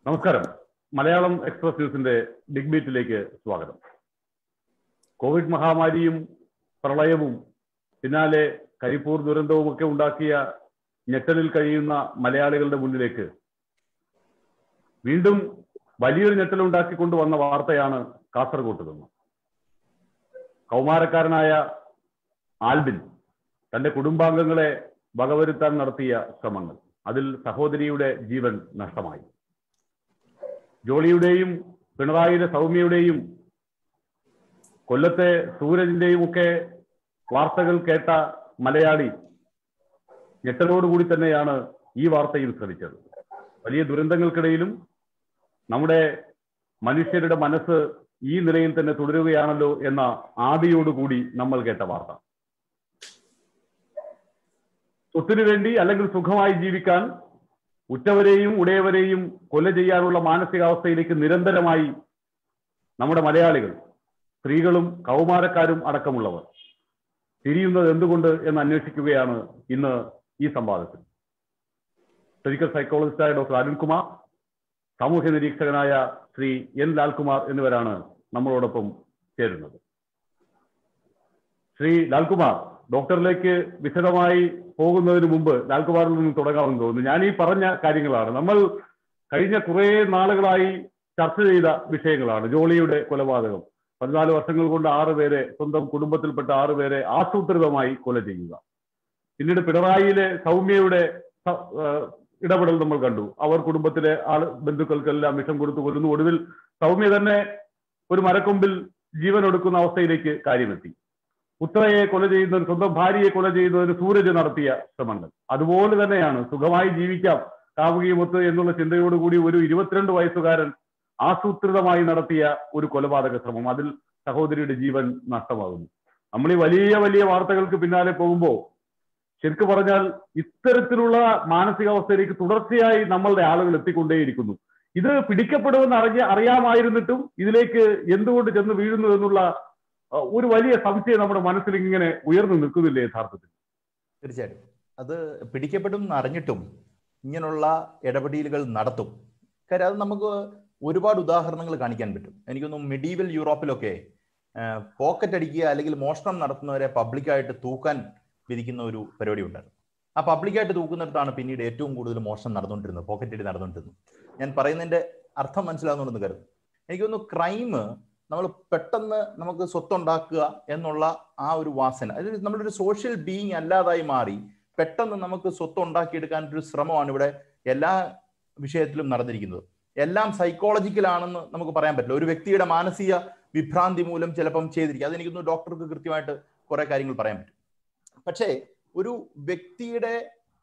നമസ്കാരം മലയാളം എക്സ്പ്രസ് ന്യൂസിന്റെ ബിഗ് ബീറ്റിലേക്ക് സ്വാഗതം കോവിഡ് മഹാമാരിയും പ്രളയവും പിന്നാലെ കരിപ്പൂർ ദുരന്തവും ഒക്കെ ഉണ്ടാക്കിയ ഞെട്ടലിൽ കഴിയുന്ന മലയാളികളുടെ മുന്നിലേക്ക് വീണ്ടും വലിയൊരു ഞെട്ടൽ ഉണ്ടാക്കിക്കൊണ്ട് വന്ന വാർത്തയാണ് കാസർഗോട്ട് നിന്ന് കൗമാരക്കാരനായ ആൽബിൻ തന്റെ കുടുംബാംഗങ്ങളെ വകവരുത്താൻ നടത്തിയ ശ്രമങ്ങൾ അതിൽ സഹോദരിയുടെ ജീവൻ നഷ്ടമായി ജോളിയുടെയും പിണറായിയുടെ സൗമ്യയുടെയും കൊല്ലത്തെ സൂരജിന്റെയും ഒക്കെ വാർത്തകൾ കേട്ട മലയാളി ഞെട്ടലോടുകൂടി തന്നെയാണ് ഈ വാർത്തയിൽ ശ്രമിച്ചത് വലിയ ദുരന്തങ്ങൾക്കിടയിലും നമ്മുടെ മനുഷ്യരുടെ മനസ്സ് ഈ നിലയിൽ തന്നെ തുടരുകയാണല്ലോ എന്ന ആദിയോടുകൂടി നമ്മൾ കേട്ട വാർത്ത സ്വത്തിനു വേണ്ടി അല്ലെങ്കിൽ സുഖമായി ജീവിക്കാൻ ഉറ്റവരെയും ഉടയവരെയും കൊല ചെയ്യാനുള്ള മാനസികാവസ്ഥയിലേക്ക് നിരന്തരമായി നമ്മുടെ മലയാളികൾ സ്ത്രീകളും കൗമാരക്കാരും അടക്കമുള്ളവർ തിരിയുന്നത് എന്തുകൊണ്ട് എന്ന് അന്വേഷിക്കുകയാണ് ഇന്ന് ഈ സംവാദത്തിൽ ക്ലിനിക്കൽ സൈക്കോളജിസ്റ്റായ ഡോക്ടർ അരുൺകുമാർ സാമൂഹ്യ നിരീക്ഷകനായ ശ്രീ എൻ ലാൽകുമാർ എന്നിവരാണ് നമ്മളോടൊപ്പം ചേരുന്നത് ശ്രീ ലാൽകുമാർ ഡോക്ടറിലേക്ക് വിശദമായി പോകുന്നതിന് മുമ്പ് ലാൽകുമാറിൽ നിന്ന് തുടങ്ങാമെന്ന് തോന്നുന്നു ഞാൻ ഈ പറഞ്ഞ കാര്യങ്ങളാണ് നമ്മൾ കഴിഞ്ഞ കുറേ നാളുകളായി ചർച്ച ചെയ്ത വിഷയങ്ങളാണ് ജോളിയുടെ കൊലപാതകം പതിനാല് വർഷങ്ങൾ കൊണ്ട് ആറ് പേരെ സ്വന്തം കുടുംബത്തിൽപ്പെട്ട ആറ് പേരെ ആസൂത്രിതമായി കൊല ചെയ്യുക പിന്നീട് പിണറായിയിലെ സൗമ്യയുടെ ഇടപെടൽ നമ്മൾ കണ്ടു അവർ കുടുംബത്തിലെ ആൾ ബന്ധുക്കൾക്കെല്ലാം വിഷം കൊടുത്തു കൊല്ലുന്നു ഒടുവിൽ സൗമ്യ തന്നെ ഒരു മരക്കൊമ്പിൽ ജീവൻ ഒടുക്കുന്ന അവസ്ഥയിലേക്ക് കാര്യമെത്തി പുത്രയെ കൊല ചെയ്യുന്നതിന് സ്വന്തം ഭാര്യയെ കൊല ചെയ്യുന്നതിന് സൂരജ് നടത്തിയ ശ്രമങ്ങൾ അതുപോലെ തന്നെയാണ് സുഖമായി ജീവിക്കാം കാമുകിയുമൊത്ത് എന്നുള്ള ചിന്തയോടുകൂടി ഒരു ഇരുപത്തിരണ്ട് വയസ്സുകാരൻ ആസൂത്രിതമായി നടത്തിയ ഒരു കൊലപാതക ശ്രമം അതിൽ സഹോദരിയുടെ ജീവൻ നഷ്ടമാകുന്നു നമ്മൾ ഈ വലിയ വലിയ വാർത്തകൾക്ക് പിന്നാലെ പോകുമ്പോൾ ശരിക്കു പറഞ്ഞാൽ ഇത്തരത്തിലുള്ള മാനസികാവസ്ഥയിലേക്ക് തുടർച്ചയായി നമ്മളുടെ ആളുകൾ എത്തിക്കൊണ്ടേയിരിക്കുന്നു ഇത് പിടിക്കപ്പെടുമെന്ന് അറിഞ്ഞ അറിയാമായിരുന്നിട്ടും ഇതിലേക്ക് എന്തുകൊണ്ട് ചെന്ന് വീഴുന്നു എന്നുള്ള ഒരു വലിയ സംശയം നമ്മുടെ മനസ്സിൽ ഇങ്ങനെ ഉയർന്നു നിൽക്കുന്നില്ലേ യഥാർത്ഥത്തിൽ തീർച്ചയായിട്ടും അത് പിടിക്കപ്പെടും എന്ന് അറിഞ്ഞിട്ടും ഇങ്ങനെയുള്ള ഇടപെടലുകൾ നടത്തും കാര്യം അത് നമുക്ക് ഒരുപാട് ഉദാഹരണങ്ങൾ കാണിക്കാൻ പറ്റും എനിക്കൊന്നും മെഡീവൽ യൂറോപ്പിലൊക്കെ പോക്കറ്റ് അടിക്കുക അല്ലെങ്കിൽ മോഷണം നടത്തുന്നവരെ പബ്ലിക്കായിട്ട് തൂക്കാൻ വിധിക്കുന്ന ഒരു പരിപാടി ഉണ്ടായിരുന്നു ആ പബ്ലിക്കായിട്ട് തൂക്കുന്നിടത്താണ് പിന്നീട് ഏറ്റവും കൂടുതൽ മോഷണം നടന്നുകൊണ്ടിരുന്നത് പോക്കറ്റ് അടി നടന്നുകൊണ്ടിരുന്നത് ഞാൻ പറയുന്നതിന്റെ അർത്ഥം മനസ്സിലാകുന്നുണ്ടെന്ന് കരുതുന്നു എനിക്കൊന്ന് ക്രൈം നമ്മൾ പെട്ടെന്ന് നമുക്ക് സ്വത്തുണ്ടാക്കുക എന്നുള്ള ആ ഒരു വാസന അതായത് നമ്മളൊരു സോഷ്യൽ ബീയിങ് അല്ലാതായി മാറി പെട്ടെന്ന് നമുക്ക് സ്വത്ത് ഉണ്ടാക്കിയെടുക്കാൻ ഒരു ശ്രമമാണ് ഇവിടെ എല്ലാ വിഷയത്തിലും നടന്നിരിക്കുന്നത് എല്ലാം സൈക്കോളജിക്കൽ ആണെന്ന് നമുക്ക് പറയാൻ പറ്റില്ല ഒരു വ്യക്തിയുടെ മാനസിക വിഭ്രാന്തി മൂലം ചിലപ്പം ചെയ്തിരിക്കും അതെനിക്കൊന്ന് ഡോക്ടർക്ക് കൃത്യമായിട്ട് കുറെ കാര്യങ്ങൾ പറയാൻ പറ്റും പക്ഷേ ഒരു വ്യക്തിയുടെ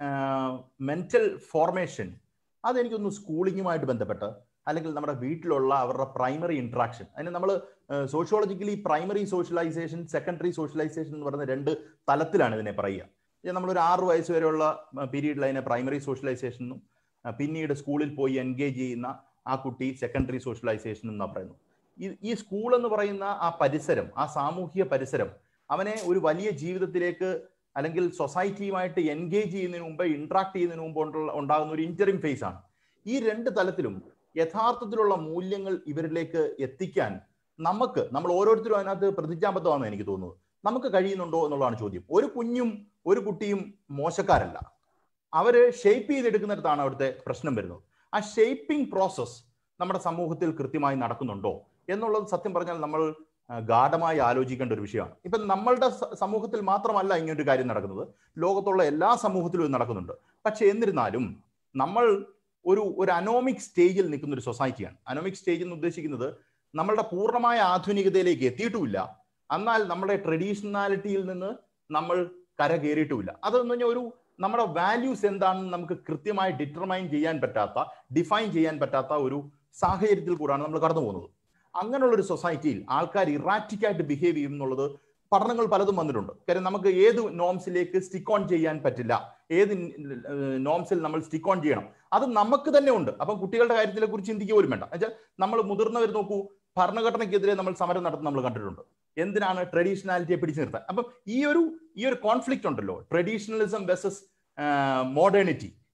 മെന്റൽ ഫോർമേഷൻ അതെനിക്കൊന്ന് സ്കൂളിങ്ങുമായിട്ട് ബന്ധപ്പെട്ട് അല്ലെങ്കിൽ നമ്മുടെ വീട്ടിലുള്ള അവരുടെ പ്രൈമറി ഇൻട്രാക്ഷൻ അതിന് നമ്മൾ sociologically primary socialisation secondary socialisation എന്ന് പറയുന്ന രണ്ട് തലത്തിലാണ് ഇതിനെ പറയുക നമ്മളൊരു ആറ് വയസ്സ് വരെയുള്ള പീരീഡിൽ അതിനെ പ്രൈമറി സോഷ്യലൈസേഷൻ എന്നും പിന്നീട് സ്കൂളിൽ പോയി എൻഗേജ് ചെയ്യുന്ന ആ കുട്ടി സെക്കൻഡറി സോഷ്യലൈസേഷൻ എന്നാണ് പറയുന്നത് ഈ ഈ സ്കൂൾ എന്ന് പറയുന്ന ആ പരിസരം ആ സാമൂഹിക പരിസരം അവനെ ഒരു വലിയ ജീവിതത്തിലേക്ക് അല്ലെങ്കിൽ സൊസൈറ്റിയുമായിട്ട് എൻഗേജ് ചെയ്യുന്നതിന് മുമ്പ് ഇന്ററാക്ട് ചെയ്യുന്നതിന് മുമ്പ് ഉണ്ടാകുന്ന ഒരു ഇന്ററിം ഫേസ് ആണ് ഈ രണ്ട് തലത്തിലും യഥാർത്ഥത്തിലുള്ള മൂല്യങ്ങൾ ഇവരിലേക്ക് എത്തിക്കാൻ നമുക്ക് നമ്മൾ ഓരോരുത്തരും അതിനകത്ത് പ്രതിജ്ഞാബദ്ധമാണെന്ന് എനിക്ക് തോന്നുന്നത് നമുക്ക് കഴിയുന്നുണ്ടോ എന്നുള്ളതാണ് ചോദ്യം ഒരു കുഞ്ഞും ഒരു കുട്ടിയും മോശക്കാരല്ല അവര് ഷേപ്പ് ചെയ്തെടുക്കുന്നിടത്താണ് അവിടുത്തെ പ്രശ്നം വരുന്നത് ആ ഷേപ്പിംഗ് പ്രോസസ്സ് നമ്മുടെ സമൂഹത്തിൽ കൃത്യമായി നടക്കുന്നുണ്ടോ എന്നുള്ളത് സത്യം പറഞ്ഞാൽ നമ്മൾ ഗാഠമായി ആലോചിക്കേണ്ട ഒരു വിഷയമാണ് ഇപ്പം നമ്മളുടെ സമൂഹത്തിൽ മാത്രമല്ല ഇങ്ങനൊരു കാര്യം നടക്കുന്നത് ലോകത്തുള്ള എല്ലാ സമൂഹത്തിലും ഇത് നടക്കുന്നുണ്ട് പക്ഷെ എന്നിരുന്നാലും നമ്മൾ ഒരു ഒരു അനോമിക് സ്റ്റേജിൽ നിൽക്കുന്ന ഒരു സൊസൈറ്റിയാണ് അനോമിക് സ്റ്റേജ് എന്ന് ഉദ്ദേശിക്കുന്നത് നമ്മളുടെ പൂർണ്ണമായ ആധുനികതയിലേക്ക് എത്തിയിട്ടുമില്ല എന്നാൽ നമ്മുടെ ട്രഡീഷണാലിറ്റിയിൽ നിന്ന് നമ്മൾ കര കയറിയിട്ടുമില്ല അതെന്ന് പറഞ്ഞാൽ ഒരു നമ്മുടെ വാല്യൂസ് എന്താണെന്ന് നമുക്ക് കൃത്യമായി ഡിറ്റർമൈൻ ചെയ്യാൻ പറ്റാത്ത ഡിഫൈൻ ചെയ്യാൻ പറ്റാത്ത ഒരു സാഹചര്യത്തിൽ കൂടാണ് നമ്മൾ കടന്നു പോകുന്നത് അങ്ങനെയുള്ള ഒരു സൊസൈറ്റിയിൽ ആൾക്കാർ ഇറാറ്റിക് ആയിട്ട് ബിഹേവ് ചെയ്യും എന്നുള്ളത് പഠനങ്ങൾ പലതും വന്നിട്ടുണ്ട് കാര്യം നമുക്ക് ഏത് നോംസിലേക്ക് സ്റ്റിക്ക് ഓൺ ചെയ്യാൻ പറ്റില്ല ഏത് നോംസിൽ നമ്മൾ സ്റ്റിക്ക് ഓൺ ചെയ്യണം അത് നമുക്ക് തന്നെ ഉണ്ട് അപ്പം കുട്ടികളുടെ കാര്യത്തിലെ കുറിച്ച് ചിന്തിക്കുക പോലും വേണ്ട എന്നുവെച്ചാൽ നമ്മൾ മുതിർന്നവർ നോക്കൂ ഭരണഘടനയ്ക്കെതിരെ നമ്മൾ സമരം നടത്തുന്ന നമ്മൾ കണ്ടിട്ടുണ്ട് എന്തിനാണ് ട്രഡീഷണാലിറ്റിയെ പിടിച്ചു നിർത്താൻ അപ്പം ഈ ഒരു ഈ ഒരു കോൺഫ്ലിക്റ്റ് ഉണ്ടല്ലോ ട്രഡീഷണലിസം വെസസ് മോഡേണിറ്റി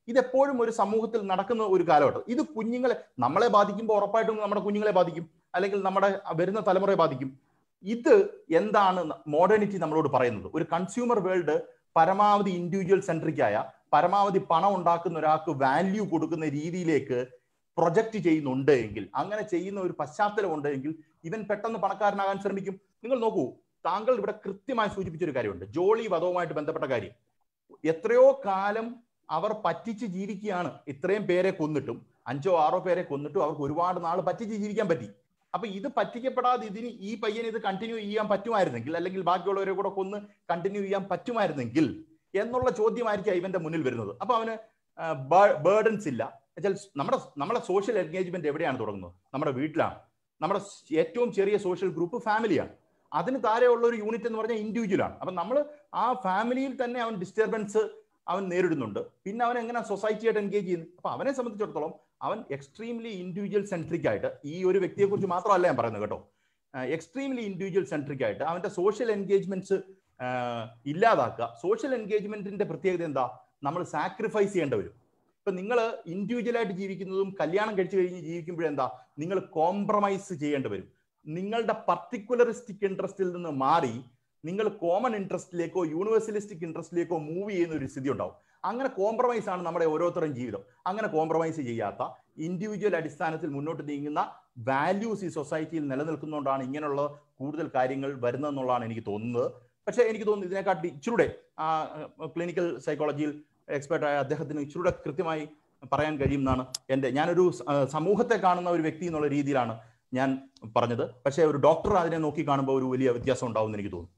ഇതെപ്പോഴും ഒരു സമൂഹത്തിൽ നടക്കുന്ന ഒരു കാലഘട്ടം ഇത് കുഞ്ഞുങ്ങളെ നമ്മളെ ബാധിക്കുമ്പോൾ ഉറപ്പായിട്ടും നമ്മുടെ കുഞ്ഞുങ്ങളെ ബാധിക്കും അല്ലെങ്കിൽ നമ്മുടെ വരുന്ന തലമുറയെ ബാധിക്കും ഇത് എന്താണ് മോഡേണിറ്റി നമ്മളോട് പറയുന്നത് ഒരു കൺസ്യൂമർ വേൾഡ് പരമാവധി ഇൻഡിവിജ്വൽ സെൻട്രിക് ആയ പരമാവധി പണം ഉണ്ടാക്കുന്ന ഒരാൾക്ക് വാല്യൂ കൊടുക്കുന്ന രീതിയിലേക്ക് പ്രൊജക്റ്റ് ചെയ്യുന്നുണ്ട് എങ്കിൽ അങ്ങനെ ചെയ്യുന്ന ഒരു പശ്ചാത്തലം ഉണ്ട് എങ്കിൽ ഇവൻ പെട്ടെന്ന് പണക്കാരനാകാൻ ശ്രമിക്കും നിങ്ങൾ നോക്കൂ താങ്കൾ ഇവിടെ കൃത്യമായി സൂചിപ്പിച്ച ഒരു കാര്യമുണ്ട് ജോളി വധവുമായിട്ട് ബന്ധപ്പെട്ട കാര്യം എത്രയോ കാലം അവർ പറ്റിച്ച് ജീവിക്കുകയാണ് ഇത്രയും പേരെ കൊന്നിട്ടും അഞ്ചോ ആറോ പേരെ കൊന്നിട്ടും അവർക്ക് ഒരുപാട് നാൾ പറ്റിച്ച് ജീവിക്കാൻ പറ്റി അപ്പൊ ഇത് പറ്റിക്കപ്പെടാതെ ഇതിന് ഈ പയ്യന് ഇത് കണ്ടിന്യൂ ചെയ്യാൻ പറ്റുമായിരുന്നെങ്കിൽ അല്ലെങ്കിൽ ബാക്കിയുള്ളവരെ കൂടെ കൊന്ന് കണ്ടിന്യൂ ചെയ്യാൻ പറ്റുമായിരുന്നെങ്കിൽ എന്നുള്ള ചോദ്യമായിരിക്കും ഇവന്റെ മുന്നിൽ വരുന്നത് അപ്പൊ അവന് ബേർഡൻസ് ഇല്ല എന്നുവെച്ചാൽ നമ്മുടെ നമ്മുടെ സോഷ്യൽ എൻഗേജ്മെന്റ് എവിടെയാണ് തുടങ്ങുന്നത് നമ്മുടെ വീട്ടിലാണ് നമ്മുടെ ഏറ്റവും ചെറിയ സോഷ്യൽ ഗ്രൂപ്പ് ഫാമിലിയാണ് അതിന് താഴെയുള്ള ഒരു യൂണിറ്റ് എന്ന് പറഞ്ഞാൽ ഇൻഡിവിജ്വൽ ആണ് അപ്പൊ നമ്മൾ ആ ഫാമിലിയിൽ തന്നെ അവൻ ഡിസ്റ്റർബൻസ് അവൻ നേരിടുന്നുണ്ട് പിന്നെ അവൻ എങ്ങനെ സൊസൈറ്റിയായിട്ട് എൻഗേജ് ചെയ്യുന്നു അപ്പൊ അവനെ സംബന്ധിച്ചിടത്തോളം അവൻ എക്സ്ട്രീംലി ഇൻഡിവിജ്വൽ സെൻട്രിക് ആയിട്ട് ഈ ഒരു വ്യക്തിയെ കുറിച്ച് മാത്രമല്ല ഞാൻ പറയുന്നത് കേട്ടോ എക്സ്ട്രീംലി ഇൻഡിവിജ്വൽ സെൻട്രിക് ആയിട്ട് അവന്റെ സോഷ്യൽ എൻഗേജ്മെന്റ്സ് ഇല്ലാതാക്കുക സോഷ്യൽ എൻഗേജ്മെന്റിന്റെ പ്രത്യേകത എന്താ നമ്മൾ സാക്രിഫൈസ് ചെയ്യേണ്ടി വരും ഇപ്പൊ നിങ്ങൾ ഇൻഡിവിജ്വൽ ആയിട്ട് ജീവിക്കുന്നതും കല്യാണം കഴിച്ചു കഴിഞ്ഞ് ജീവിക്കുമ്പോഴെന്താ നിങ്ങൾ കോംപ്രമൈസ് ചെയ്യേണ്ടി വരും നിങ്ങളുടെ പർട്ടിക്കുലറിസ്റ്റിക് ഇൻട്രസ്റ്റിൽ നിന്ന് മാറി നിങ്ങൾ കോമൺ ഇൻട്രസ്റ്റിലേക്കോ യൂണിവേഴ്സലിസ്റ്റിക് ഇൻട്രസ്റ്റിലേക്കോ മൂവ് ചെയ്യുന്ന ഒരു സ്ഥിതി ഉണ്ടാവും അങ്ങനെ കോംപ്രമൈസ് ആണ് നമ്മുടെ ഓരോരുത്തരും ജീവിതം അങ്ങനെ കോംപ്രമൈസ് ചെയ്യാത്ത ഇൻഡിവിജ്വൽ അടിസ്ഥാനത്തിൽ മുന്നോട്ട് നീങ്ങുന്ന വാല്യൂസ് ഈ സൊസൈറ്റിയിൽ നിലനിൽക്കുന്നതുകൊണ്ടാണ് ഇങ്ങനെയുള്ള കൂടുതൽ കാര്യങ്ങൾ വരുന്നതെന്നുള്ളതാണ് എനിക്ക് തോന്നുന്നത് പക്ഷേ എനിക്ക് തോന്നുന്നു ഇതിനെക്കാട്ടി ഇച്ചിരൂടെ ക്ലിനിക്കൽ സൈക്കോളജിയിൽ എക്സ്പേർട്ടായ അദ്ദേഹത്തിന് ഇച്ചിരൂടെ കൃത്യമായി പറയാൻ കഴിയുമെന്നാണ് എൻ്റെ ഞാനൊരു സമൂഹത്തെ കാണുന്ന ഒരു വ്യക്തി എന്നുള്ള രീതിയിലാണ് ഞാൻ പറഞ്ഞത് പക്ഷേ ഒരു ഡോക്ടർ അതിനെ നോക്കി കാണുമ്പോൾ ഒരു വലിയ വ്യത്യാസം ഉണ്ടാവും എനിക്ക് തോന്നുന്നു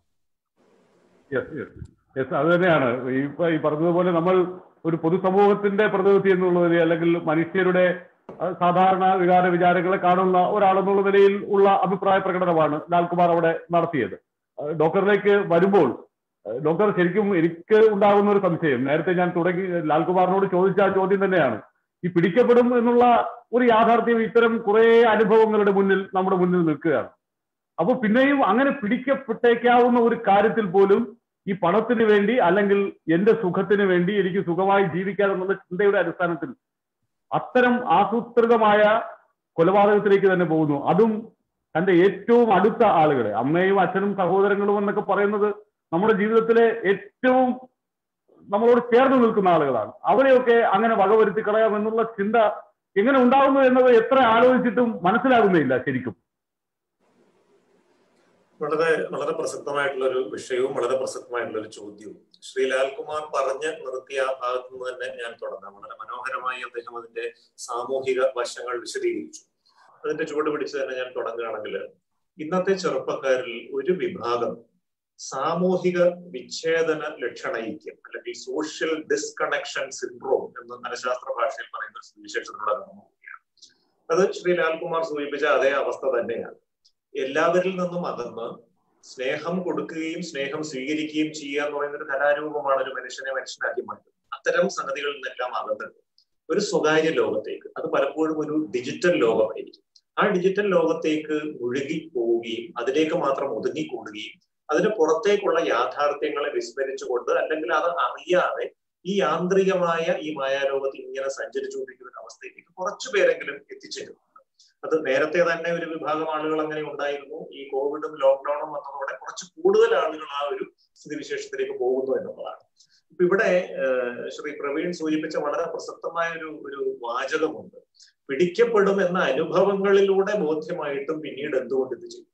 യെസ് അത് തന്നെയാണ് ഇപ്പൊ ഈ പറഞ്ഞതുപോലെ നമ്മൾ ഒരു പൊതുസമൂഹത്തിന്റെ പ്രതിനിധി എന്നുള്ളതിൽ അല്ലെങ്കിൽ മനുഷ്യരുടെ സാധാരണ വികാര വിചാരങ്ങളെ കാണുന്ന ഒരാളെന്നുള്ള നിലയിൽ ഉള്ള അഭിപ്രായ പ്രകടനമാണ് ലാൽകുമാർ അവിടെ നടത്തിയത് ഡോക്ടറിലേക്ക് വരുമ്പോൾ ഡോക്ടർ ശരിക്കും എനിക്ക് ഉണ്ടാകുന്ന ഒരു സംശയം നേരത്തെ ഞാൻ തുടങ്ങി ലാൽകുമാറിനോട് ചോദിച്ച ആ ചോദ്യം തന്നെയാണ് ഈ പിടിക്കപ്പെടും എന്നുള്ള ഒരു യാഥാർത്ഥ്യം ഇത്തരം കുറെ അനുഭവങ്ങളുടെ മുന്നിൽ നമ്മുടെ മുന്നിൽ നിൽക്കുകയാണ് അപ്പൊ പിന്നെയും അങ്ങനെ പിടിക്കപ്പെട്ടേക്കാവുന്ന ഒരു കാര്യത്തിൽ പോലും ഈ പണത്തിന് വേണ്ടി അല്ലെങ്കിൽ എന്റെ സുഖത്തിന് വേണ്ടി എനിക്ക് സുഖമായി ജീവിക്കാൻ എന്നുള്ള ചിന്തയുടെ അടിസ്ഥാനത്തിൽ അത്തരം ആസൂത്രിതമായ കൊലപാതകത്തിലേക്ക് തന്നെ പോകുന്നു അതും തന്റെ ഏറ്റവും അടുത്ത ആളുകളെ അമ്മയും അച്ഛനും സഹോദരങ്ങളും എന്നൊക്കെ പറയുന്നത് നമ്മുടെ ജീവിതത്തിലെ ഏറ്റവും നമ്മളോട് ചേർന്ന് നിൽക്കുന്ന ആളുകളാണ് അവരെയൊക്കെ അങ്ങനെ വകവരുത്തി കളയാം എന്നുള്ള ചിന്ത എങ്ങനെ ഉണ്ടാകുന്നു എന്നത് എത്ര ആലോചിച്ചിട്ടും മനസ്സിലാകുന്നില്ല ശരിക്കും വളരെ വളരെ പ്രസക്തമായിട്ടുള്ള ഒരു വിഷയവും വളരെ പ്രസക്തമായിട്ടുള്ള ഒരു ചോദ്യവും ശ്രീ ലാൽകുമാർ പറഞ്ഞ് നിർത്തിയ ഭാഗത്തു നിന്ന് തന്നെ ഞാൻ തുടങ്ങാം വളരെ മനോഹരമായി അദ്ദേഹം അതിന്റെ സാമൂഹിക വശങ്ങൾ വിശദീകരിച്ചു അതിന്റെ ചുവട് പിടിച്ച് തന്നെ ഞാൻ തുടങ്ങുകയാണെങ്കിൽ ഇന്നത്തെ ചെറുപ്പക്കാരിൽ ഒരു വിഭാഗം സാമൂഹിക വിച്ഛേദന ലക്ഷണൈക്യം അല്ലെങ്കിൽ സോഷ്യൽ ഡിസ്കണക്ഷൻ സിൻഡ്രോം എന്ന് മനഃശാസ്ത്ര ഭാഷയിൽ പറയുന്ന വിശേഷത്തിലൂടെ നോക്കുകയാണ് അത് ശ്രീ ലാൽകുമാർ സൂചിപ്പിച്ച അതേ അവസ്ഥ തന്നെയാണ് എല്ലാവരിൽ നിന്നും അകന്ന് സ്നേഹം കൊടുക്കുകയും സ്നേഹം സ്വീകരിക്കുകയും ചെയ്യുക എന്ന് പറയുന്ന ഒരു കലാരൂപമാണ് ഒരു മനുഷ്യനെ മനുഷ്യനാക്കി മാറ്റുന്നത് അത്തരം സംഗതികളിൽ നിന്നെല്ലാം അകന്നിട്ട് ഒരു സ്വകാര്യ ലോകത്തേക്ക് അത് പലപ്പോഴും ഒരു ഡിജിറ്റൽ ലോകമായിരിക്കും ആ ഡിജിറ്റൽ ലോകത്തേക്ക് മുഴുകി പോവുകയും അതിലേക്ക് മാത്രം ഒതുങ്ങിക്കൂടുകയും അതിന് പുറത്തേക്കുള്ള യാഥാർത്ഥ്യങ്ങളെ വിസ്മരിച്ചുകൊണ്ട് അല്ലെങ്കിൽ അത് അറിയാതെ ഈ യാന്ത്രികമായ ഈ മായാലോകത്ത് ഇങ്ങനെ സഞ്ചരിച്ചുകൊണ്ടിരിക്കുന്ന ഒരു അവസ്ഥയിലേക്ക് കുറച്ചു പേരെങ്കിലും എത്തിച്ചേരുന്നുണ്ട് അത് നേരത്തെ തന്നെ ഒരു വിഭാഗം ആളുകൾ അങ്ങനെ ഉണ്ടായിരുന്നു ഈ കോവിഡും ലോക്ക്ഡൌണും വന്നതോടെ കുറച്ച് കൂടുതൽ ആളുകൾ ആ ഒരു സ്ഥിതിവിശേഷത്തിലേക്ക് പോകുന്നു എന്നുള്ളതാണ് ഇപ്പൊ ഇവിടെ ശ്രീ പ്രവീൺ സൂചിപ്പിച്ച വളരെ പ്രസക്തമായ ഒരു ഒരു വാചകമുണ്ട് പിടിക്കപ്പെടും എന്ന അനുഭവങ്ങളിലൂടെ ബോധ്യമായിട്ടും പിന്നീട് എന്തുകൊണ്ട് ഇത് ചെയ്യും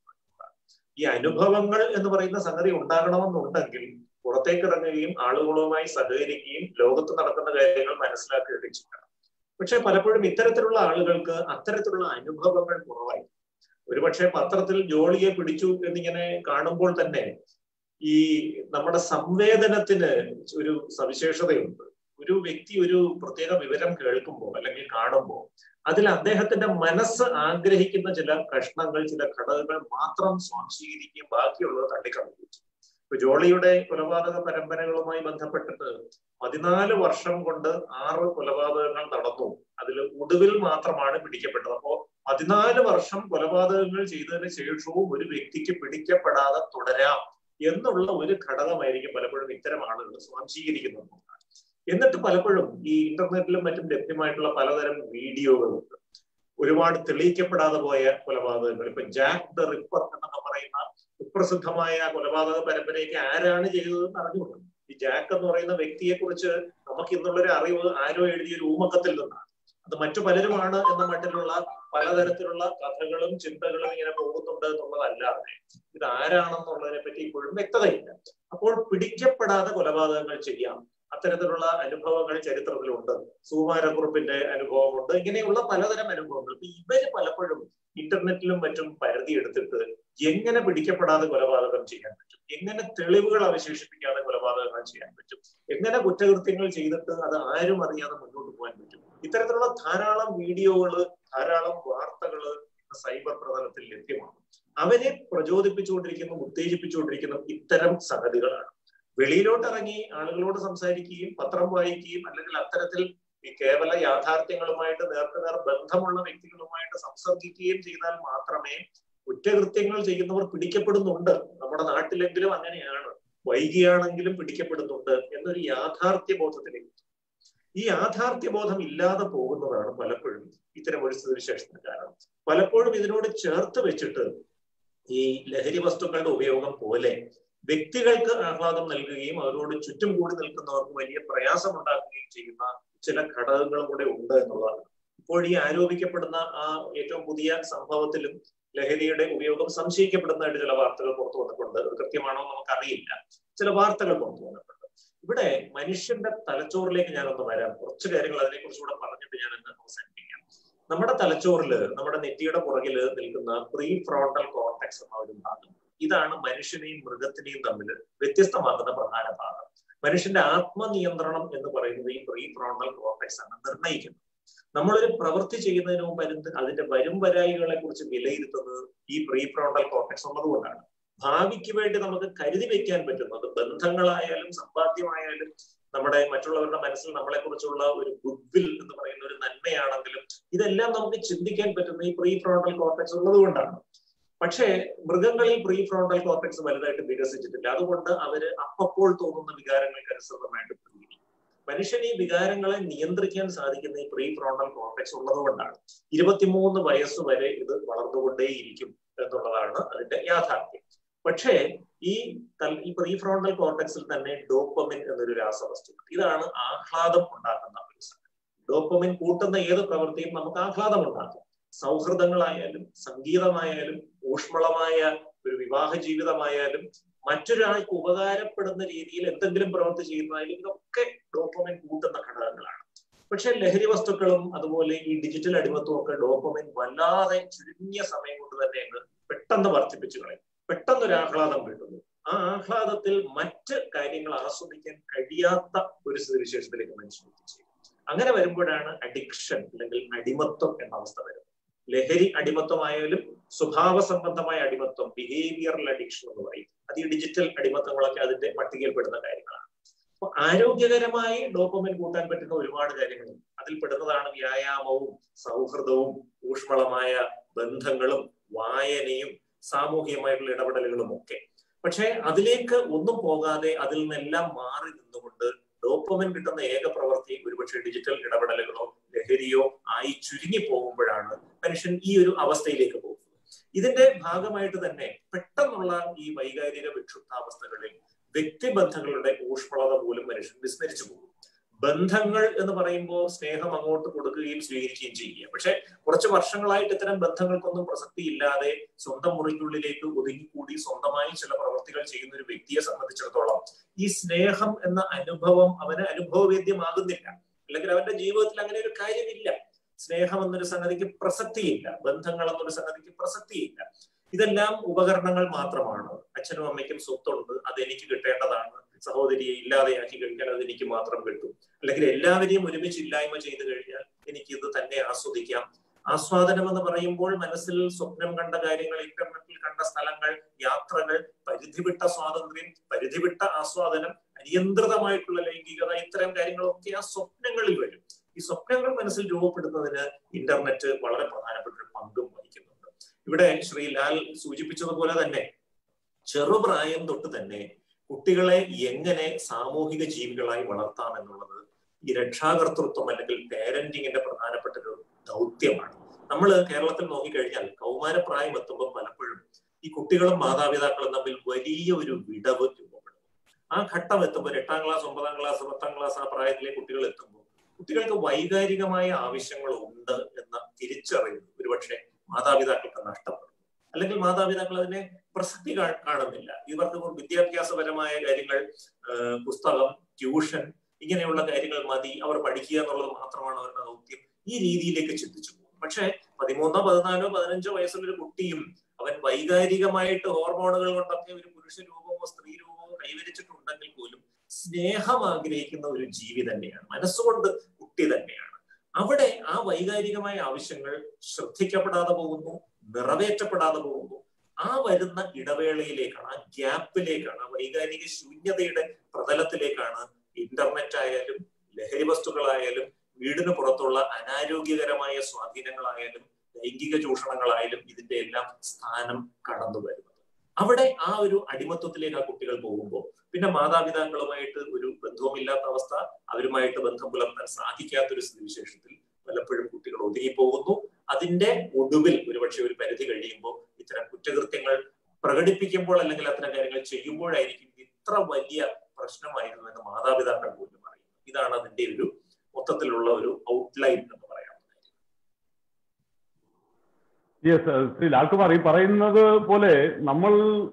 ഈ അനുഭവങ്ങൾ എന്ന് പറയുന്ന സംഗതി ഉണ്ടാകണമെന്നുണ്ടെങ്കിൽ പുറത്തേക്ക് ഇറങ്ങുകയും ആളുകളുമായി സഹകരിക്കുകയും ലോകത്ത് നടക്കുന്ന കാര്യങ്ങൾ മനസ്സിലാക്കുകയൊക്കെ ചെയ്യണം പക്ഷെ പലപ്പോഴും ഇത്തരത്തിലുള്ള ആളുകൾക്ക് അത്തരത്തിലുള്ള അനുഭവങ്ങൾ കുറവായി ഒരുപക്ഷെ പത്രത്തിൽ ജോളിയെ പിടിച്ചു എന്നിങ്ങനെ കാണുമ്പോൾ തന്നെ ഈ നമ്മുടെ സംവേദനത്തിന് ഒരു സവിശേഷതയുണ്ട് ഒരു വ്യക്തി ഒരു പ്രത്യേക വിവരം കേൾക്കുമ്പോൾ അല്ലെങ്കിൽ കാണുമ്പോൾ അതിൽ അദ്ദേഹത്തിന്റെ മനസ്സ് ആഗ്രഹിക്കുന്ന ചില കഷ്ണങ്ങൾ ചില ഘടകങ്ങൾ മാത്രം സ്വാംശീകരിക്കുകയും ബാക്കിയുള്ളത് തള്ളിക്കളയുകയും ചെയ്യും ഇപ്പൊ ജോളിയുടെ കൊലപാതക പരമ്പരകളുമായി ബന്ധപ്പെട്ടിട്ട് പതിനാല് വർഷം കൊണ്ട് ആറ് കൊലപാതകങ്ങൾ നടന്നു അതിൽ ഒടുവിൽ മാത്രമാണ് പിടിക്കപ്പെട്ടത് അപ്പോ പതിനാല് വർഷം കൊലപാതകങ്ങൾ ചെയ്തതിന് ശേഷവും ഒരു വ്യക്തിക്ക് പിടിക്കപ്പെടാതെ തുടരാം എന്നുള്ള ഒരു ഘടകമായിരിക്കും പലപ്പോഴും ഇത്തരം ആളുകൾ സ്വാംശീകരിക്കുന്നത് എന്നിട്ട് പലപ്പോഴും ഈ ഇന്റർനെറ്റിലും മറ്റും ലഭ്യമായിട്ടുള്ള പലതരം വീഡിയോകളുണ്ട് ഒരുപാട് തെളിയിക്കപ്പെടാതെ പോയ കൊലപാതകങ്ങൾ ഇപ്പൊ ജാക്ക് ദ റിപ്പർ എന്നൊക്കെ പറയുന്ന കുപ്രസിദ്ധമായ കൊലപാതക പരമ്പരയൊക്കെ ആരാണ് ചെയ്തതെന്ന് അറിഞ്ഞുകൊണ്ട് ഈ ജാക്ക് എന്ന് പറയുന്ന വ്യക്തിയെ കുറിച്ച് നമുക്ക് ഇന്നുള്ളൊരു അറിവ് ആരോ എഴുതിയ ഒരു ഊമക്കത്തിൽ നിന്നാണ് അത് മറ്റു പലരുമാണ് എന്ന മട്ടിലുള്ള പലതരത്തിലുള്ള കഥകളും ചിന്തകളും ഇങ്ങനെ പോകുന്നുണ്ട് എന്നുള്ളതല്ലാതെ ഇത് ആരാണെന്നുള്ളതിനെ പറ്റി ഇപ്പോഴും വ്യക്തതയില്ല അപ്പോൾ പിടിക്കപ്പെടാതെ കൊലപാതകങ്ങൾ ചെയ്യാം അത്തരത്തിലുള്ള അനുഭവങ്ങൾ ചരിത്രത്തിലുണ്ട് സുകുമാരക്കുറുപ്പിന്റെ അനുഭവമുണ്ട് ഇങ്ങനെയുള്ള പലതരം അനുഭവങ്ങൾ ഇപ്പൊ ഇവര് പലപ്പോഴും ഇന്റർനെറ്റിലും മറ്റും പരിധി എടുത്തിട്ട് എങ്ങനെ പിടിക്കപ്പെടാതെ കൊലപാതകം ചെയ്യാൻ പറ്റും എങ്ങനെ തെളിവുകൾ അവശേഷിപ്പിക്കാതെ കൊലപാതകങ്ങൾ ചെയ്യാൻ പറ്റും എങ്ങനെ കുറ്റകൃത്യങ്ങൾ ചെയ്തിട്ട് അത് ആരും അറിയാതെ മുന്നോട്ട് പോകാൻ പറ്റും ഇത്തരത്തിലുള്ള ധാരാളം വീഡിയോകള് ധാരാളം വാർത്തകള് സൈബർ പ്രതലത്തിൽ ലഭ്യമാണ് അവരെ പ്രചോദിപ്പിച്ചുകൊണ്ടിരിക്കുന്ന ഉത്തേജിപ്പിച്ചുകൊണ്ടിരിക്കുന്ന ഇത്തരം സംഗതികളാണ് വെളിയിലോട്ട് ഇറങ്ങി ആളുകളോട് സംസാരിക്കുകയും പത്രം വായിക്കുകയും അല്ലെങ്കിൽ അത്തരത്തിൽ ഈ കേവല യാഥാർത്ഥ്യങ്ങളുമായിട്ട് നേർക്കുനേർ ബന്ധമുള്ള വ്യക്തികളുമായിട്ട് സംസർഗിക്കുകയും ചെയ്താൽ മാത്രമേ കുറ്റകൃത്യങ്ങൾ ചെയ്യുന്നവർ പിടിക്കപ്പെടുന്നുണ്ട് നമ്മുടെ നാട്ടിലെങ്കിലും അങ്ങനെയാണ് വൈകിയാണെങ്കിലും പിടിക്കപ്പെടുന്നുണ്ട് എന്നൊരു യാഥാർത്ഥ്യ ബോധത്തിലേക്ക് ഈ യാഥാർത്ഥ്യ ബോധം ഇല്ലാതെ പോകുന്നതാണ് പലപ്പോഴും ഇത്തരം ഒരു സ്ഥിതിവിശേഷത്തിന് കാരണം പലപ്പോഴും ഇതിനോട് ചേർത്ത് വെച്ചിട്ട് ഈ ലഹരി വസ്തുക്കളുടെ ഉപയോഗം പോലെ വ്യക്തികൾക്ക് ആഹ്ലാദം നൽകുകയും അവരോട് ചുറ്റും കൂടി നിൽക്കുന്നവർക്ക് വലിയ പ്രയാസം ഉണ്ടാക്കുകയും ചെയ്യുന്ന ചില ഘടകങ്ങളും കൂടെ ഉണ്ട് എന്നുള്ളതാണ് ഇപ്പോൾ ഈ ആരോപിക്കപ്പെടുന്ന ആ ഏറ്റവും പുതിയ സംഭവത്തിലും ലഹരിയുടെ ഉപയോഗം സംശയിക്കപ്പെടുന്നതായിട്ട് ചില വാർത്തകൾ പുറത്തു വന്നിട്ടുണ്ട് അത് കൃത്യമാണോ നമുക്കറിയില്ല ചില വാർത്തകൾ പുറത്തു വന്നിട്ടുണ്ട് ഇവിടെ മനുഷ്യന്റെ തലച്ചോറിലേക്ക് ഞാനൊന്ന് വരാം കുറച്ച് കാര്യങ്ങൾ അതിനെക്കുറിച്ച് കൂടെ പറഞ്ഞിട്ട് ഞാൻ ഇന്ന് അവസാനിപ്പിക്കാം നമ്മുടെ തലച്ചോറില് നമ്മുടെ നെറ്റിയുടെ പുറകില് നിൽക്കുന്ന പ്രീ ഫ്രോണ്ടൽ കോർട്ടക്സ് എന്ന ഒരു ഭാഗം ഇതാണ് മനുഷ്യനെയും മൃഗത്തിനെയും തമ്മിൽ വ്യത്യസ്തമാക്കുന്ന പ്രധാന ഭാഗം മനുഷ്യന്റെ ആത്മനിയന്ത്രണം എന്ന് പറയുന്നത് ഈ പ്രീ ഫ്രോണ്ടൽ കോർട്ടക്സ് ആണ് നിർണ്ണയിക്കുന്നത് നമ്മളൊരു പ്രവൃത്തി ചെയ്യുന്നതിന് മുമ്പ് അതിന്റെ അതിന്റെ വരും വരായികളെ കുറിച്ച് വിലയിരുത്തുന്നത് ഈ പ്രീ ഫ്രോണ്ടൽ കോർട്ടക്സ് ഉള്ളതുകൊണ്ടാണ് ഭാവിക്ക് വേണ്ടി നമുക്ക് കരുതി വെക്കാൻ പറ്റുന്നത് ബന്ധങ്ങളായാലും സമ്പാദ്യമായാലും നമ്മുടെ മറ്റുള്ളവരുടെ മനസ്സിൽ നമ്മളെ കുറിച്ചുള്ള ഒരു ഗുഡ് വിൽ എന്ന് പറയുന്ന ഒരു നന്മയാണെങ്കിലും ഇതെല്ലാം നമുക്ക് ചിന്തിക്കാൻ പറ്റുന്ന ഈ പ്രീ ഫ്രോണ്ടൽ കോർട്ടക്സ് ഉള്ളത് കൊണ്ടാണ് പക്ഷേ മൃഗങ്ങളിൽ പ്രീ ഫ്രോണ്ടൽ കോർട്ടക്സ് വലുതായിട്ട് വികസിച്ചിട്ടില്ല അതുകൊണ്ട് അവര് അപ്പപ്പോൾ തോന്നുന്ന വികാരങ്ങൾക്ക് അനുസൃതമായിട്ട് പ്രതികരിക്കും മനുഷ്യൻ ഈ വികാരങ്ങളെ നിയന്ത്രിക്കാൻ സാധിക്കുന്ന ഈ പ്രീ ഫ്രോണ്ടൽ കോർട്ടക്സ് ഉള്ളതുകൊണ്ടാണ് ഇരുപത്തിമൂന്ന് വയസ്സ് വരെ ഇത് വളർന്നുകൊണ്ടേയിരിക്കും എന്നുള്ളതാണ് അതിന്റെ യാഥാർത്ഥ്യം പക്ഷേ ഈ ഈ പ്രീ ഫ്രോണ്ടൽ കോർട്ടക്സിൽ തന്നെ ഡോപ്പമിൻ എന്നൊരു രാസവസ്തു ഇതാണ് ആഹ്ലാദം ഉണ്ടാക്കുന്ന ഒരു സംഗതി ഡോപ്പമിൻ കൂട്ടുന്ന ഏത് പ്രവൃത്തിയും നമുക്ക് ആഹ്ലാദം ഉണ്ടാക്കും സൗഹൃദങ്ങളായാലും സംഗീതമായാലും ഊഷ്മളമായ ഒരു വിവാഹ ജീവിതമായാലും മറ്റൊരാൾക്ക് ഉപകാരപ്പെടുന്ന രീതിയിൽ എന്തെങ്കിലും പ്രവൃത്തി ചെയ്യുന്നതായാലും ഇതൊക്കെ ഡോപ്പമിൻ കൂട്ടുന്ന ഘടകങ്ങളാണ് പക്ഷെ ലഹരി വസ്തുക്കളും അതുപോലെ ഈ ഡിജിറ്റൽ അടിമത്വം ഒക്കെ ഡോപ്പമിൻ വല്ലാതെ ചുരുങ്ങിയ സമയം കൊണ്ട് തന്നെ അങ്ങ് പെട്ടെന്ന് വർദ്ധിപ്പിച്ചു കളയും പെട്ടെന്ന് ഒരു ആഹ്ലാദം കിട്ടുന്നു ആ ആഹ്ലാദത്തിൽ മറ്റ് കാര്യങ്ങൾ ആസ്വദിക്കാൻ കഴിയാത്ത ഒരു സ്ഥിതിവിശേഷത്തിലേക്ക് മനുഷ്യൻ എത്തിച്ചേരും അങ്ങനെ വരുമ്പോഴാണ് അഡിക്ഷൻ അല്ലെങ്കിൽ അടിമത്വം എന്ന അവസ്ഥ വരുന്നത് ലഹരി അടിമത്വമായാലും സ്വഭാവ സംബന്ധമായ അടിമത്വം ബിഹേവിയറൽ അഡിക്ഷൻ എന്ന് പറയും അത് ഈ ഡിജിറ്റൽ അടിമത്തങ്ങളൊക്കെ അതിന്റെ പട്ടികയിൽപ്പെടുന്ന കാര്യങ്ങളാണ് അപ്പൊ ആരോഗ്യകരമായി ഡോപ്പമിൻ കൂട്ടാൻ പറ്റുന്ന ഒരുപാട് കാര്യങ്ങളുണ്ട് അതിൽ പെടുന്നതാണ് വ്യായാമവും സൗഹൃദവും ഊഷ്മളമായ ബന്ധങ്ങളും വായനയും സാമൂഹികമായിട്ടുള്ള ഇടപെടലുകളും ഒക്കെ പക്ഷെ അതിലേക്ക് ഒന്നും പോകാതെ അതിൽ നിന്നെല്ലാം മാറി നിന്നുകൊണ്ട് ഡോപ്പമിൻ കിട്ടുന്ന ഏക പ്രവൃത്തി ഒരുപക്ഷെ ഡിജിറ്റൽ ഇടപെടലുകളോ ലഹരിയോ ആയി ചുരുങ്ങി പോകുമ്പോഴാണ് മനുഷ്യൻ ഈ ഒരു അവസ്ഥയിലേക്ക് പോകുന്നത് ഇതിന്റെ ഭാഗമായിട്ട് തന്നെ പെട്ടെന്നുള്ള ഈ വൈകാരിക വിക്ഷുബ്ധാവസ്ഥകളിൽ വ്യക്തിബന്ധങ്ങളുടെ ഊഷ്മളത പോലും മനുഷ്യൻ വിസ്മരിച്ചു പോകും ബന്ധങ്ങൾ എന്ന് പറയുമ്പോൾ സ്നേഹം അങ്ങോട്ട് കൊടുക്കുകയും സ്വീകരിക്കുകയും ചെയ്യുക പക്ഷെ കുറച്ച് വർഷങ്ങളായിട്ട് ഇത്തരം ബന്ധങ്ങൾക്കൊന്നും പ്രസക്തി ഇല്ലാതെ സ്വന്തം മുറിക്കുള്ളിലേക്ക് ഒതുങ്ങിക്കൂടി സ്വന്തമായി ചില പ്രവൃത്തികൾ ചെയ്യുന്ന ഒരു വ്യക്തിയെ സംബന്ധിച്ചിടത്തോളം ഈ സ്നേഹം എന്ന അനുഭവം അവന് അനുഭവവേദ്യമാകുന്നില്ല അല്ലെങ്കിൽ അവന്റെ ജീവിതത്തിൽ അങ്ങനെ ഒരു കാര്യമില്ല സ്നേഹം എന്നൊരു സംഗതിക്ക് പ്രസക്തിയില്ല ബന്ധങ്ങൾ എന്നൊരു സംഗതിക്ക് പ്രസക്തിയില്ല ഇതെല്ലാം ഉപകരണങ്ങൾ മാത്രമാണ് അച്ഛനും അമ്മയ്ക്കും സ്വത്തുണ്ട് അത് എനിക്ക് കിട്ടേണ്ടതാണ് സഹോദരിയെ ഇല്ലാതെയാക്കി കഴിഞ്ഞാൽ അത് എനിക്ക് മാത്രം കിട്ടും അല്ലെങ്കിൽ എല്ലാവരെയും ഒരുമിച്ച് ഇല്ലായ്മ ചെയ്തു കഴിഞ്ഞാൽ എനിക്ക് ഇത് തന്നെ ആസ്വദിക്കാം ആസ്വാദനം എന്ന് പറയുമ്പോൾ മനസ്സിൽ സ്വപ്നം കണ്ട കാര്യങ്ങൾ ഇന്റർനെറ്റിൽ കണ്ട സ്ഥലങ്ങൾ യാത്രകൾ പരിധിവിട്ട സ്വാതന്ത്ര്യം പരിധിവിട്ട ആസ്വാദനം അനിയന്ത്രിതമായിട്ടുള്ള ലൈംഗികത ഇത്തരം കാര്യങ്ങളൊക്കെ ആ സ്വപ്നങ്ങളിൽ വരും ഈ സ്വപ്നങ്ങൾ മനസ്സിൽ രൂപപ്പെടുന്നതിന് ഇന്റർനെറ്റ് വളരെ പ്രധാനപ്പെട്ട ഒരു പങ്കും വഹിക്കുന്നുണ്ട് ഇവിടെ ശ്രീ ലാൽ സൂചിപ്പിച്ചതുപോലെ തന്നെ ചെറുപ്രായം തൊട്ട് തന്നെ കുട്ടികളെ എങ്ങനെ സാമൂഹിക ജീവികളായി വളർത്താം എന്നുള്ളത് ഈ രക്ഷാകർതൃത്വം അല്ലെങ്കിൽ പാരന്റിങ്ങിന്റെ പ്രധാനപ്പെട്ട ഒരു ദൗത്യമാണ് നമ്മൾ കേരളത്തിൽ നോക്കിക്കഴിഞ്ഞാൽ കൗമാരപ്രായം എത്തുമ്പോൾ പലപ്പോഴും ഈ കുട്ടികളും മാതാപിതാക്കളും തമ്മിൽ വലിയ ഒരു വിടവ് രൂപപ്പെടും ആ ഘട്ടം എത്തുമ്പോൾ എട്ടാം ക്ലാസ് ഒമ്പതാം ക്ലാസ് പത്താം ക്ലാസ് ആ പ്രായത്തിലെ കുട്ടികൾ എത്തുമ്പോൾ കുട്ടികൾക്ക് വൈകാരികമായ ആവശ്യങ്ങൾ ഉണ്ട് എന്ന തിരിച്ചറിവ് ഒരുപക്ഷെ മാതാപിതാക്കൾക്ക് നഷ്ടപ്പെടും അല്ലെങ്കിൽ മാതാപിതാക്കൾ അതിനെ പ്രസക്തി കാണുന്നില്ല ഇവർക്ക് വിദ്യാഭ്യാസപരമായ കാര്യങ്ങൾ പുസ്തകം ട്യൂഷൻ ഇങ്ങനെയുള്ള കാര്യങ്ങൾ മതി അവർ പഠിക്കുക എന്നുള്ളത് മാത്രമാണ് അവരുടെ ദൗത്യം ഈ രീതിയിലേക്ക് ചിന്തിച്ചു പോകും പക്ഷെ പതിമൂന്നോ പതിനാലോ പതിനഞ്ചോ വയസ്സുള്ള ഒരു കുട്ടിയും അവൻ വൈകാരികമായിട്ട് ഹോർമോണുകൾ കൊണ്ടൊക്കെ ഒരു പുരുഷ രൂപമോ സ്ത്രീ രൂപമോ കൈവരിച്ചിട്ടുണ്ടെങ്കിൽ പോലും സ്നേഹം ആഗ്രഹിക്കുന്ന ഒരു ജീവി തന്നെയാണ് മനസ്സുകൊണ്ട് കുട്ടി തന്നെയാണ് അവിടെ ആ വൈകാരികമായ ആവശ്യങ്ങൾ ശ്രദ്ധിക്കപ്പെടാതെ പോകുന്നു നിറവേറ്റപ്പെടാതെ പോകുന്നു ആ വരുന്ന ഇടവേളയിലേക്കാണ് ആ ഗ്യാപ്പിലേക്കാണ് ആ വൈകാരിക ശൂന്യതയുടെ പ്രതലത്തിലേക്കാണ് ഇന്റർനെറ്റ് ആയാലും ലഹരി വസ്തുക്കളായാലും വീടിന് പുറത്തുള്ള അനാരോഗ്യകരമായ സ്വാധീനങ്ങളായാലും ലൈംഗിക ചൂഷണങ്ങളായാലും ഇതിന്റെ എല്ലാം സ്ഥാനം കടന്നു വരുന്നത് അവിടെ ആ ഒരു അടിമത്വത്തിലേക്ക് ആ കുട്ടികൾ പോകുമ്പോൾ പിന്നെ മാതാപിതാക്കളുമായിട്ട് ഒരു ബന്ധവുമില്ലാത്ത അവസ്ഥ അവരുമായിട്ട് ബന്ധം പുലർത്താൻ സാധിക്കാത്ത ഒരു സ്ഥിതിവിശേഷത്തിൽ പലപ്പോഴും കുട്ടികൾ ഒതുങ്ങിപ്പോകുന്നു അതിന്റെ ഒടുവിൽ ഒരുപക്ഷെ ഒരു പരിധി കഴിയുമ്പോൾ ഇത്തരം കുറ്റകൃത്യങ്ങൾ പ്രകടിപ്പിക്കുമ്പോൾ അല്ലെങ്കിൽ അത്തരം കാര്യങ്ങൾ ചെയ്യുമ്പോഴായിരിക്കും ഇത്ര വലിയ പ്രശ്നമായിരുന്നു എന്ന് മാതാപിതാക്കൾ പോലും അറിയുന്നത് ഇതാണ് അതിന്റെ ഒരു മൊത്തത്തിലുള്ള ഒരു ഔട്ട്ലൈൻ എന്ന് പറയാം യെസ് ശ്രീ ലാൽകുമാർ ഈ പറയുന്നത് പോലെ നമ്മൾ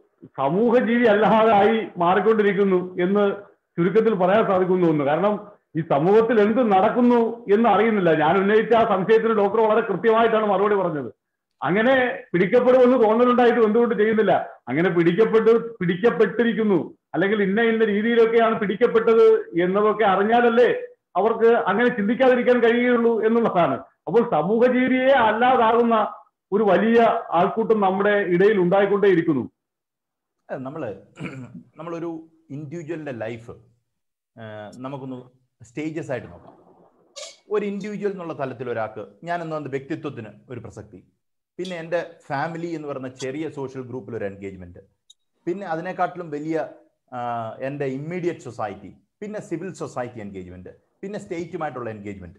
സമൂഹ ജീവി അല്ലാതായി മാറിക്കൊണ്ടിരിക്കുന്നു എന്ന് ചുരുക്കത്തിൽ പറയാൻ സാധിക്കുന്നു എന്ന് കാരണം ഈ സമൂഹത്തിൽ എന്ത് നടക്കുന്നു എന്ന് അറിയുന്നില്ല ഞാൻ ഉന്നയിച്ച ആ സംശയത്തിന് ഡോക്ടർ വളരെ കൃത്യമായിട്ടാണ് മറുപടി പറഞ്ഞത് അങ്ങനെ പിടിക്കപ്പെടുമെന്ന് തോന്നലുണ്ടായിട്ട് എന്തുകൊണ്ട് ചെയ്യുന്നില്ല അങ്ങനെ പിടിക്കപ്പെട്ട് പിടിക്കപ്പെട്ടിരിക്കുന്നു അല്ലെങ്കിൽ ഇന്ന ഇന്ന രീതിയിലൊക്കെയാണ് പിടിക്കപ്പെട്ടത് എന്നതൊക്കെ അറിഞ്ഞാലല്ലേ അവർക്ക് അങ്ങനെ ചിന്തിക്കാതിരിക്കാൻ കഴിയുകയുള്ളൂ എന്നുള്ളതാണ് അപ്പോൾ സമൂഹജീവിയെ അല്ലാതാകുന്ന ഒരു വലിയ ആൾക്കൂട്ടം നമ്മുടെ ഇടയിൽ ഉണ്ടായിക്കൊണ്ടേയിരിക്കുന്നു നമ്മള് നമ്മളൊരു ഇൻഡിവിജ്വലിന്റെ ലൈഫ് നമുക്കൊന്ന് സ്റ്റേജസ് ആയിട്ട് നോക്കാം ഒരു ഇൻഡിവിജ്വൽ എന്നുള്ള തലത്തിൽ ഒരാൾക്ക് ഞാൻ എന്ന വ്യക്തിത്വത്തിന് ഒരു പ്രസക്തി പിന്നെ എൻ്റെ ഫാമിലി എന്ന് പറയുന്ന ചെറിയ സോഷ്യൽ ഗ്രൂപ്പിൽ ഒരു എൻഗേജ്മെന്റ് പിന്നെ അതിനെക്കാട്ടിലും വലിയ എൻ്റെ ഇമ്മീഡിയറ്റ് സൊസൈറ്റി പിന്നെ സിവിൽ സൊസൈറ്റി എൻഗേജ്മെന്റ് പിന്നെ സ്റ്റേറ്റുമായിട്ടുള്ള എൻഗേജ്മെന്റ്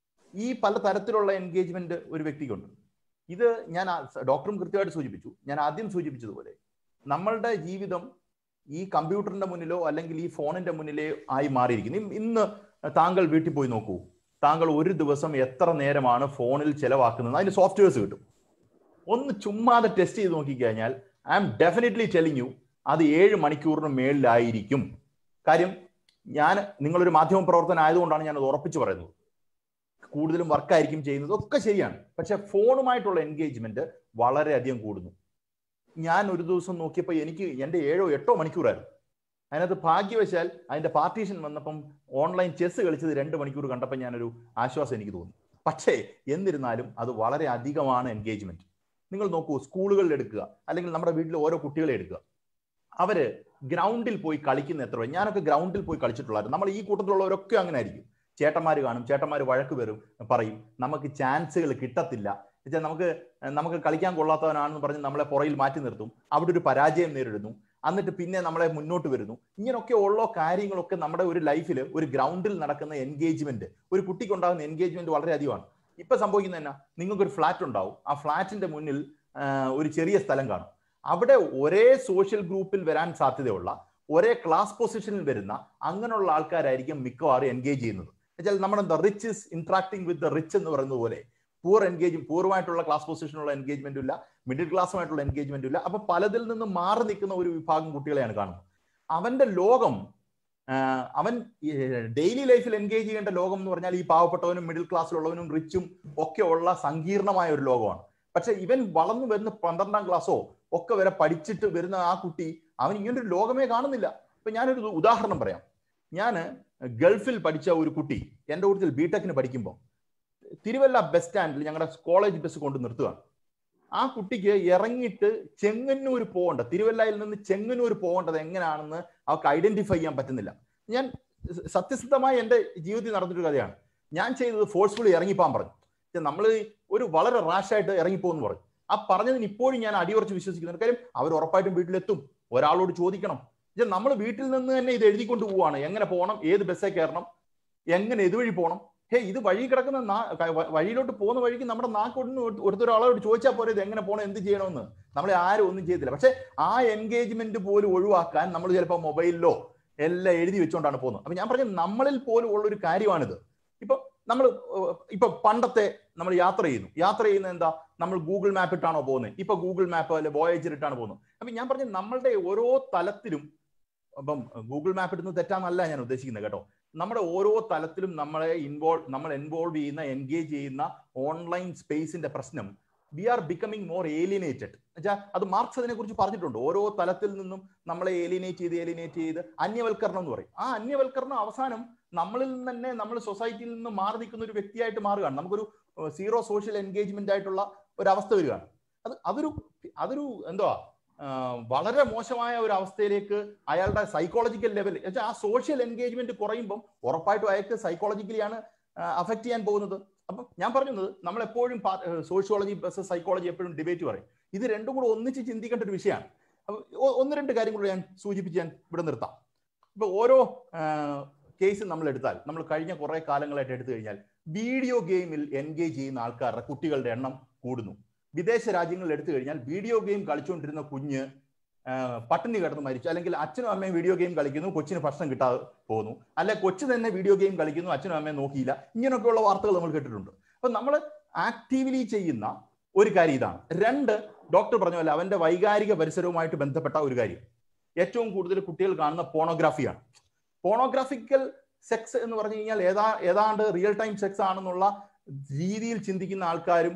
ഈ പല തരത്തിലുള്ള എൻഗേജ്മെന്റ് ഒരു വ്യക്തിക്കുണ്ട് ഇത് ഞാൻ ഡോക്ടറും കൃത്യമായിട്ട് സൂചിപ്പിച്ചു ഞാൻ ആദ്യം സൂചിപ്പിച്ചതുപോലെ നമ്മളുടെ ജീവിതം ഈ കമ്പ്യൂട്ടറിന്റെ മുന്നിലോ അല്ലെങ്കിൽ ഈ ഫോണിന്റെ മുന്നിലേ ആയി മാറിയിരിക്കുന്നു ഇന്ന് താങ്കൾ വീട്ടിൽ പോയി നോക്കൂ താങ്കൾ ഒരു ദിവസം എത്ര നേരമാണ് ഫോണിൽ ചെലവാക്കുന്നത് അതിന് സോഫ്റ്റ്വെയർസ് കിട്ടും ഒന്ന് ചുമ്മാതെ ടെസ്റ്റ് ചെയ്ത് നോക്കിക്കഴിഞ്ഞാൽ I am definitely telling you അത് ഏഴ് മണിക്കൂറിന് മേളിലായിരിക്കും കാര്യം ഞാൻ നിങ്ങളൊരു മാധ്യമ പ്രവർത്തനം ആയതുകൊണ്ടാണ് ഞാൻ അത് ഉറപ്പിച്ചു പറയുന്നത് കൂടുതലും വർക്കായിരിക്കും ചെയ്യുന്നത് ഒക്കെ ശരിയാണ് പക്ഷെ ഫോണുമായിട്ടുള്ള എൻഗേജ്മെന്റ് വളരെയധികം കൂടുന്നു ഞാൻ ഒരു ദിവസം നോക്കിയപ്പോൾ എനിക്ക് എൻ്റെ ഏഴോ എട്ടോ മണിക്കൂറായിരുന്നു അതിനകത്ത് ഭാഗ്യവശാൽ അതിന്റെ പാർട്ടീഷൻ വന്നപ്പം ഓൺലൈൻ ചെസ് കളിച്ചത് രണ്ട് മണിക്കൂർ കണ്ടപ്പോൾ ഞാനൊരു ആശ്വാസം എനിക്ക് തോന്നി പക്ഷേ എന്നിരുന്നാലും അത് വളരെ അധികമാണ് എൻഗേജ്മെന്റ് നിങ്ങൾ നോക്കൂ സ്കൂളുകളിൽ എടുക്കുക അല്ലെങ്കിൽ നമ്മുടെ വീട്ടിലെ ഓരോ കുട്ടികളെ എടുക്കുക അവര് ഗ്രൗണ്ടിൽ പോയി കളിക്കുന്ന എത്ര ഞാനൊക്കെ ഗ്രൗണ്ടിൽ പോയി കളിച്ചിട്ടുള്ളായിരുന്നു നമ്മൾ ഈ കൂട്ടത്തിലുള്ളവരൊക്കെ അങ്ങനെ ആയിരിക്കും ചേട്ടന്മാർ കാണും ചേട്ടന്മാർ വഴക്ക് വരും പറയും നമുക്ക് ചാൻസുകൾ കിട്ടത്തില്ല വെച്ചാൽ നമുക്ക് നമുക്ക് കളിക്കാൻ കൊള്ളാത്തവനാണെന്ന് പറഞ്ഞ് നമ്മളെ പുറയിൽ മാറ്റി നിർത്തും അവിടെ ഒരു പരാജയം നേരിടുന്നു എന്നിട്ട് പിന്നെ നമ്മളെ മുന്നോട്ട് വരുന്നു ഇങ്ങനെയൊക്കെ ഉള്ള കാര്യങ്ങളൊക്കെ നമ്മുടെ ഒരു ലൈഫിൽ ഒരു ഗ്രൗണ്ടിൽ നടക്കുന്ന എൻഗേജ്മെന്റ് ഒരു കുട്ടിക്ക് ഉണ്ടാകുന്ന എൻഗേജ്മെന്റ് വളരെ അധികമാണ് ഇപ്പൊ സംഭവിക്കുന്നത് എന്നാ നിങ്ങൾക്ക് ഒരു ഫ്ലാറ്റ് ഉണ്ടാവും ആ ഫ്ലാറ്റിന്റെ മുന്നിൽ ഒരു ചെറിയ സ്ഥലം കാണും അവിടെ ഒരേ സോഷ്യൽ ഗ്രൂപ്പിൽ വരാൻ സാധ്യതയുള്ള ഒരേ ക്ലാസ് പൊസിഷനിൽ വരുന്ന അങ്ങനെയുള്ള ആൾക്കാരായിരിക്കും മിക്കവാറും എൻഗേജ് ചെയ്യുന്നത് വെച്ചാൽ നമ്മുടെ the rich is interacting with the rich എന്ന് പറയുന്നത് പോലെ പൂർ എൻഗേജ് പൂർവ്വമായിട്ടുള്ള ക്ലാസ് പൊസിഷനുള്ള എൻഗേജ്മെന്റും ഇല്ല മിഡിൽ ക്ലാസ്സുമായിട്ടുള്ള എൻഗേജ്മെന്റും ഇല്ല അപ്പൊ പലതിൽ നിന്ന് മാറി നിൽക്കുന്ന ഒരു വിഭാഗം കുട്ടികളെയാണ് കാണുന്നത് അവന്റെ ലോകം അവൻ ഡെയിലി ലൈഫിൽ എൻഗേജ് ചെയ്യേണ്ട ലോകം എന്ന് പറഞ്ഞാൽ ഈ പാവപ്പെട്ടവനും മിഡിൽ ക്ലാസ്സിലുള്ളവനും റിച്ചും ഒക്കെ ഉള്ള സങ്കീർണമായ ഒരു ലോകമാണ് പക്ഷെ ഇവൻ വളർന്നു വരുന്ന പന്ത്രണ്ടാം ക്ലാസ്സോ ഒക്കെ വരെ പഠിച്ചിട്ട് വരുന്ന ആ കുട്ടി അവൻ ഇങ്ങനൊരു ലോകമേ കാണുന്നില്ല ഇപ്പൊ ഞാനൊരു ഉദാഹരണം പറയാം ഞാൻ ഗൾഫിൽ പഠിച്ച ഒരു കുട്ടി എൻ്റെ കൂട്ടത്തിൽ ബിടെക്കിന് പഠിക്കുമ്പോൾ തിരുവല്ല ബസ് സ്റ്റാൻഡിൽ ഞങ്ങളുടെ കോളേജ് ബസ് കൊണ്ട് നിർത്തുകയാണ് ആ കുട്ടിക്ക് ഇറങ്ങിയിട്ട് ചെങ്ങന്നൂർ പോകേണ്ട തിരുവല്ലയിൽ നിന്ന് ചെങ്ങന്നൂർ പോകേണ്ടത് എങ്ങനെയാണെന്ന് അവർക്ക് ഐഡന്റിഫൈ ചെയ്യാൻ പറ്റുന്നില്ല ഞാൻ സത്യസന്ധമായി എൻ്റെ ജീവിതത്തിൽ നടന്നൊരു കഥയാണ് ഞാൻ ചെയ്തത് ഫോഴ്സ്ഫുള്ളി ഇറങ്ങിപ്പോകാൻ പറഞ്ഞു നമ്മൾ ഒരു വളരെ റാഷായിട്ട് ഇറങ്ങിപ്പോന്ന് പറഞ്ഞു ആ പറഞ്ഞതിന് ഇപ്പോഴും ഞാൻ അടിയുറച്ച് വിശ്വസിക്കുന്ന കാര്യം അവർ ഉറപ്പായിട്ടും വീട്ടിലെത്തും ഒരാളോട് ചോദിക്കണം നമ്മൾ വീട്ടിൽ നിന്ന് തന്നെ ഇത് എഴുതിക്കൊണ്ട് പോവാണ് എങ്ങനെ പോകണം ഏത് ബസ്സേ കയറണം എങ്ങനെ ഇതുവഴി പോകണം ഹേ ഇത് വഴി കിടക്കുന്ന നാ- ക- വ- വഴിയിലോട്ട് പോകുന്ന വഴിക്ക് നമ്മുടെ നാക്കൊന്ന് ഒരുത്തൊരാളോട് ചോദിച്ചാൽ പോരെ ഇത് എങ്ങനെ പോകണം എന്ത് ചെയ്യണമെന്ന് നമ്മളെ ആരും ഒന്നും ചെയ്തില്ല പക്ഷെ ആ എൻഗേജ്മെന്റ് പോലും ഒഴിവാക്കാൻ നമ്മൾ ചിലപ്പോൾ മൊബൈലിലോ എല്ലാം എഴുതി വെച്ചുകൊണ്ടാണ് പോകുന്നത് അപ്പൊ ഞാൻ പറഞ്ഞ നമ്മളിൽ പോലും ഉള്ള ഒരു കാര്യമാണിത് ഇപ്പൊ നമ്മൾ ഇപ്പൊ പണ്ടത്തെ നമ്മൾ യാത്ര ചെയ്യുന്നു യാത്ര ചെയ്യുന്നത് എന്താ നമ്മൾ ഗൂഗിൾ മാപ്പ് ഇട്ടാണോ പോകുന്നത് ഇപ്പൊ ഗൂഗിൾ മാപ്പ് അല്ലെ വോയേജർ ഇട്ടാണ് പോകുന്നത് അപ്പൊ ഞാൻ പറഞ്ഞ നമ്മളുടെ ഓരോ തലത്തിലും അപ്പം ഗൂഗിൾ മാപ്പ് ഇടുന്നത് തെറ്റാന്നല്ല ഞാൻ ഉദ്ദേശിക്കുന്നത് കേട്ടോ നമ്മുടെ ഓരോ തലത്തിലും നമ്മളെ ഇൻവോൾവ് നമ്മൾ ഇൻവോൾവ് ചെയ്യുന്ന എൻഗേജ് ചെയ്യുന്ന ഓൺലൈൻ സ്പേസിന്റെ പ്രശ്നം we are becoming more alienated എന്നുവെച്ചാൽ അത് മാർക്സ് അതിനെ കുറിച്ച് പറഞ്ഞിട്ടുണ്ട് ഓരോ തലത്തിൽ നിന്നും നമ്മളെ ഏലിയനേറ്റ് ചെയ്ത് ഏലിയനേറ്റ് ചെയ്ത് അന്യവൽക്കരണം എന്ന് പറയും ആ അന്യവൽക്കരണം അവസാനം നമ്മളിൽ നിന്ന് തന്നെ നമ്മൾ സൊസൈറ്റിയിൽ നിന്ന് മാറി നിൽക്കുന്ന ഒരു വ്യക്തിയായിട്ട് മാറുകയാണ് നമുക്കൊരു സീറോ സോഷ്യൽ എൻഗേജ്മെന്റ് ആയിട്ടുള്ള ഒരു അവസ്ഥ വരികയാണ് അത് അതൊരു അതൊരു എന്തുവാ ആ, വളരെ മോശമായ ഒരു അവസ്ഥയിലേക്ക് അയാളുടെ സൈക്കോളജിക്കൽ ലെവൽ വെച്ചാൽ ആ സോഷ്യൽ എൻഗേജ്മെന്റ് കുറയുമ്പം ഉറപ്പായിട്ടും അയാൾക്ക് സൈക്കോളജിക്കലിയാണ് അഫക്ട് ചെയ്യാൻ പോകുന്നത് അപ്പം ഞാൻ പറഞ്ഞത് നമ്മൾ എപ്പോഴും സോഷ്യോളജി ബസ് സൈക്കോളജി എപ്പോഴും ഡിബേറ്റ് പറയും ഇത് രണ്ടും കൂടെ ഒന്നിച്ച് ചിന്തിക്കേണ്ട ഒരു വിഷയമാണ് അപ്പൊ ഒ- ഒന്ന് രണ്ട് കാര്യം കൂടെ ഞാൻ സൂചിപ്പിച്ച് ഞാൻ ഇവിടെ നിർത്താം ഇപ്പൊ ഓരോ കേസ് നമ്മൾ എടുത്താൽ നമ്മൾ കഴിഞ്ഞ കുറെ കാലങ്ങളായിട്ട് എടുത്തു കഴിഞ്ഞാൽ വീഡിയോ ഗെയിമിൽ എൻഗേജ് ചെയ്യുന്ന ആൾക്കാരുടെ കുട്ടികളുടെ എണ്ണം കൂടുന്നു വിദേശ രാജ്യങ്ങളിൽ എടുത്തു കഴിഞ്ഞാൽ വീഡിയോ ഗെയിം കളിച്ചുകൊണ്ടിരുന്ന കുഞ്ഞ് ആ, പട്ടിണി കിടന്ന് മരിച്ചു അല്ലെങ്കിൽ അച്ഛനും അമ്മയും വീഡിയോ ഗെയിം കളിക്കുന്നു കൊച്ചിന് ഭക്ഷണം കിട്ടാതെ പോകുന്നു അല്ലെ കൊച്ചു തന്നെ വീഡിയോ ഗെയിം കളിക്കുന്നു അച്ഛനും അമ്മയും നോക്കിയില്ല ഇങ്ങനെയൊക്കെയുള്ള വാർത്തകൾ നമ്മൾ കേട്ടിട്ടുണ്ട് അപ്പൊ നമ്മൾ ആക്റ്റീവ്ലി ചെയ്യുന്ന ഒരു കാര്യം ഇതാണ് രണ്ട് ഡോക്ടർ പറഞ്ഞ പോലെ അവന്റെ വൈകാരിക പരിസരവുമായിട്ട് ബന്ധപ്പെട്ട ഒരു കാര്യം ഏറ്റവും കൂടുതൽ കുട്ടികൾ കാണുന്ന പോണോഗ്രാഫിയാണ് പോണോഗ്രാഫിക്കൽ സെക്സ് എന്ന് പറഞ്ഞു കഴിഞ്ഞാൽ ഏതാ ഏതാണ്ട് റിയൽ ടൈം സെക്സ് ആണെന്നുള്ള രീതിയിൽ ചിന്തിക്കുന്ന ആൾക്കാരും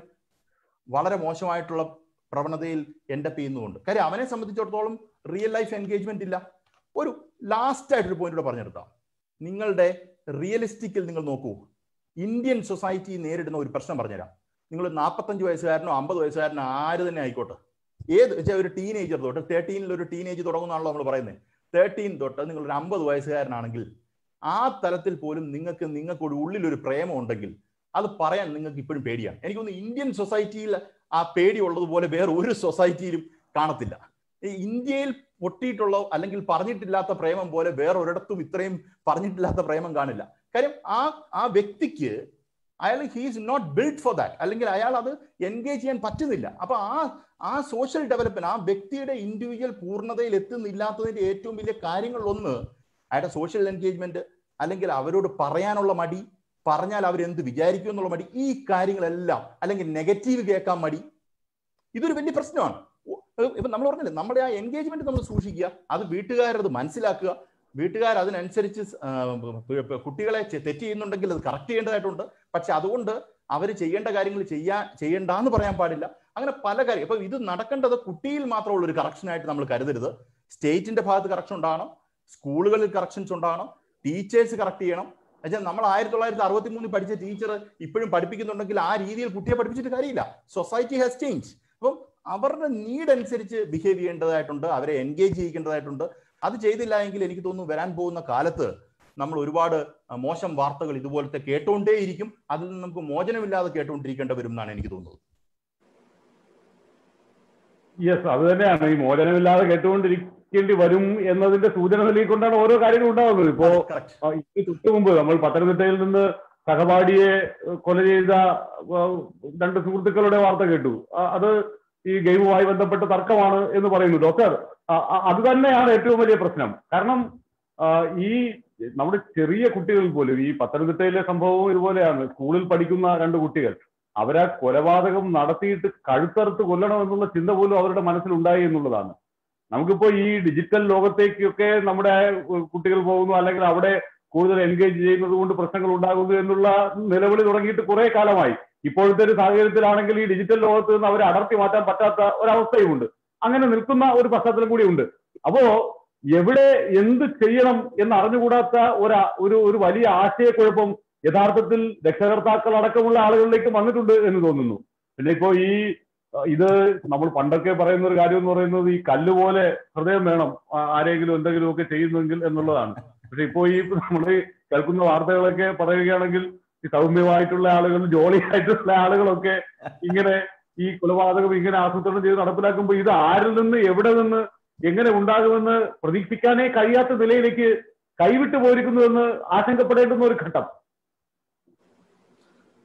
വളരെ മോശമായിട്ടുള്ള പ്രവണതയിൽ എൻഡപ്പ് ചെയ്യുന്നുണ്ട് കാര്യം അവനെ സംബന്ധിച്ചിടത്തോളം റിയൽ ലൈഫ് എൻഗേജ്മെന്റ് ഇല്ല ഒരു ലാസ്റ്റ് ആയിട്ടൊരു പോയിന്റ് കൂടെ പറഞ്ഞെടുത്താം നിങ്ങളുടെ റിയലിസ്റ്റിക്കിൽ നിങ്ങൾ നോക്കൂ ഇന്ത്യൻ സൊസൈറ്റി നേരിടുന്ന ഒരു പ്രശ്നം പറഞ്ഞുതരാം നിങ്ങൾ നാൽപ്പത്തഞ്ച് വയസ്സുകാരനോ അമ്പത് വയസ്സുകാരനോ ആര് തന്നെ ആയിക്കോട്ടെ ഏത് വെച്ചാൽ ഒരു ടീനേജർ തൊട്ട് തേർട്ടീനിൽ ഒരു ടീനേജ് തുടങ്ങുന്നതാണല്ലോ നമ്മൾ പറയുന്നത് തേർട്ടീൻ തൊട്ട് നിങ്ങൾ ഒരു അമ്പത് വയസ്സുകാരനാണെങ്കിൽ ആ തലത്തിൽ പോലും നിങ്ങൾക്ക് നിങ്ങൾക്ക് ഒരു ഉള്ളിൽ ഒരു പ്രേമം ഉണ്ടെങ്കിൽ അത് പറയാൻ നിങ്ങൾക്ക് ഇപ്പോഴും പേടിയാണ് എനിക്ക് തോന്നുന്നു ഇന്ത്യൻ സൊസൈറ്റിയിൽ ആ പേടി ഉള്ളതുപോലെ വേറെ ഒരു സൊസൈറ്റിയിലും കാണത്തില്ല ഈ ഇന്ത്യയിൽ പൊട്ടിയിട്ടുള്ള അല്ലെങ്കിൽ പറഞ്ഞിട്ടില്ലാത്ത പ്രേമം പോലെ വേറെ ഒരിടത്തും ഇത്രയും പറഞ്ഞിട്ടില്ലാത്ത പ്രേമം കാണില്ല കാര്യം ആ ആ വ്യക്തിക്ക് അയാൾ he's not build for that അല്ലെങ്കിൽ അയാൾ അത് എൻഗേജ് ചെയ്യാൻ പറ്റുന്നില്ല അപ്പൊ ആ ആ സോഷ്യൽ ഡെവലപ്മെന്റ് ആ വ്യക്തിയുടെ ഇൻഡിവിജ്വൽ പൂർണ്ണതയിൽ എത്തുന്നില്ലാത്തതിന്റെ ഏറ്റവും വലിയ കാര്യങ്ങളിലൊന്ന് അയാളുടെ സോഷ്യൽ എൻഗേജ്മെന്റ് അല്ലെങ്കിൽ അവരോട് പറയാനുള്ള മടി പറഞ്ഞാൽ അവരെന്ത് വിചാരിക്കും എന്നുള്ള മടി ഈ കാര്യങ്ങളെല്ലാം അല്ലെങ്കിൽ നെഗറ്റീവ് കേൾക്കാൻ മടി ഇതൊരു വലിയ പ്രശ്നമാണ് ഓ, ഇപ്പൊ നമ്മൾ പറഞ്ഞില്ലേ നമ്മുടെ ആ എൻഗേജ്മെന്റ് നമ്മൾ സൂക്ഷിക്കുക അത് വീട്ടുകാരത് മനസ്സിലാക്കുക വീട്ടുകാർ അതിനനുസരിച്ച് സ്- ആ, പ് പ് കുട്ടികളെ ചെ- തെറ്റ് ചെയ്യുന്നുണ്ടെങ്കിൽ അത് കറക്റ്റ് ചെയ്യേണ്ടതായിട്ടുണ്ട് പക്ഷെ അതുകൊണ്ട് അവർ ചെയ്യേണ്ട കാര്യങ്ങൾ ചെയ്യാ ചെയ്യണ്ടെന്ന് പറയാൻ പാടില്ല അങ്ങനെ പല കാര്യം ഇപ്പൊ ഇത് നടക്കേണ്ടത് കുട്ടിയിൽ മാത്രമുള്ള ഒരു കറക്ഷൻ ആയിട്ട് നമ്മൾ കരുതരുത് സ്റ്റേറ്റിന്റെ ഭാഗത്ത് കറക്ഷൻ ഉണ്ടാകണം സ്കൂളുകളിൽ കറക്ഷൻസ് ഉണ്ടാകണം ടീച്ചേഴ്സ് കറക്റ്റ് ചെയ്യണം എന്നുവെച്ചാൽ നമ്മൾ ആയിരത്തി തൊള്ളായിരത്തി അറുപത്തി മൂന്നിൽ പഠിച്ച ടീച്ചർ ഇപ്പോഴും പഠിപ്പിക്കുന്നുണ്ടെങ്കിൽ ആ രീതിയിൽ കുട്ടിയെ പഠിപ്പിച്ചിട്ട് കാര്യമില്ല സൊസൈറ്റി ഹാസ് ചേഞ്ച് അപ്പം അവരുടെ നീഡ് അനുസരിച്ച് ബിഹേവ് ചെയ്യേണ്ടതായിട്ടുണ്ട് അവരെ എൻഗേജ് ചെയ്യിക്കേണ്ടതായിട്ടുണ്ട് അത് ചെയ്തില്ല എങ്കിൽ എനിക്ക് തോന്നുന്നു വരാൻ പോകുന്ന കാലത്ത് നമ്മൾ ഒരുപാട് അഹ്, മോശം വാർത്തകൾ ഇതുപോലത്തെ കേട്ടുകൊണ്ടേയിരിക്കും അതിൽ നിന്ന് നമുക്ക് മോചനമില്ലാതെ കേട്ടുകൊണ്ടിരിക്കേണ്ടി വരും എന്നാണ് എനിക്ക് തോന്നുന്നത് യെസ് അത് തന്നെയാണ് ഈ മോചനമില്ലാതെ കേട്ടുകൊണ്ടിരിക്കേണ്ടി വരും എന്നതിന്റെ സൂചന നൽകിക്കൊണ്ടാണ് ഓരോ കാര്യങ്ങളും ഉണ്ടാകുന്നത് ഇപ്പോ കറക്റ്റ് ആ, ഇതിന് തൊട്ടു മുമ്പ് നമ്മൾ പത്തനംതിട്ടയിൽ നിന്ന് സഹപാഠിയെ ഏഹ്, കൊല ചെയ്ത ഏഹ്, രണ്ട് സുഹൃത്തുക്കളുടെ വാർത്ത കേട്ടു ആ, അത് ഈ ഗെയിമുമായി ബന്ധപ്പെട്ട തർക്കമാണ് എന്ന് പറയുന്നു ഡോക്ടർ ആ, ആ, അത് തന്നെയാണ് ഏറ്റവും വലിയ പ്രശ്നം കാരണം ആ, ഈ നമ്മുടെ ചെറിയ കുട്ടികൾ പോലും ഈ പത്തനംതിട്ടയിലെ സംഭവവും ഇതുപോലെയാണ് സ്കൂളിൽ പഠിക്കുന്ന രണ്ട് കുട്ടികൾ അവരാ കൊലപാതകം നടത്തിയിട്ട് കഴുത്തറുത്ത് കൊല്ലണം എന്നുള്ള ചിന്ത പോലും അവരുടെ മനസ്സിലുണ്ടായി എന്നുള്ളതാണ് നമുക്കിപ്പോ ഈ ഡിജിറ്റൽ ലോകത്തേക്കൊക്കെ നമ്മുടെ കുട്ടികൾ പോകുന്നു അല്ലെങ്കിൽ അവിടെ കൂടുതൽ എൻഗേജ് ചെയ്യുന്നത് കൊണ്ട് പ്രശ്നങ്ങൾ ഉണ്ടാകുന്നു എന്നുള്ള നിലവിളി തുടങ്ങിയിട്ട് കുറെ കാലമായി ഇപ്പോഴത്തെ ഒരു സാഹചര്യത്തിലാണെങ്കിൽ ഈ ഡിജിറ്റൽ ലോകത്ത് നിന്ന് അവരെ അടർത്തി മാറ്റാൻ പറ്റാത്ത ഒരവസ്ഥയുമുണ്ട് അങ്ങനെ നിൽക്കുന്ന ഒരു പശ്ചാത്തലം കൂടിയുണ്ട് അപ്പോ എവിടെ എന്ത് ചെയ്യണം എന്ന് അറിഞ്ഞുകൂടാത്ത ഒരു ഒരു ഒരു വലിയ ആശയക്കുഴപ്പം യഥാർത്ഥത്തിൽ രക്ഷകർത്താക്കൾ അടക്കമുള്ള ആളുകളിലേക്ക് വന്നിട്ടുണ്ട് എന്ന് തോന്നുന്നു പിന്നെ ഇപ്പോ ഈ അഹ് ഇത് നമ്മൾ പണ്ടൊക്കെ പറയുന്ന ഒരു കാര്യം എന്ന് പറയുന്നത് ഈ കല്ല് പോലെ ഹൃദയം വേണം ആ- ആരെങ്കിലും എന്തെങ്കിലും ഒക്കെ ചെയ്യുന്നെങ്കിൽ എന്നുള്ളതാണ് പക്ഷെ ഇപ്പോ ഈ നമ്മൾ കേൾക്കുന്ന വാർത്തകളൊക്കെ പറയുകയാണെങ്കിൽ ഈ സൗമ്യമായിട്ടുള്ള ആളുകൾ ജോളി ആയിട്ടുള്ള ആളുകളൊക്കെ ഇങ്ങനെ ഈ കൊലപാതകം ഇങ്ങനെ ആസൂത്രണം ചെയ്ത് നടപ്പിലാക്കുമ്പോൾ ഇത് ആരിൽ നിന്ന് എവിടെ നിന്ന് എങ്ങനെ ഉണ്ടാകുമെന്ന് പ്രതീക്ഷിക്കാനേ കഴിയാത്ത നിലയിലേക്ക് കൈവിട്ടു പോയിരിക്കുന്നുവെന്ന് ആശങ്കപ്പെടേണ്ടുന്ന ഒരു ഘട്ടം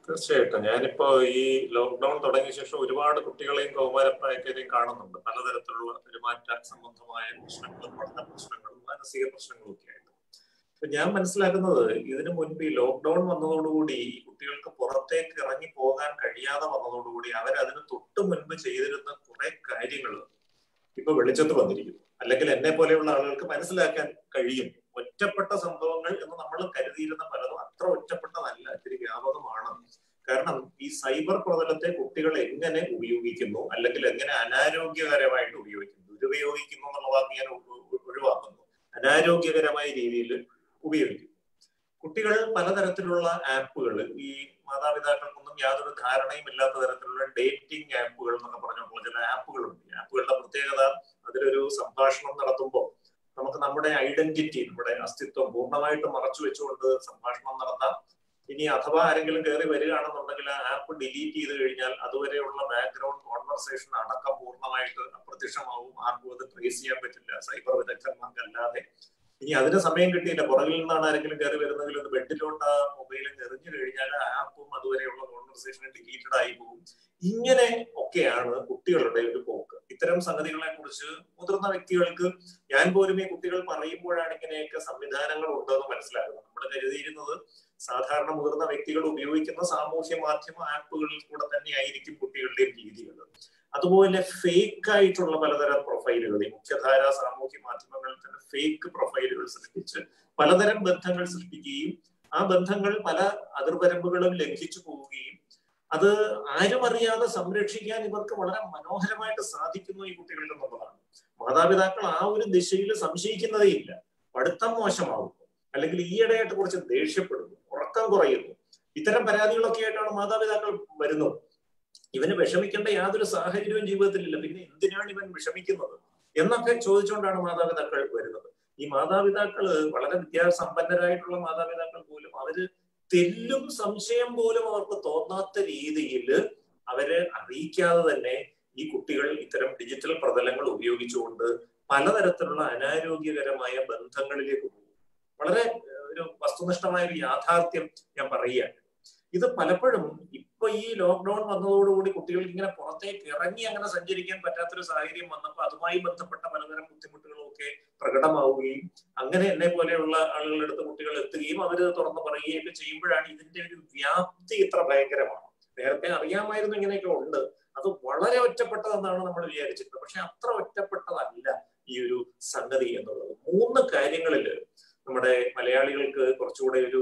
തീർച്ചയായിട്ടും ഞാനിപ്പോ ഈ ലോക്ക്ഡൌൺ തുടങ്ങിയ ശേഷം ഒരുപാട് കുട്ടികളെയും കൗമാരപ്രായക്കാരെയും കാണുന്നുണ്ട് പലതരത്തിലുള്ള പെരുമാറ്റ സംബന്ധമായ പ്രശ്നങ്ങളും പഠന പ്രശ്നങ്ങളും മാനസിക പ്രശ്നങ്ങളും ഒക്കെ ആയിട്ട് അപ്പൊ ഞാൻ മനസ്സിലാക്കുന്നത് ഇതിനു മുൻപ് ഈ ലോക്ക്ഡൌൺ വന്നതോടുകൂടി ഈ കുട്ടികൾക്ക് പുറത്തേക്ക് ഇറങ്ങി പോകാൻ കഴിയാതെ വന്നതോടുകൂടി അവർ അതിന് തൊട്ട് മുൻപ് ചെയ്തിരുന്ന കുറെ കാര്യങ്ങൾ ഇപ്പൊ വെളിച്ചത്ത് വന്നിരിക്കുന്നു അല്ലെങ്കിൽ എന്നെ പോലെയുള്ള ആളുകൾക്ക് മനസ്സിലാക്കാൻ കഴിയും ഒറ്റപ്പെട്ട സംഭവങ്ങൾ എന്ന് നമ്മൾ കരുതിയിരുന്ന പലതും അത്ര ഒറ്റപ്പെട്ടതല്ല ഇത്തിരി വ്യാപകമാണ് കാരണം ഈ സൈബർ പ്രതലത്തെ കുട്ടികൾ എങ്ങനെ ഉപയോഗിക്കുന്നു അല്ലെങ്കിൽ എങ്ങനെ അനാരോഗ്യകരമായിട്ട് ഉപയോഗിക്കുന്നു ദുരുപയോഗിക്കുന്നു എന്നുള്ള വാക്ക് ഞാൻ ഒഴിവാക്കുന്നു അനാരോഗ്യകരമായ രീതിയിൽ ഉപയോഗിക്കും കുട്ടികൾ പലതരത്തിലുള്ള ആപ്പുകൾ ഈ മാതാപിതാക്കൾക്കൊന്നും യാതൊരു ധാരണയും ഇല്ലാത്ത തരത്തിലുള്ള ഡേറ്റിംഗ് ആപ്പുകൾ എന്നൊക്കെ പറഞ്ഞുള്ള ചില ആപ്പുകളുണ്ട് ഈ ആപ്പുകളുടെ പ്രത്യേകത അതിലൊരു സംഭാഷണം നടത്തുമ്പോൾ നമുക്ക് നമ്മുടെ ഐഡന്റിറ്റി നമ്മുടെ അസ്തിത്വം പൂർണ്ണമായിട്ട് മറച്ചു വെച്ചുകൊണ്ട് സംഭാഷണം നടത്താം ഇനി അഥവാ ആരെങ്കിലും കയറി വരികയാണെന്നുണ്ടെങ്കിൽ ആ ആപ്പ് ഡിലീറ്റ് ചെയ്ത് കഴിഞ്ഞാൽ അതുവരെയുള്ള ബാക്ക്ഗ്രൗണ്ട് കോൺവെർസേഷൻ അടക്കം പൂർണ്ണമായിട്ട് അപ്രത്യക്ഷമാവും ആർക്കും അത് ട്രേസ് ചെയ്യാൻ പറ്റില്ല സൈബർ വിദഗ്ധന്മാർക്കല്ലാതെ ഇനി അതിന് സമയം കിട്ടിയില്ല പുറകിൽ നിന്നാണ് ആരെങ്കിലും കയറി വരുന്നെങ്കിൽ അത് ബെഡിലോട്ട് ആ മൊബൈലും എറിഞ്ഞു കഴിഞ്ഞാൽ ആ ആപ്പും അതുവരെയുള്ള കോൺവെർസേഷനും ഡിലീറ്റഡ് ആയി പോകും ഇങ്ങനെ ഒക്കെയാണ് കുട്ടികളുടെ ഒരു പോക്ക് ഇത്തരം സംഗതികളെ കുറിച്ച് മുതിർന്ന വ്യക്തികൾക്ക് ഞാൻ പോലും ഈ കുട്ടികൾ പറയുമ്പോഴാണ് ഇങ്ങനെയൊക്കെ സംവിധാനങ്ങൾ ഉണ്ടെന്ന് മനസ്സിലാക്കുന്നത് നമ്മൾ കരുതിയിരുന്നത് സാധാരണ മുതിർന്ന വ്യക്തികൾ ഉപയോഗിക്കുന്ന സാമൂഹ്യ മാധ്യമ ആപ്പുകളിൽ കൂടെ തന്നെ ആയിരിക്കും കുട്ടികളുടെയും രീതികൾ അതുപോലെ ഫേക്ക് ആയിട്ടുള്ള പലതരം പ്രൊഫൈലുകൾ ഈ മുഖ്യധാര സാമൂഹ്യ മാധ്യമങ്ങളിൽ തന്നെ ഫേക്ക് പ്രൊഫൈലുകൾ സൃഷ്ടിച്ച് പലതരം ബന്ധങ്ങൾ സൃഷ്ടിക്കുകയും ആ ബന്ധങ്ങൾ പല അതിർവരമ്പുകളും ലംഘിച്ചു പോവുകയും അത് ആരും അറിയാതെ സംരക്ഷിക്കാൻ ഇവർക്ക് വളരെ മനോഹരമായിട്ട് സാധിക്കുന്നു ഈ കുട്ടികളിൽ എന്നുള്ളതാണ് മാതാപിതാക്കൾ ആ ഒരു ദിശയിൽ സംശയിക്കുന്നതേ ഇല്ല പഠിത്തം മോശമാകുന്നു അല്ലെങ്കിൽ ഈയിടെയായിട്ട് കുറച്ച് ദേഷ്യപ്പെടുന്നു ഉറക്കം കുറയുന്നു ഇത്തരം പരാതികളൊക്കെ ആയിട്ടാണ് മാതാപിതാക്കൾ വരുന്നത് ഇവന് വിഷമിക്കേണ്ട യാതൊരു സാഹചര്യവും ജീവിതത്തിലില്ല പിന്നെ എന്തിനാണ് ഇവൻ വിഷമിക്കുന്നത് എന്നൊക്കെ ചോദിച്ചുകൊണ്ടാണ് മാതാപിതാക്കൾ വരുന്നത് ഈ മാതാപിതാക്കള് വളരെ വിദ്യാസമ്പന്നരായിട്ടുള്ള മാതാപിതാക്കൾ പോലും അവര് തെല്ലും സംശയം പോലും അവർക്ക് തോന്നാത്ത രീതിയിൽ അവരെ അറിയിക്കാതെ തന്നെ ഈ കുട്ടികൾ ഇത്തരം ഡിജിറ്റൽ പ്രതലങ്ങൾ ഉപയോഗിച്ചുകൊണ്ട് പലതരത്തിലുള്ള അനാരോഗ്യകരമായ ബന്ധങ്ങളിലേക്ക് പോകും വളരെ ഒരു വസ്തുനിഷ്ഠമായ ഒരു യാഥാർത്ഥ്യം ഞാൻ പറയുകയാണ് ഇത് പലപ്പോഴും ഇപ്പൊ ഈ ലോക്ക്ഡൌൺ വന്നതോടുകൂടി കുട്ടികൾക്ക് ഇങ്ങനെ പുറത്തേക്ക് ഇറങ്ങി അങ്ങനെ സഞ്ചരിക്കാൻ പറ്റാത്തൊരു സാഹചര്യം വന്നപ്പോൾ അതുമായി ബന്ധപ്പെട്ട പലതരം ബുദ്ധിമുട്ടുകളും ഒക്കെ പ്രകടമാവുകയും അങ്ങനെ എന്നെ പോലെയുള്ള ആളുകളുടെ അടുത്ത് കുട്ടികൾ എത്തുകയും അവർ തുറന്ന് പറയുകയും ഒക്കെ ചെയ്യുമ്പോഴാണ് ഇതിന്റെ ഒരു വ്യാപ്തി ഇത്ര ഭയങ്കരമാണ് നേരത്തെ അറിയാമായിരുന്നു ഇങ്ങനെയൊക്കെ ഉണ്ട് അത് വളരെ ഒറ്റപ്പെട്ടതെന്നാണ് നമ്മൾ വിചാരിച്ചിരുന്നത് പക്ഷെ അത്ര ഒറ്റപ്പെട്ടതല്ല ഈ ഒരു സംഗതി എന്നുള്ളത് മൂന്ന് കാര്യങ്ങളിൽ നമ്മുടെ മലയാളികൾക്ക് കുറച്ചുകൂടെ ഒരു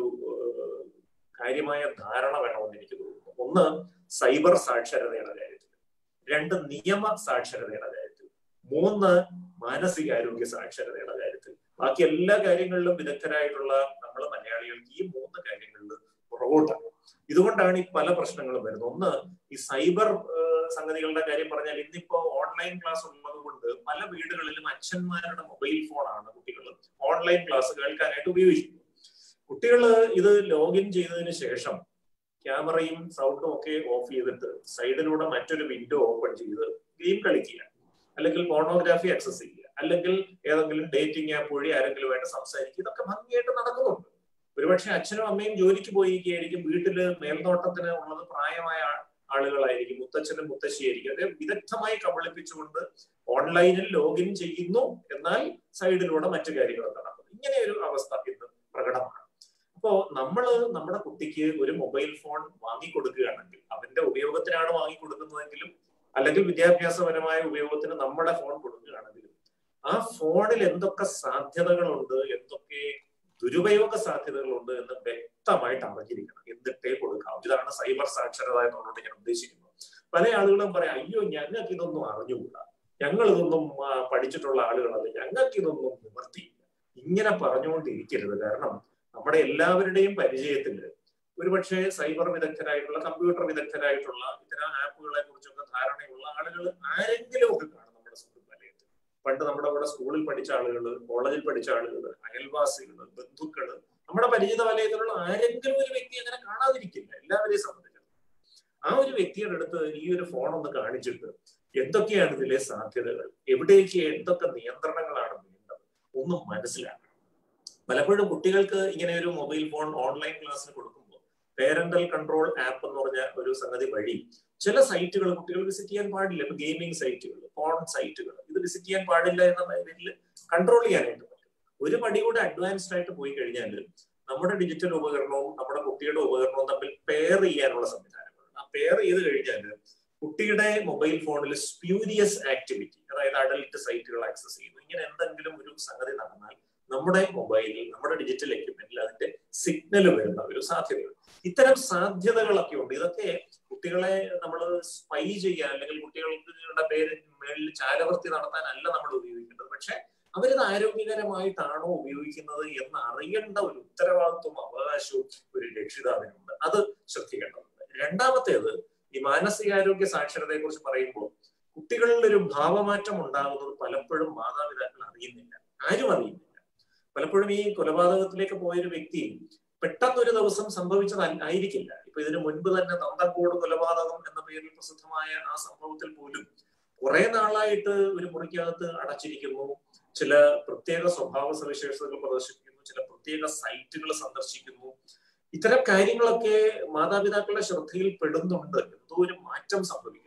കാര്യമായ ധാരണ വേണമെന്ന് എനിക്ക് തോന്നുന്നു ഒന്ന് സൈബർ സാക്ഷരതയുടെ കാര്യത്തിൽ രണ്ട് നിയമ സാക്ഷരതയുടെ കാര്യത്തിൽ മൂന്ന് മാനസികാരോഗ്യ സാക്ഷരതയുടെ കാര്യത്തിൽ ബാക്കി എല്ലാ കാര്യങ്ങളിലും വിദഗ്ധരായിട്ടുള്ള നമ്മൾ മലയാളികൾക്ക് ഈ മൂന്ന് കാര്യങ്ങളിൽ പുറകോട്ടാണ് ഇതുകൊണ്ടാണ് ഈ പല പ്രശ്നങ്ങളും വരുന്നത് ഒന്ന് ഈ സൈബർ സംഗതികളുടെ കാര്യം പറഞ്ഞാൽ ഇന്നിപ്പോ ഓൺലൈൻ ക്ലാസ് ഉള്ളത് കൊണ്ട് പല വീടുകളിലും അച്ഛന്മാരുടെ മൊബൈൽ ഫോണാണ് കുട്ടികൾ ഓൺലൈൻ ക്ലാസ് കേൾക്കാനായിട്ട് ഉപയോഗിക്കുന്നത് കുട്ടികൾ ഇത് ലോഗിൻ ചെയ്തതിന് ശേഷം ക്യാമറയും സൗണ്ടും ഒക്കെ ഓഫ് ചെയ്തിട്ട് സൈഡിലൂടെ മറ്റൊരു വിൻഡോ ഓപ്പൺ ചെയ്ത് ഗെയിം കളിക്കുക അല്ലെങ്കിൽ പോർണോഗ്രാഫി ആക്സസ് ചെയ്യുക അല്ലെങ്കിൽ ഏതെങ്കിലും ഡേറ്റിംഗ് ആപ്പ് വഴി ആരെങ്കിലുമായിട്ട് സംസാരിക്കുക ഇതൊക്കെ ഭംഗിയായിട്ട് നടക്കുന്നുണ്ട് ഒരുപക്ഷെ അച്ഛനും അമ്മയും ജോലിക്ക് പോയിരിക്കുകയായിരിക്കും വീട്ടില് മേൽനോട്ടത്തിന് ഉള്ളത് പ്രായമായ ആളുകളായിരിക്കും മുത്തച്ഛനും മുത്തശ്ശിയായിരിക്കും അത് വിദഗ്ധമായി കബളിപ്പിച്ചുകൊണ്ട് ഓൺലൈനിൽ ലോഗിൻ ചെയ്യുന്നു എന്നാൽ സൈഡിലൂടെ മറ്റു കാര്യങ്ങൾ നടക്കുന്നു ഇങ്ങനെ ഒരു അവസ്ഥ ഇന്ന് പ്രകടമാണ് അപ്പോ നമ്മള് നമ്മുടെ കുട്ടിക്ക് ഒരു മൊബൈൽ ഫോൺ വാങ്ങിക്കൊടുക്കുകയാണെങ്കിൽ അവന്റെ ഉപയോഗത്തിനാണ് വാങ്ങിക്കൊടുക്കുന്നതെങ്കിലും അല്ലെങ്കിൽ വിദ്യാഭ്യാസപരമായ ഉപയോഗത്തിന് നമ്മുടെ ഫോൺ കൊടുക്കുകയാണെങ്കിലും ആ ഫോണിൽ എന്തൊക്കെ സാധ്യതകളുണ്ട് എന്തൊക്കെ ദുരുപയോഗ സാധ്യതകളുണ്ട് എന്ന് വ്യക്തമായിട്ട് അറിഞ്ഞിരിക്കണം എന്നിട്ടേ കൊടുക്കാം ഇതാണ് സൈബർ സാക്ഷരത എന്നുള്ളത് ഞാൻ ഉദ്ദേശിക്കുന്നത് പല ആളുകളും പറയാം അയ്യോ ഞങ്ങൾക്ക് ഇതൊന്നും അറിഞ്ഞുകൂടാ ഞങ്ങൾ ഇതൊന്നും പഠിച്ചിട്ടുള്ള ആളുകളല്ല ഞങ്ങൾക്ക് ഇതൊന്നും നിവർത്തിയില്ല ഇങ്ങനെ പറഞ്ഞുകൊണ്ടിരിക്കരുത് കാരണം നമ്മുടെ എല്ലാവരുടെയും പരിചയത്തിൽ ഒരുപക്ഷെ സൈബർ വിദഗ്ധരായിട്ടുള്ള കമ്പ്യൂട്ടർ വിദഗ്ധരായിട്ടുള്ള ഇത്തരം ആപ്പുകളെ കുറിച്ചൊക്കെ ധാരണയുള്ള ആളുകൾ ആരെങ്കിലും ഒക്കെ കാണും നമ്മുടെ സുഹൃത്ത് വലയത്തിൽ പണ്ട് നമ്മുടെ കൂടെ സ്കൂളിൽ പഠിച്ച ആളുകൾ കോളേജിൽ പഠിച്ച ആളുകൾ അയൽവാസികൾ ബന്ധുക്കൾ നമ്മുടെ പരിചിത വലയത്തിലുള്ള ആരെങ്കിലും ഒരു വ്യക്തി അങ്ങനെ കാണാതിരിക്കില്ല എല്ലാവരെയും സംബന്ധിച്ചിടത്തോളം ആ ഒരു വ്യക്തിയുടെ അടുത്ത് ഈ ഒരു ഫോൺ ഒന്ന് കാണിച്ചിട്ട് എന്തൊക്കെയാണ് ഇതിലെ സാധ്യതകൾ എവിടേക്ക് എന്തൊക്കെ നിയന്ത്രണങ്ങളാണ് വേണ്ടത് ഒന്നും മനസ്സിലാക്കണം പലപ്പോഴും കുട്ടികൾക്ക് ഇങ്ങനെ ഒരു മൊബൈൽ ഫോൺ ഓൺലൈൻ ക്ലാസ്സിന് കൊടുക്കുമ്പോൾ പേരന്റൽ കൺട്രോൾ ആപ്പ് എന്ന് പറഞ്ഞ ഒരു സംഗതി വഴി ചില സൈറ്റുകൾ കുട്ടികൾ വിസിറ്റ് ചെയ്യാൻ പാടില്ല ഇപ്പൊ ഗെയിമിംഗ് സൈറ്റുകൾ ഫോൺ സൈറ്റുകൾ ഇത് വിസിറ്റ് ചെയ്യാൻ പാടില്ല എന്ന പേരിൽ കൺട്രോൾ ചെയ്യാനായിട്ട് പറ്റും ഒരു പടി കൂടെ അഡ്വാൻസ്ഡ് ആയിട്ട് പോയി കഴിഞ്ഞാൽ നമ്മുടെ ഡിജിറ്റൽ ഉപകരണവും നമ്മുടെ കുട്ടിയുടെ ഉപകരണവും തമ്മിൽ പെയർ ചെയ്യാനുള്ള സംവിധാനങ്ങൾ ആ പെയർ ചെയ്ത് കഴിഞ്ഞാൽ കുട്ടിയുടെ മൊബൈൽ ഫോണിൽ സ്പ്യൂരിയസ് ആക്ടിവിറ്റി അതായത് അഡൽട്ട് സൈറ്റുകൾ ആക്സസ് ചെയ്യുന്നു ഇങ്ങനെ എന്തെങ്കിലും ഒരു സംഗതി നടന്നാൽ നമ്മുടെ മൊബൈലിൽ നമ്മുടെ ഡിജിറ്റൽ എക്യുപ്മെന്റിൽ അതിന്റെ സിഗ്നൽ വരുന്ന ഒരു സാധ്യതയുണ്ട് ഇത്തരം സാധ്യതകളൊക്കെ ഉണ്ട് ഇതൊക്കെ കുട്ടികളെ നമ്മൾ സ്പൈ ചെയ്യാൻ അല്ലെങ്കിൽ കുട്ടികളുടെ പേര് മേളിൽ ചാരവൃത്തി നടത്താനല്ല നമ്മൾ ഉപയോഗിക്കേണ്ടത് പക്ഷെ അവരിത് ആരോഗ്യകരമായിട്ടാണോ ഉപയോഗിക്കുന്നത് എന്ന് അറിയേണ്ട ഒരു ഉത്തരവാദിത്വം അവകാശവും ഒരു രക്ഷിതാവിനുണ്ട് അത് ശ്രദ്ധിക്കേണ്ടതുണ്ട് രണ്ടാമത്തേത് ഈ മാനസികാരോഗ്യ സാക്ഷരതയെ കുറിച്ച് പറയുമ്പോൾ കുട്ടികളിൽ ഒരു ഭാവമാറ്റം ഉണ്ടാകുന്നത് പലപ്പോഴും മാതാപിതാക്കൾ അറിയുന്നില്ല ആരും അറിയുന്നില്ല പലപ്പോഴും ഈ കൊലപാതകത്തിലേക്ക് പോയൊരു വ്യക്തി പെട്ടെന്ന് ഒരു ദിവസം സംഭവിച്ചത് ആയിരിക്കില്ല ഇപ്പൊ ഇതിനു മുൻപ് തന്നെ നന്ദക്കോട് കൊലപാതകം എന്ന പേരിൽ പ്രസിദ്ധമായ ആ സംഭവത്തിൽ പോലും കുറെ നാളായിട്ട് ഒരു മുറിക്കകത്ത് അടച്ചിരിക്കുന്നു ചില പ്രത്യേക സ്വഭാവ സവിശേഷതകൾ പ്രദർശിപ്പിക്കുന്നു ചില പ്രത്യേക സൈറ്റുകൾ സന്ദർശിക്കുന്നു ഇത്തരം കാര്യങ്ങളൊക്കെ മാതാപിതാക്കളുടെ ശ്രദ്ധയിൽ പെടുന്നുണ്ട് എന്തോ ഒരു മാറ്റം സംഭവിക്കുന്നു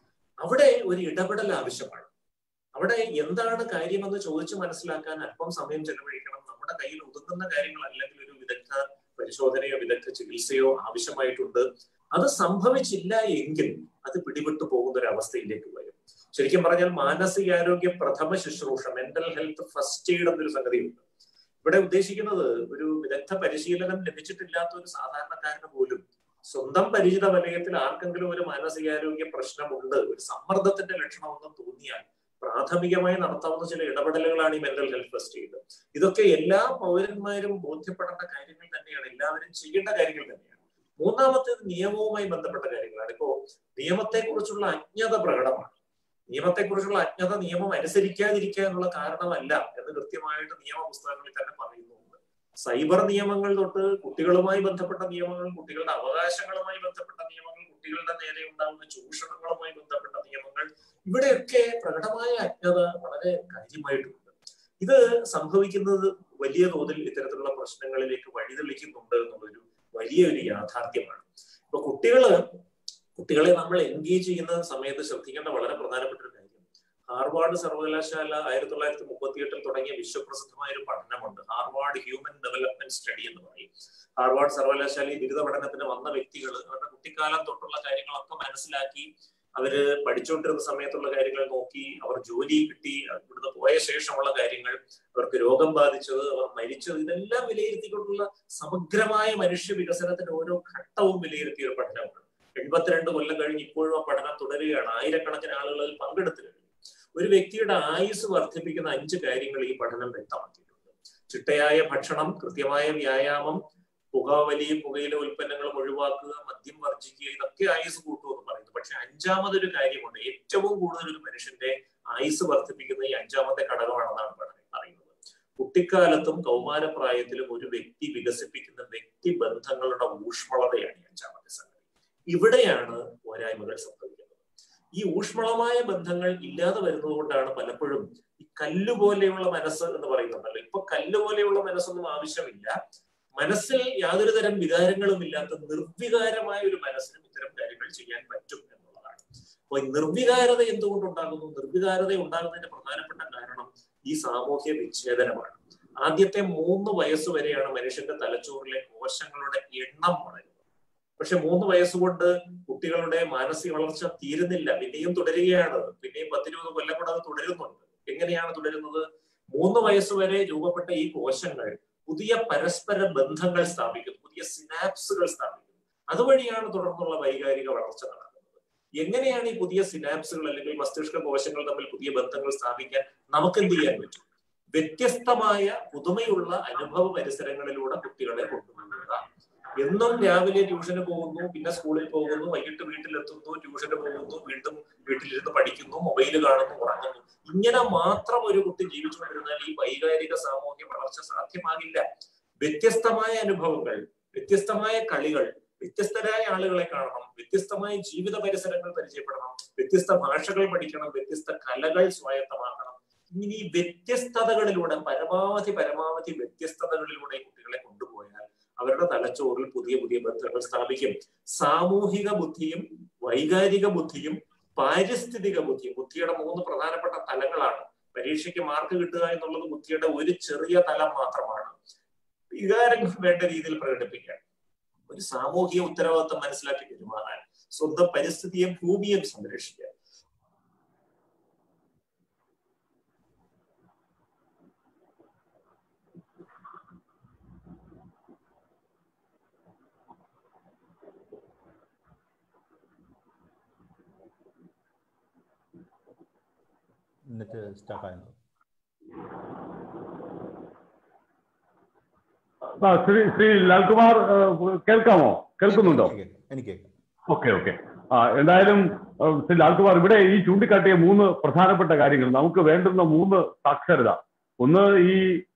അവിടെ ഒരു ഇടപെടൽ ആവശ്യമാണ് അവിടെ എന്താണ് കാര്യമെന്ന് ചോദിച്ചു മനസ്സിലാക്കാൻ അല്പം സമയം ചെലവഴിക്കണം നമ്മുടെ കയ്യിൽ ഒതുങ്ങുന്ന കാര്യങ്ങൾ അല്ലെങ്കിൽ ഒരു വിദഗ്ധ പരിശോധനയോ വിദഗ്ധ ചികിത്സയോ ആവശ്യമായിട്ടുണ്ട് അത് സംഭവിച്ചില്ല എങ്കിൽ അത് പിടിവിട്ടു പോകുന്ന ഒരു അവസ്ഥയിലേക്ക് വരും ശരിക്കും പറഞ്ഞാൽ മാനസികാരോഗ്യ പ്രഥമ ശുശ്രൂഷ മെന്റൽ ഹെൽത്ത് ഫസ്റ്റ് എയ്ഡ് എന്നൊരു സംഗതിയുണ്ട് ഇവിടെ ഉദ്ദേശിക്കുന്നത് ഒരു വിദഗ്ധ പരിശീലനം ലഭിച്ചിട്ടില്ലാത്ത ഒരു സാധാരണക്കാരന് പോലും സ്വന്തം പരിചിത വലയത്തിൽ ആർക്കെങ്കിലും ഒരു മാനസികാരോഗ്യ പ്രശ്നമുണ്ട് ഒരു സമ്മർദ്ദത്തിന്റെ ലക്ഷണമെന്ന് തോന്നിയാൽ പ്രാഥമികമായി നടത്താവുന്ന ചില ഇടപെടലുകളാണ് ഈ മെന്റൽ ഹെൽത്ത് ഫസ്റ്റ് എയ്ഡ് ഇതൊക്കെ എല്ലാ പൗരന്മാരും ബോധ്യപ്പെടേണ്ട കാര്യങ്ങൾ തന്നെയാണ് എല്ലാവരും ചെയ്യേണ്ട കാര്യങ്ങൾ തന്നെയാണ് മൂന്നാമത്തേത് നിയമവുമായി ബന്ധപ്പെട്ട കാര്യങ്ങളാണ് ഇപ്പോ നിയമത്തെക്കുറിച്ചുള്ള അജ്ഞത പ്രകടമാണ് നിയമത്തെക്കുറിച്ചുള്ള അജ്ഞത നിയമം അനുസരിക്കാതിരിക്കുക എന്നുള്ള കാരണമല്ല എന്ന് കൃത്യമായിട്ട് നിയമ പുസ്തകങ്ങളിൽ തന്നെ പറയുന്നുണ്ട് സൈബർ നിയമങ്ങൾ തൊട്ട് കുട്ടികളുമായി ബന്ധപ്പെട്ട നിയമങ്ങൾ കുട്ടികളുടെ അവകാശങ്ങളുമായി ബന്ധപ്പെട്ട നിയമങ്ങൾ കുട്ടികളുടെ നേരെ ഉണ്ടാകുന്ന ചൂഷണങ്ങളുമായി ബന്ധപ്പെട്ട നിയമങ്ങൾ ഇവിടെയൊക്കെ പ്രകടമായ അജ്ഞത വളരെ കാര്യമായിട്ടുണ്ട് ഇത് സംഭവിക്കുന്നത് വലിയ തോതിൽ ഇത്തരത്തിലുള്ള പ്രശ്നങ്ങളിലേക്ക് വഴിതെളിക്കുന്നുണ്ട് എന്നുള്ളൊരു വലിയൊരു യാഥാർത്ഥ്യമാണ് ഇപ്പൊ കുട്ടികള് കുട്ടികളെ നമ്മൾ എൻഗേജ് ചെയ്യുന്ന സമയത്ത് ശ്രദ്ധിക്കേണ്ട വളരെ പ്രധാനപ്പെട്ട ഒരു കാര്യം ഹാർവാർഡ് സർവകലാശാല ആയിരത്തി തൊള്ളായിരത്തി മുപ്പത്തി എട്ടിൽ തുടങ്ങിയ വിശ്വപ്രസിദ്ധമായ ഒരു പഠനമുണ്ട് ഹാർവാർഡ് ഹ്യൂമൻ ഡെവലപ്മെന്റ് സ്റ്റഡി എന്ന് പറയും ഹാർവാർഡ് സർവകലാശാലയിൽ ബിരുദ പഠനത്തിന് വന്ന വ്യക്തികൾ അവരുടെ കുട്ടിക്കാലം തൊട്ടുള്ള കാര്യങ്ങളൊക്കെ മനസ്സിലാക്കി അവര് പഠിച്ചുകൊണ്ടിരുന്ന സമയത്തുള്ള കാര്യങ്ങൾ നോക്കി അവർ ജോലി കിട്ടി ഇവിടുന്ന് പോയ ശേഷമുള്ള കാര്യങ്ങൾ അവർക്ക് രോഗം ബാധിച്ചത് അവർ മരിച്ചത് ഇതെല്ലാം വിലയിരുത്തിക്കൊണ്ടുള്ള സമഗ്രമായ മനുഷ്യ വികസനത്തിന്റെ ഓരോ ഘട്ടവും വിലയിരുത്തിയ ഒരു പഠനമാണ് എൺപത്തിരണ്ട് കൊല്ലം കഴിഞ്ഞ് ഇപ്പോഴും ആ പഠനം തുടരുകയാണ് ആയിരക്കണക്കിന് ആളുകൾ അതിൽ പങ്കെടുത്തു കഴിഞ്ഞു ഒരു വ്യക്തിയുടെ ആയുസ് വർദ്ധിപ്പിക്കുന്ന അഞ്ച് കാര്യങ്ങൾ ഈ പഠനം വ്യക്തമാക്കിയിട്ടുണ്ട് ചിട്ടയായ ഭക്ഷണം കൃത്യമായ വ്യായാമം പുകവലി പുകയില ഉൽപ്പന്നങ്ങളും ഒഴിവാക്കുക മദ്യം വർജിക്കുക ഇതൊക്കെ ആയുസ് കൂട്ടുമെന്ന് പറയുന്നു പക്ഷെ അഞ്ചാമതൊരു കാര്യമുണ്ട് ഏറ്റവും കൂടുതൽ ഒരു മനുഷ്യന്റെ ആയുസ് വർദ്ധിപ്പിക്കുന്ന ഈ അഞ്ചാമത്തെ ഘടകമാണെന്നാണ് പറയുന്നത് കുട്ടിക്കാലത്തും കൗമാരപ്രായത്തിലും ഒരു വ്യക്തി വികസിപ്പിക്കുന്ന വ്യക്തി ബന്ധങ്ങളുടെ ഊഷ്മളതയാണ് ഈ അഞ്ചാമത്തെ സംഗതി ഇവിടെയാണ് പോരായ്മകൾ സംഭവിക്കുന്നത് ഈ ഊഷ്മളമായ ബന്ധങ്ങൾ ഇല്ലാതെ വരുന്നത് കൊണ്ടാണ് പലപ്പോഴും ഈ കല്ലുപോലെയുള്ള മനസ്സ് എന്ന് പറയുന്നുണ്ടല്ലോ ഇപ്പൊ കല്ലുപോലെയുള്ള മനസ്സൊന്നും ആവശ്യമില്ല മനസ്സിൽ യാതൊരു തരം വികാരങ്ങളും ഇല്ലാത്ത നിർവികാരമായ ഒരു മനസ്സിനും ഇത്തരം കാര്യങ്ങൾ ചെയ്യാൻ പറ്റും എന്നുള്ളതാണ് അപ്പൊ ഈ നിർവികാരത എന്തുകൊണ്ടുണ്ടാകുന്നു നിർവികാരത ഉണ്ടാകുന്നതിന്റെ പ്രധാനപ്പെട്ട കാരണം ഈ സാമൂഹ്യ വിച്ഛേദനമാണ് ആദ്യത്തെ മൂന്ന് വയസ്സ് വരെയാണ് മനുഷ്യന്റെ തലച്ചോറിലെ കോശങ്ങളുടെ എണ്ണം വളരുന്നത് പക്ഷെ മൂന്ന് വയസ്സുകൊണ്ട് കുട്ടികളുടെ മാനസിക വളർച്ച തീരുന്നില്ല പിന്നെയും തുടരുകയാണ് പിന്നെയും പത്തിരുപത് കൊല്ലം കൂടെ അത് തുടരുന്നുണ്ട് എങ്ങനെയാണ് തുടരുന്നത് മൂന്ന് വയസ്സ് വരെ രൂപപ്പെട്ട ഈ കോശങ്ങൾ പുതിയ പരസ്പര ബന്ധങ്ങൾ സ്ഥാപിക്കുന്നു പുതിയ സിനാപ്സുകൾ സ്ഥാപിക്കുന്നു അതുവഴിയാണ് തുടർന്നുള്ള വൈകാരിക വളർച്ച നടക്കുന്നത് എങ്ങനെയാണ് ഈ പുതിയ സിനാപ്സുകൾ അല്ലെങ്കിൽ മസ്തിഷ്ക കോശങ്ങൾ തമ്മിൽ പുതിയ ബന്ധങ്ങൾ സ്ഥാപിക്കാൻ നമുക്ക് എന്ത് ചെയ്യാൻ പറ്റും വ്യത്യസ്തമായ പുതുമയുള്ള അനുഭവ പരിസരങ്ങളിലൂടെ കുട്ടികളെ കൊണ്ടുപോകുക എന്നും രാവിലെ ട്യൂഷന് പോകുന്നു പിന്നെ സ്കൂളിൽ പോകുന്നു വൈകിട്ട് വീട്ടിലെത്തുന്നു ട്യൂഷന് പോകുന്നു വീണ്ടും വീട്ടിലിരുന്ന് പഠിക്കുന്നു മൊബൈൽ കാണുന്നു ഉറങ്ങുന്നു ഇങ്ങനെ മാത്രം ഒരു കുട്ടി ജീവിച്ചുകൊണ്ടിരുന്നാൽ ഈ വൈകാരിക സാമൂഹ്യ വളർച്ച സാധ്യമാകില്ല വ്യത്യസ്തമായ അനുഭവങ്ങൾ വ്യത്യസ്തമായ കളികൾ വ്യത്യസ്തരായ ആളുകളെ കാണണം വ്യത്യസ്തമായ ജീവിത പരിസരങ്ങൾ പരിചയപ്പെടണം വ്യത്യസ്ത ഭാഷകൾ പഠിക്കണം വ്യത്യസ്ത കലകൾ സ്വായത്തമാക്കണം ഇങ്ങനെ ഈ വ്യത്യസ്തതകളിലൂടെ പരമാവധി പരമാവധി വ്യത്യസ്തതകളിലൂടെ കുട്ടികളെ കൊണ്ടുപോയാൽ അവരുടെ തലച്ചോറിൽ പുതിയ പുതിയ ബന്ധങ്ങൾ സ്ഥാപിക്കും സാമൂഹിക ബുദ്ധിയും വൈകാരിക ബുദ്ധിയും പാരിസ്ഥിതിക ബുദ്ധിയും ബുദ്ധിയുടെ മൂന്ന് പ്രധാനപ്പെട്ട തലങ്ങളാണ് പരീക്ഷയ്ക്ക് മാർക്ക് കിട്ടുക എന്നുള്ളത് ബുദ്ധിയുടെ ഒരു ചെറിയ തലം മാത്രമാണ് വികാരങ്ങൾ വേണ്ട രീതിയിൽ പ്രകടിപ്പിക്കാൻ ഒരു സാമൂഹിക ഉത്തരവാദിത്വം മനസ്സിലാക്കി പെരുമാറാൻ സ്വന്തം പരിസ്ഥിതിയും ഭൂമിയും സംരക്ഷിക്കാൻ നെറ്റ് സ്റ്റാർട്ടായിരുന്നു ആ, ശ്രീ ശ്രീ ലാൽകുമാർ ഏഹ്, കേൾക്കാമോ കേൾക്കുന്നുണ്ടോ എനിക്ക് കേൾക്കാം ഓക്കെ ഓക്കെ ആ എന്തായാലും ഏഹ്, ശ്രീ ലാൽകുമാർ ഇവിടെ ഈ ചൂണ്ടിക്കാട്ടിയ മൂന്ന് പ്രധാനപ്പെട്ട കാര്യങ്ങൾ നമുക്ക് വേണ്ടുന്ന മൂന്ന് സാക്ഷരത ഒന്ന് ഈ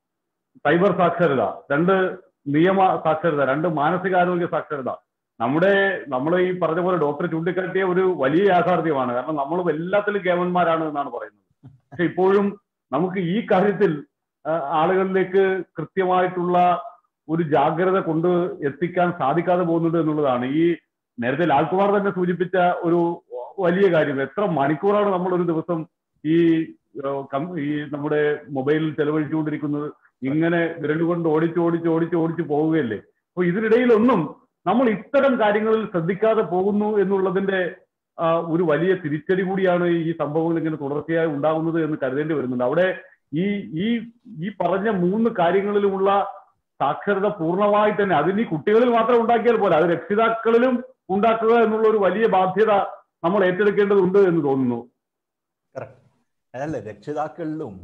സൈബർ സാക്ഷരത രണ്ട് നിയമ സാക്ഷരത രണ്ട് മാനസികാരോഗ്യ സാക്ഷരത നമ്മുടെ നമ്മൾ ഈ പറഞ്ഞ പോലെ ഡോക്ടർ ചൂണ്ടിക്കാട്ടിയ ഒരു വലിയ യാഥാർത്ഥ്യമാണ് കാരണം നമ്മൾ എല്ലാത്തിലും കേവന്മാരാണ് എന്നാണ് പറയുന്നത് പക്ഷെ ഇപ്പോഴും നമുക്ക് ഈ കാര്യത്തിൽ ആ, ആളുകളിലേക്ക് കൃത്യമായിട്ടുള്ള ഒരു ജാഗ്രത കൊണ്ട് എത്തിക്കാൻ സാധിക്കാതെ പോകുന്നുണ്ട് എന്നുള്ളതാണ് ഈ നേരത്തെ ലാൽകുമാർ തന്നെ സൂചിപ്പിച്ച ഒരു വലിയ കാര്യം എത്ര മണിക്കൂറാണ് നമ്മൾ ഒരു ദിവസം ഈ ആ, കം- ഈ നമ്മുടെ മൊബൈലിൽ ചെലവഴിച്ചുകൊണ്ടിരിക്കുന്നത് ഇങ്ങനെ വിരലുകൊണ്ട് ഓടിച്ച് ഓടിച്ച് ഓടിച്ച് ഓടിച്ച് പോവുകയല്ലേ അപ്പൊ ഇതിനിടയിലൊന്നും നമ്മൾ ഇത്തരം കാര്യങ്ങളിൽ ശ്രദ്ധിക്കാതെ പോകുന്നു എന്നുള്ളതിന്റെ ആ, ഒരു വലിയ തിരിച്ചടി കൂടിയാണ് ഈ സംഭവങ്ങൾ ഇങ്ങനെ തുടർച്ചയായി ഉണ്ടാകുന്നത് എന്ന് കരുതേണ്ടി വരുന്നുണ്ട് അവിടെ ഈ ഈ ഈ പറഞ്ഞ മൂന്ന് കാര്യങ്ങളിലുമുള്ള സാക്ഷരത പൂർണ്ണമായി തന്നെ അതിന് ഈ കുട്ടികളിൽ മാത്രം ഉണ്ടാക്കിയാൽ പോലെ അത് രക്ഷിതാക്കളിലും ഉണ്ടാക്കുക എന്നുള്ള ഒരു വലിയ ബാധ്യത നമ്മൾ ഏറ്റെടുക്കേണ്ടതുണ്ട് എന്ന് തോന്നുന്നു കറക്റ്റ് അതല്ല രക്ഷിതാക്കളിലും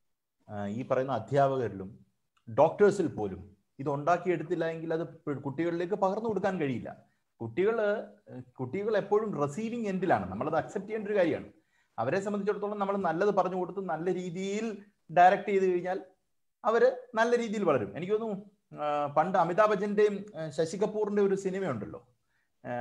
ആ, ഈ പറയുന്ന അധ്യാപകരിലും ഡോക്ടേഴ്സിൽ പോലും ഇത് ഉണ്ടാക്കിയെടുത്തില്ല എങ്കിൽ അത് പ് കുട്ടികളിലേക്ക് പകർന്നു കൊടുക്കാൻ കഴിയില്ല കുട്ടികൾ കുട്ടികൾ എപ്പോഴും റിസീവിങ് എൻഡിലാണ് നമ്മളത് അക്സെപ്റ്റ് ചെയ്യേണ്ട ഒരു കാര്യമാണ് അവരെ സംബന്ധിച്ചിടത്തോളം നമ്മൾ നല്ലത് പറഞ്ഞു കൊടുത്ത് നല്ല രീതിയിൽ ഡയറക്റ്റ് ചെയ്ത് കഴിഞ്ഞാൽ അവര് നല്ല രീതിയിൽ വളരും എനിക്ക് തോന്നുന്നു ആ, പണ്ട് അമിതാഭ് ബച്ചന്റെയും ആ, ശശി കപൂറിന്റെ ഒരു സിനിമയുണ്ടല്ലോ ആ,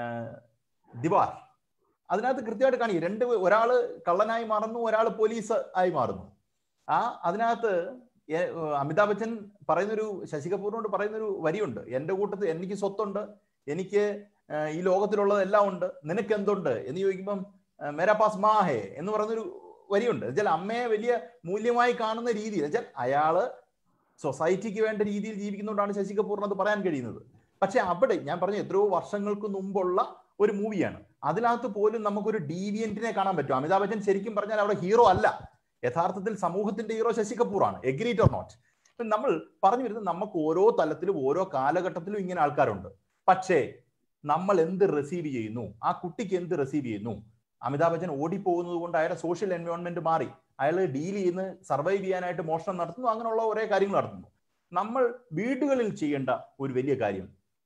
ദിവാർ അതിനകത്ത് കൃത്യമായിട്ട് കാണിക്കും രണ്ട് പേ- ഒരാള് കള്ളനായി മാറുന്നു ഒരാൾ പോലീസ് ആയി മാറുന്നു ആ അതിനകത്ത് എ- അമിതാഭ് ബച്ചൻ പറയുന്നൊരു ശശി കപൂറിനോട് പറയുന്നൊരു വരിയുണ്ട് എന്റെ കൂട്ടത്തിൽ എനിക്ക് സ്വത്തുണ്ട് എനിക്ക് ആ, ഈ ലോകത്തിലുള്ളതെല്ലാം ഉണ്ട് നിനക്ക് എന്തുണ്ട് എന്ന് ചോദിക്കുമ്പം ആ, മേരാ പാസ് മാ ഹേ എന്ന് പറയുന്നൊരു വരിയുണ്ട് എന്നുവെച്ചാൽ അമ്മയെ വലിയ മൂല്യമായി കാണുന്ന രീതി എന്നുവെച്ചാൽ അയാള് സൊസൈറ്റിക്ക് വേണ്ട രീതിയിൽ ജീവിക്കുന്നതുകൊണ്ടാണ് ശശി കപൂറിന് അത് പറയാൻ കഴിയുന്നത് പക്ഷെ അവിടെ ഞാൻ പറഞ്ഞ എത്രയോ വർഷങ്ങൾക്ക് മുമ്പുള്ള ഒരു മൂവിയാണ് അതിനകത്ത് പോലും നമുക്കൊരു ഡീവിയന്റിനെ കാണാൻ പറ്റും അമിതാഭ് ബച്ചൻ ശരിക്കും പറഞ്ഞാൽ അവിടെ ഹീറോ അല്ല യഥാർത്ഥത്തിൽ സമൂഹത്തിന്റെ ഹീറോ ശശി കപൂറാണ് എഗ്രീറ്റ് ഓർ നോട്ട് നമ്മൾ പറഞ്ഞു വരുന്നത് നമുക്ക് ഓരോ തലത്തിലും ഓരോ കാലഘട്ടത്തിലും ഇങ്ങനെ ആൾക്കാരുണ്ട് പക്ഷേ നമ്മൾ എന്ത് റിസീവ് ചെയ്യുന്നു ആ കുട്ടിക്ക് എന്ത് റിസീവ് ചെയ്യുന്നു അമിതാഭ് ബച്ചൻ ഓടിപ്പോകുന്നത് കൊണ്ട് അയാളുടെ സോഷ്യൽ എൻവയോൺമെന്റ് മാറി അയാൾ ഡീൽ ചെയ്യുന്ന സർവൈവ് ചെയ്യാനായിട്ട് മോഷണം നടത്തുന്നു അങ്ങനെയുള്ള ഒരേ കാര്യങ്ങൾ നടത്തുന്നു നമ്മൾ വീടുകളിൽ ചെയ്യേണ്ട ഒരു വലിയ കാര്യം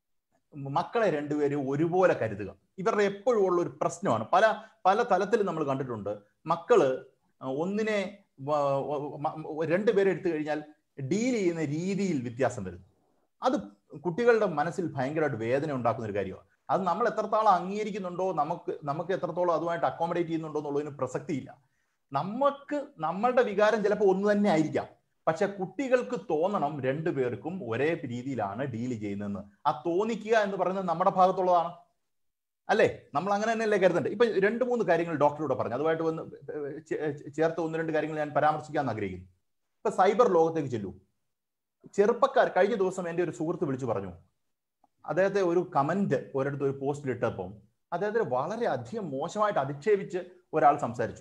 മക്കളെ രണ്ടുപേരും ഒരുപോലെ കരുതുക ഇവരുടെ എപ്പോഴും ഉള്ള ഒരു പ്രശ്നമാണ് പല പല തലത്തിൽ നമ്മൾ കണ്ടിട്ടുണ്ട് മക്കള് ഒന്നിനെ വ- വ- മ- രണ്ടുപേരെ എടുത്തു കഴിഞ്ഞാൽ ഡീൽ ചെയ്യുന്ന രീതിയിൽ വ്യത്യാസം വരുന്നു അത് കുട്ടികളുടെ മനസ്സിൽ ഭയങ്കരമായിട്ട് വേദന ഉണ്ടാക്കുന്ന ഒരു കാര്യമാണ് അത് നമ്മൾ എത്രത്തോളം അംഗീകരിക്കുന്നുണ്ടോ നമുക്ക് നമുക്ക് എത്രത്തോളം അതുമായിട്ട് അക്കോമഡേറ്റ് ചെയ്യുന്നുണ്ടോ എന്നുള്ളതിന് പ്രസക്തിയില്ല നമുക്ക് നമ്മളുടെ വികാരം ചിലപ്പോൾ ഒന്ന് തന്നെ ആയിരിക്കാം പക്ഷെ കുട്ടികൾക്ക് തോന്നണം രണ്ടുപേർക്കും ഒരേ രീതിയിലാണ് ഡീൽ ചെയ്യുന്നതെന്ന് ആ തോന്നിക്കുക എന്ന് പറയുന്നത് നമ്മുടെ ഭാഗത്തുള്ളതാണ് അല്ലേ നമ്മൾ അങ്ങനെ തന്നെയല്ലേ കരുതണ്ടേ ഇപ്പൊ രണ്ട് മൂന്ന് കാര്യങ്ങൾ ഡോക്ടറോട് പറഞ്ഞു അതുമായിട്ട് വന്ന് ചേ- ചേർത്ത് ഒന്ന് രണ്ട് കാര്യങ്ങൾ ഞാൻ പരാമർശിക്കാൻ ആഗ്രഹിക്കുന്നു ഇപ്പൊ സൈബർ ലോകത്തേക്ക് ചെല്ലൂ ചെറുപ്പക്കാർ കഴിഞ്ഞ ദിവസം എൻ്റെ ഒരു സുഹൃത്ത് വിളിച്ചു പറഞ്ഞു അദ്ദേഹത്തെ ഒരു കമന്റ് ഒരിടത്ത് ഒരു പോസ്റ്റിൽ ഇട്ടപ്പം അദ്ദേഹത്തിന് വളരെ അധികം മോശമായിട്ട് അധിക്ഷേപിച്ച് ഒരാൾ സംസാരിച്ചു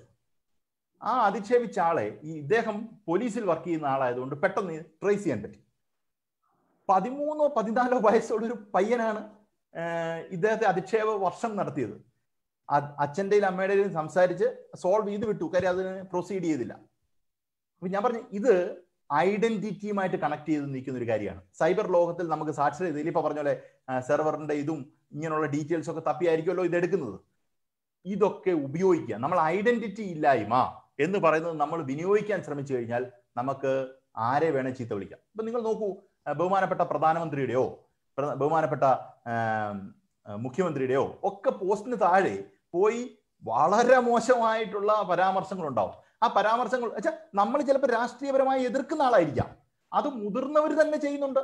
ആ അധിക്ഷേപിച്ച ആളെ ഈ ഇദ്ദേഹം പോലീസിൽ വർക്ക് ചെയ്യുന്ന ആളായതുകൊണ്ട് പെട്ടെന്ന് ട്രേസ് ചെയ്യാൻ പറ്റി പതിമൂന്നോ പതിനാലോ വയസ്സുള്ള ഒരു പയ്യനാണ് ആഹ് ഇദ്ദേഹത്തെ അധിക്ഷേപ വർഷം നടത്തിയത് അ- അച്ഛന്റെയും അമ്മയുടെയും സംസാരിച്ച് സോൾവ് ചെയ്ത് വിട്ടു കാര്യം അതിന് പ്രൊസീഡ് ചെയ്തില്ല അപ്പൊ ഞാൻ പറഞ്ഞു ഇത് ഐഡന്റിറ്റിയുമായിട്ട് കണക്ട് ചെയ്ത് നിൽക്കുന്ന ഒരു കാര്യമാണ് സൈബർ ലോകത്തിൽ നമുക്ക് സാക്ഷരത ഇപ്പൊ പറഞ്ഞ പോലെ സെർവറിന്റെ ഇതും ഇങ്ങനെയുള്ള ഡീറ്റെയിൽസ് ഒക്കെ തപ്പിയായിരിക്കുമല്ലോ ഇത് എടുക്കുന്നത് ഇതൊക്കെ ഉപയോഗിക്കുക നമ്മൾ ഐഡന്റിറ്റി ഇല്ലായ്മ എന്ന് പറയുന്നത് നമ്മൾ വിനിയോഗിക്കാൻ ശ്രമിച്ചു കഴിഞ്ഞാൽ നമുക്ക് ആരെ വേണേ ചീത്ത വിളിക്കാം ഇപ്പൊ നിങ്ങൾ നോക്കൂ ആ, ബഹുമാനപ്പെട്ട പ്രധാനമന്ത്രിയുടെയോ പ്ര- ബഹുമാനപ്പെട്ട ആം, ആ, മുഖ്യമന്ത്രിയുടെയോ ഒക്കെ പോസ്റ്റിന് താഴെ പോയി വളരെ മോശമായിട്ടുള്ള പരാമർശങ്ങൾ ഉണ്ടാവും ആ പരാമർശങ്ങൾ വെച്ചാൽ നമ്മൾ ചിലപ്പോൾ രാഷ്ട്രീയപരമായി എതിർക്കുന്ന ആളായിരിക്കാം അത് മുതിർന്നവർ തന്നെ ചെയ്യുന്നുണ്ട്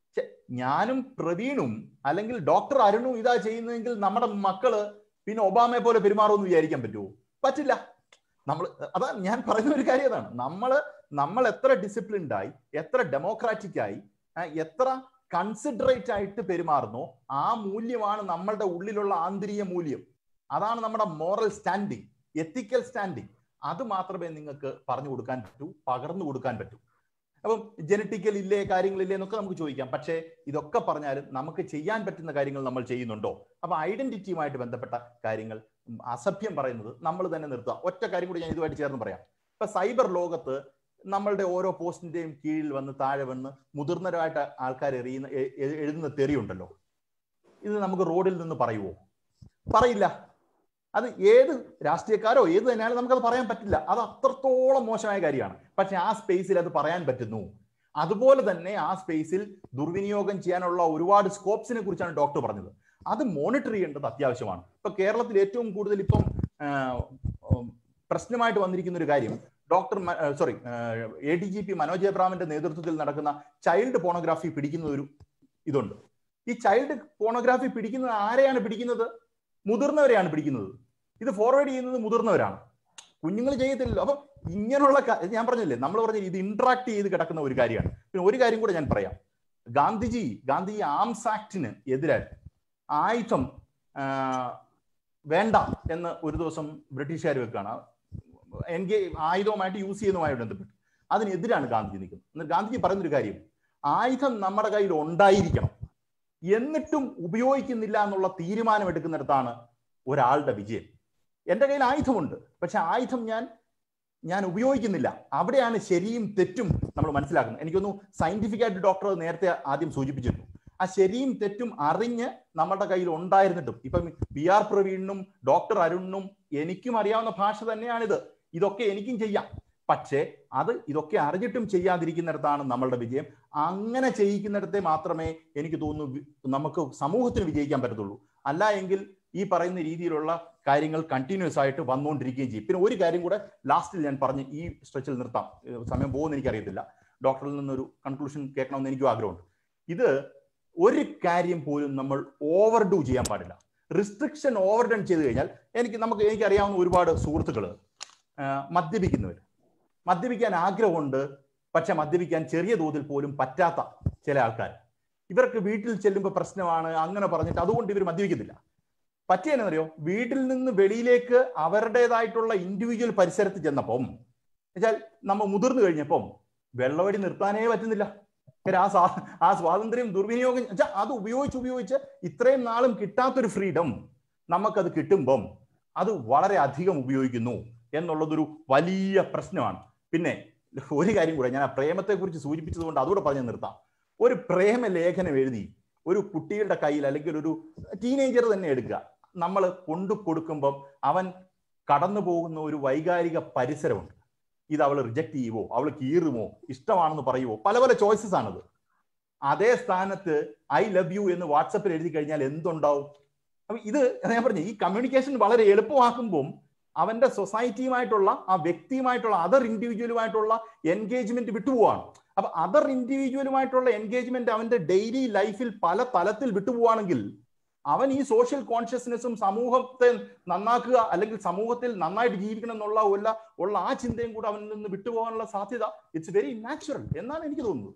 ഛെ, ഞാനും പ്രവീണും അല്ലെങ്കിൽ ഡോക്ടർ അരുണും ഇതാ ചെയ്യുന്നതെങ്കിൽ നമ്മുടെ മക്കള് പിന്നെ ഒബാമയെ പോലെ പെരുമാറുമെന്ന് വിചാരിക്കാൻ പറ്റുമോ പറ്റില്ല നമ്മൾ അതാ ഞാൻ പറയുന്ന ഒരു കാര്യം അതാണ് നമ്മൾ നമ്മൾ എത്ര ഡിസിപ്ലിൻഡ് ആയി എത്ര ഡെമോക്രാറ്റിക് ആയി ആ, എത്ര കൺസിഡറേറ്റ് ആയിട്ട് പെരുമാറുന്നോ ആ മൂല്യമാണ് നമ്മളുടെ ഉള്ളിലുള്ള ആന്തരിക മൂല്യം അതാണ് നമ്മുടെ മോറൽ സ്റ്റാൻഡിങ് എത്തിക്കൽ സ്റ്റാൻഡിങ് അത് മാത്രമേ നിങ്ങൾക്ക് പറഞ്ഞു കൊടുക്കാൻ പറ്റൂ പകർന്നു കൊടുക്കാൻ പറ്റൂ അപ്പം ജനറ്റിക്കൽ ഇല്ലേ കാര്യങ്ങളില്ലേ എന്നൊക്കെ നമുക്ക് ചോദിക്കാം പക്ഷേ ഇതൊക്കെ പറഞ്ഞാലും നമുക്ക് ചെയ്യാൻ പറ്റുന്ന കാര്യങ്ങൾ നമ്മൾ ചെയ്യുന്നുണ്ടോ അപ്പൊ ഐഡന്റിറ്റിയുമായിട്ട് ബന്ധപ്പെട്ട കാര്യങ്ങൾ ഉം, അസഭ്യം പറയുന്നത് നമ്മൾ തന്നെ നിർത്തുക ഒറ്റ കാര്യം കൂടി ഞാൻ ഇതുമായിട്ട് ചേർന്ന് പറയാം ഇപ്പൊ സൈബർ ലോകത്ത് നമ്മളുടെ ഓരോ പോസ്റ്റിന്റെയും കീഴിൽ വന്ന് താഴെ വന്ന് മുതിർന്നവരായിട്ട് ആൾക്കാർ എറിയുന്ന എ- എ- എഴുതുന്ന തെറിയുണ്ടല്ലോ ഇത് നമുക്ക് റോഡിൽ നിന്ന് പറയുവോ പറയില്ല അത് ഏത് രാഷ്ട്രീയക്കാരോ ഏത് തന്നെയാലും നമുക്കത് പറയാൻ പറ്റില്ല അത് അത്രത്തോളം മോശമായ കാര്യമാണ് പക്ഷെ ആ സ്പേസിൽ അത് പറയാൻ പറ്റുന്നു അതുപോലെ തന്നെ ആ സ്പേസിൽ ദുർവിനിയോഗം ചെയ്യാനുള്ള ഒരുപാട് സ്കോപ്സിനെ കുറിച്ചാണ് ഡോക്ടർ പറഞ്ഞത് അത് മോണിറ്റർ ചെയ്യേണ്ടത് അത്യാവശ്യമാണ് ഇപ്പൊ കേരളത്തിൽ ഏറ്റവും കൂടുതൽ ഇപ്പം ആ, ഉം, പ്രശ്നമായിട്ട് വന്നിരിക്കുന്ന ഒരു കാര്യം doctor sorry A D G P Manoj എബ്രാമിന്റെ നേതൃത്വത്തിൽ നടക്കുന്ന ചൈൽഡ് പോണോഗ്രാഫി പിടിക്കുന്ന ഒരു ഇതുണ്ട് ഈ ചൈൽഡ് പോണോഗ്രാഫി പിടിക്കുന്നത് ആരെയാണ് പിടിക്കുന്നത് മുതിർന്നവരെയാണ് പിടിക്കുന്നത് ഇത് ഫോർവേഡ് ചെയ്യുന്നത് മുതിർന്നവരാണ് കുഞ്ഞുങ്ങൾ ചെയ്യത്തില്ലല്ലോ അപ്പൊ ഇങ്ങനെയുള്ള ക- ഞാൻ പറഞ്ഞില്ലേ നമ്മൾ പറഞ്ഞ ഇത് ഇന്ററാക്ട് ചെയ്ത് കിടക്കുന്ന ഒരു കാര്യമാണ് പിന്നെ ഒരു കാര്യം കൂടെ ഞാൻ പറയാം ഗാന്ധിജി ഗാന്ധിജി ആംസ് ആക്ടിന് എതിരായിട്ട് ആയുധം ആ, വേണ്ട എന്ന് ഒരു ദിവസം ബ്രിട്ടീഷുകാർ വെക്കുകയാണ് എൻഗേ ആയുധവുമായിട്ട് യൂസ് ചെയ്യുന്നതുമായി ബന്ധപ്പെട്ട് അതിനെതിരാണ് ഗാന്ധിജി നിൽക്കുന്നത് എന്നിട്ട് ഗാന്ധിജി പറയുന്നൊരു കാര്യം ആയുധം നമ്മുടെ കയ്യിൽ ഉണ്ടായിരിക്കണം എന്നിട്ടും ഉപയോഗിക്കുന്നില്ല എന്നുള്ള തീരുമാനം എടുക്കുന്നിടത്താണ് ഒരാളുടെ വിജയം എൻ്റെ കയ്യിൽ ആയുധമുണ്ട് പക്ഷെ ആയുധം ഞാൻ ഞാൻ ഉപയോഗിക്കുന്നില്ല അവിടെയാണ് ശരിയും തെറ്റും നമ്മൾ മനസ്സിലാക്കുന്നത് എനിക്കൊന്നു സയന്റിഫിക് ആയിട്ട് ഡോക്ടർ അത് നേരത്തെ ആദ്യം സൂചിപ്പിച്ചിരുന്നു ആ ശരിയും തെറ്റും അറിഞ്ഞ് നമ്മുടെ കയ്യിൽ ഉണ്ടായിരുന്നിട്ടും ഇപ്പം ബി ആർ പ്രവീണിനും ഡോക്ടർ അരുണിനും എനിക്കും അറിയാവുന്ന ഭാഷ തന്നെയാണിത് ഇതൊക്കെ എനിക്കും ചെയ്യാം പക്ഷേ അത് ഇതൊക്കെ അറിഞ്ഞിട്ടും ചെയ്യാതിരിക്കുന്നിടത്താണ് നമ്മളുടെ വിജയം അങ്ങനെ ചെയ്യിക്കുന്നിടത്തെ മാത്രമേ എനിക്ക് തോന്നുന്നു വി- നമുക്ക് സമൂഹത്തിന് വിജയിക്കാൻ പറ്റത്തുള്ളൂ അല്ല എങ്കിൽ ഈ പറയുന്ന രീതിയിലുള്ള കാര്യങ്ങൾ കണ്ടിന്യൂസ് ആയിട്ട് വന്നുകൊണ്ടിരിക്കുകയും ചെയ്യും പിന്നെ ഒരു കാര്യം കൂടെ ലാസ്റ്റിൽ ഞാൻ പറഞ്ഞ് ഈ സ്ട്രെച്ചിൽ നിർത്താം ഏഹ് സമയം പോകുമെന്ന് എനിക്കറിയത്തില്ല ഡോക്ടറിൽ നിന്നൊരു കൺക്ലൂഷൻ കേൾക്കണമെന്ന് എനിക്കും ആഗ്രഹമുണ്ട് ഇത് ഒരു കാര്യം പോലും നമ്മൾ ഓവർ ഡു ചെയ്യാൻ പാടില്ല റിസ്ട്രിക്ഷൻ ഓവർ ഡൺ ചെയ്ത് കഴിഞ്ഞാൽ എനിക്ക് നമുക്ക് എനിക്കറിയാവുന്ന ഒരുപാട് സുഹൃത്തുക്കൾ മദ്യപിക്കുന്നവർ മദ്യപിക്കാൻ ആഗ്രഹമുണ്ട് പക്ഷെ മദ്യപിക്കാൻ ചെറിയ തോതിൽ പോലും പറ്റാത്ത ചില ആൾക്കാർ ഇവർക്ക് വീട്ടിൽ ചെല്ലുമ്പോൾ പ്രശ്നമാണ് അങ്ങനെ പറഞ്ഞിട്ട് അതുകൊണ്ട് ഇവർ മദ്യപിക്കത്തില്ല പറ്റിയെന്നറിയോ വീട്ടിൽ നിന്ന് വെളിയിലേക്ക് അവരുടേതായിട്ടുള്ള ഇൻഡിവിജ്വൽ പരിസരത്ത് ചെന്നപ്പം എന്നുവെച്ചാൽ നമ്മൾ മുതിർന്നു കഴിഞ്ഞപ്പം വെള്ളവടി നിർത്താനേ പറ്റുന്നില്ല കാര്യം ആ സ്വാ ആ സ്വാതന്ത്ര്യം ദുർവിനിയോഗം വെച്ചാൽ അത് ഉപയോഗിച്ച് ഉപയോഗിച്ച് ഇത്രയും നാളും കിട്ടാത്തൊരു ഫ്രീഡം നമുക്കത് കിട്ടുമ്പം അത് വളരെ അധികം ഉപയോഗിക്കുന്നു എന്നുള്ളതൊരു വലിയ പ്രശ്നമാണ് പിന്നെ ഒരു കാര്യം കൂടെ ഞാൻ ആ പ്രേമത്തെക്കുറിച്ച് സൂചിപ്പിച്ചതുകൊണ്ട് അതുകൂടെ പറഞ്ഞു നിർത്താം ഒരു പ്രേമ ലേഖനം എഴുതി ഒരു കുട്ടിയുടെ കയ്യിൽ അല്ലെങ്കിൽ ഒരു ടീനേജർ തന്നെ എടുക്കുക നമ്മൾ കൊണ്ടു കൊടുക്കുമ്പം അവൻ കടന്നു പോകുന്ന ഒരു വൈകാരിക പരിസരമുണ്ട് ഇത് അവൾ റിജക്ട് ചെയ്യുവോ അവൾ കീറുമോ ഇഷ്ടമാണെന്ന് പറയുവോ പല പല ചോയ്സസ് ആണത് അതേ സ്ഥാനത്ത് ഐ ലവ് യു എന്ന് വാട്സപ്പിൽ എഴുതി കഴിഞ്ഞാൽ എന്തുണ്ടാവും അപ്പൊ ഇത് ഞാൻ പറഞ്ഞു ഈ കമ്മ്യൂണിക്കേഷൻ വളരെ എളുപ്പമാക്കുമ്പം അവന്റെ സൊസൈറ്റിയുമായിട്ടുള്ള ആ വ്യക്തിയുമായിട്ടുള്ള അതർ ഇൻഡിവിജ്വലുമായിട്ടുള്ള എൻഗേജ്മെന്റ് വിട്ടുപോവാണ് അപ്പൊ അതർ ഇൻഡിവിജ്വലുമായിട്ടുള്ള എൻഗേജ്മെന്റ് അവന്റെ ഡെയിലി ലൈഫിൽ പല തലത്തിൽ വിട്ടുപോവാണെങ്കിൽ അവൻ ഈ സോഷ്യൽ കോൺഷ്യസ്നെസ്സും സമൂഹത്തെ നന്നാക്കുക അല്ലെങ്കിൽ സമൂഹത്തിൽ നന്നായിട്ട് ജീവിക്കണം എന്നുള്ള ഉള്ള ഉള്ള ആ ചിന്തയും കൂടെ അവനിൽ നിന്ന് വിട്ടുപോകാനുള്ള സാധ്യത ഇറ്റ്സ് വെരി നാച്ചുറൽ എന്നാണ് എനിക്ക് തോന്നുന്നത്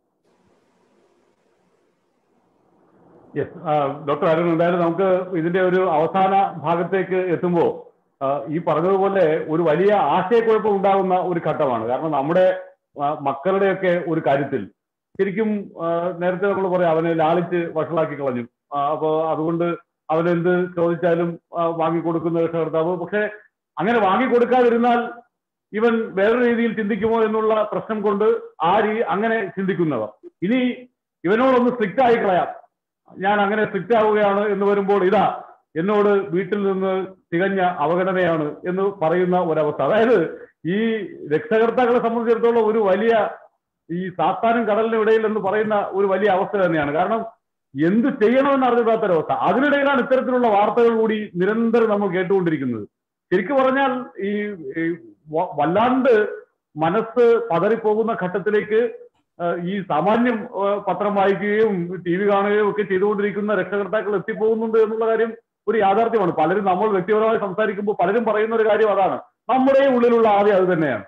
യെസ് ഡോക്ടർ അരുൺ എന്തായാലും നമുക്ക് ഇതിന്റെ ഒരു അവസാന ഭാഗത്തേക്ക് എത്തുമ്പോൾ ഈ പറഞ്ഞതുപോലെ ഒരു വലിയ ആശയക്കുഴപ്പം ഉണ്ടാകുന്ന ഒരു ഘട്ടമാണ് കാരണം നമ്മുടെ ആ, മക്കളുടെയൊക്കെ ഒരു കാര്യത്തിൽ ശരിക്കും ആ, നേരത്തെ നമ്മൾ പറയാം അവനെ ലാളിച്ച് വഷളാക്കി കളഞ്ഞു ആ, അപ്പൊ അതുകൊണ്ട് അവനെന്ത് ചോദിച്ചാലും ആ, വാങ്ങിക്കൊടുക്കുന്ന രക്ഷകർത്താവ് പക്ഷെ അങ്ങനെ വാങ്ങിക്കൊടുക്കാതിരുന്നാൽ ഇവൻ വേറെ രീതിയിൽ ചിന്തിക്കുമോ എന്നുള്ള പ്രശ്നം കൊണ്ട് ആ രീ അങ്ങനെ ചിന്തിക്കുന്നവർ ഇനി ഇവനോടൊന്ന് സ്ട്രിക്റ്റ് ആയി കളയാം ഞാൻ അങ്ങനെ സ്ട്രിക്റ്റ് ആവുകയാണ് എന്ന് വരുമ്പോൾ ഇതാ എന്നോട് വീട്ടിൽ നിന്ന് തികഞ്ഞ അവഗണനയാണ് എന്ന് പറയുന്ന ഒരവസ്ഥ അതായത് ഈ രക്ഷകർത്താക്കളെ സംബന്ധിച്ചിടത്തോളം ഒരു വലിയ ഈ സാത്താനും കടലിനും ഇടയിൽ എന്ന് പറയുന്ന ഒരു വലിയ അവസ്ഥ തന്നെയാണ് കാരണം എന്ത് ചെയ്യണമെന്ന് അറിഞ്ഞിടാത്തൊരവസ്ഥ അതിനിടയിലാണ് ഇത്തരത്തിലുള്ള വാർത്തകൾ കൂടി നിരന്തരം നമ്മൾ കേട്ടുകൊണ്ടിരിക്കുന്നത് ശരിക്കു പറഞ്ഞാൽ ഈ ഈ വ- വല്ലാണ്ട് മനസ്സ് പതറിപ്പോകുന്ന ഘട്ടത്തിലേക്ക് ഏഹ് ഈ സാമാന്യം ഏഹ് പത്രം വായിക്കുകയും ടി വി കാണുകയും ഒക്കെ ചെയ്തുകൊണ്ടിരിക്കുന്ന രക്ഷകർത്താക്കൾ എത്തിപ്പോകുന്നുണ്ട് എന്നുള്ള കാര്യം ഒരു യാഥാർത്ഥ്യമാണ് പലരും നമ്മൾ വ്യക്തിപരമായി സംസാരിക്കുമ്പോൾ പലരും പറയുന്ന ഒരു കാര്യം അതാണ് നമ്മുടെ ഉള്ളിലുള്ള ആദ്യം അത് തന്നെയാണ്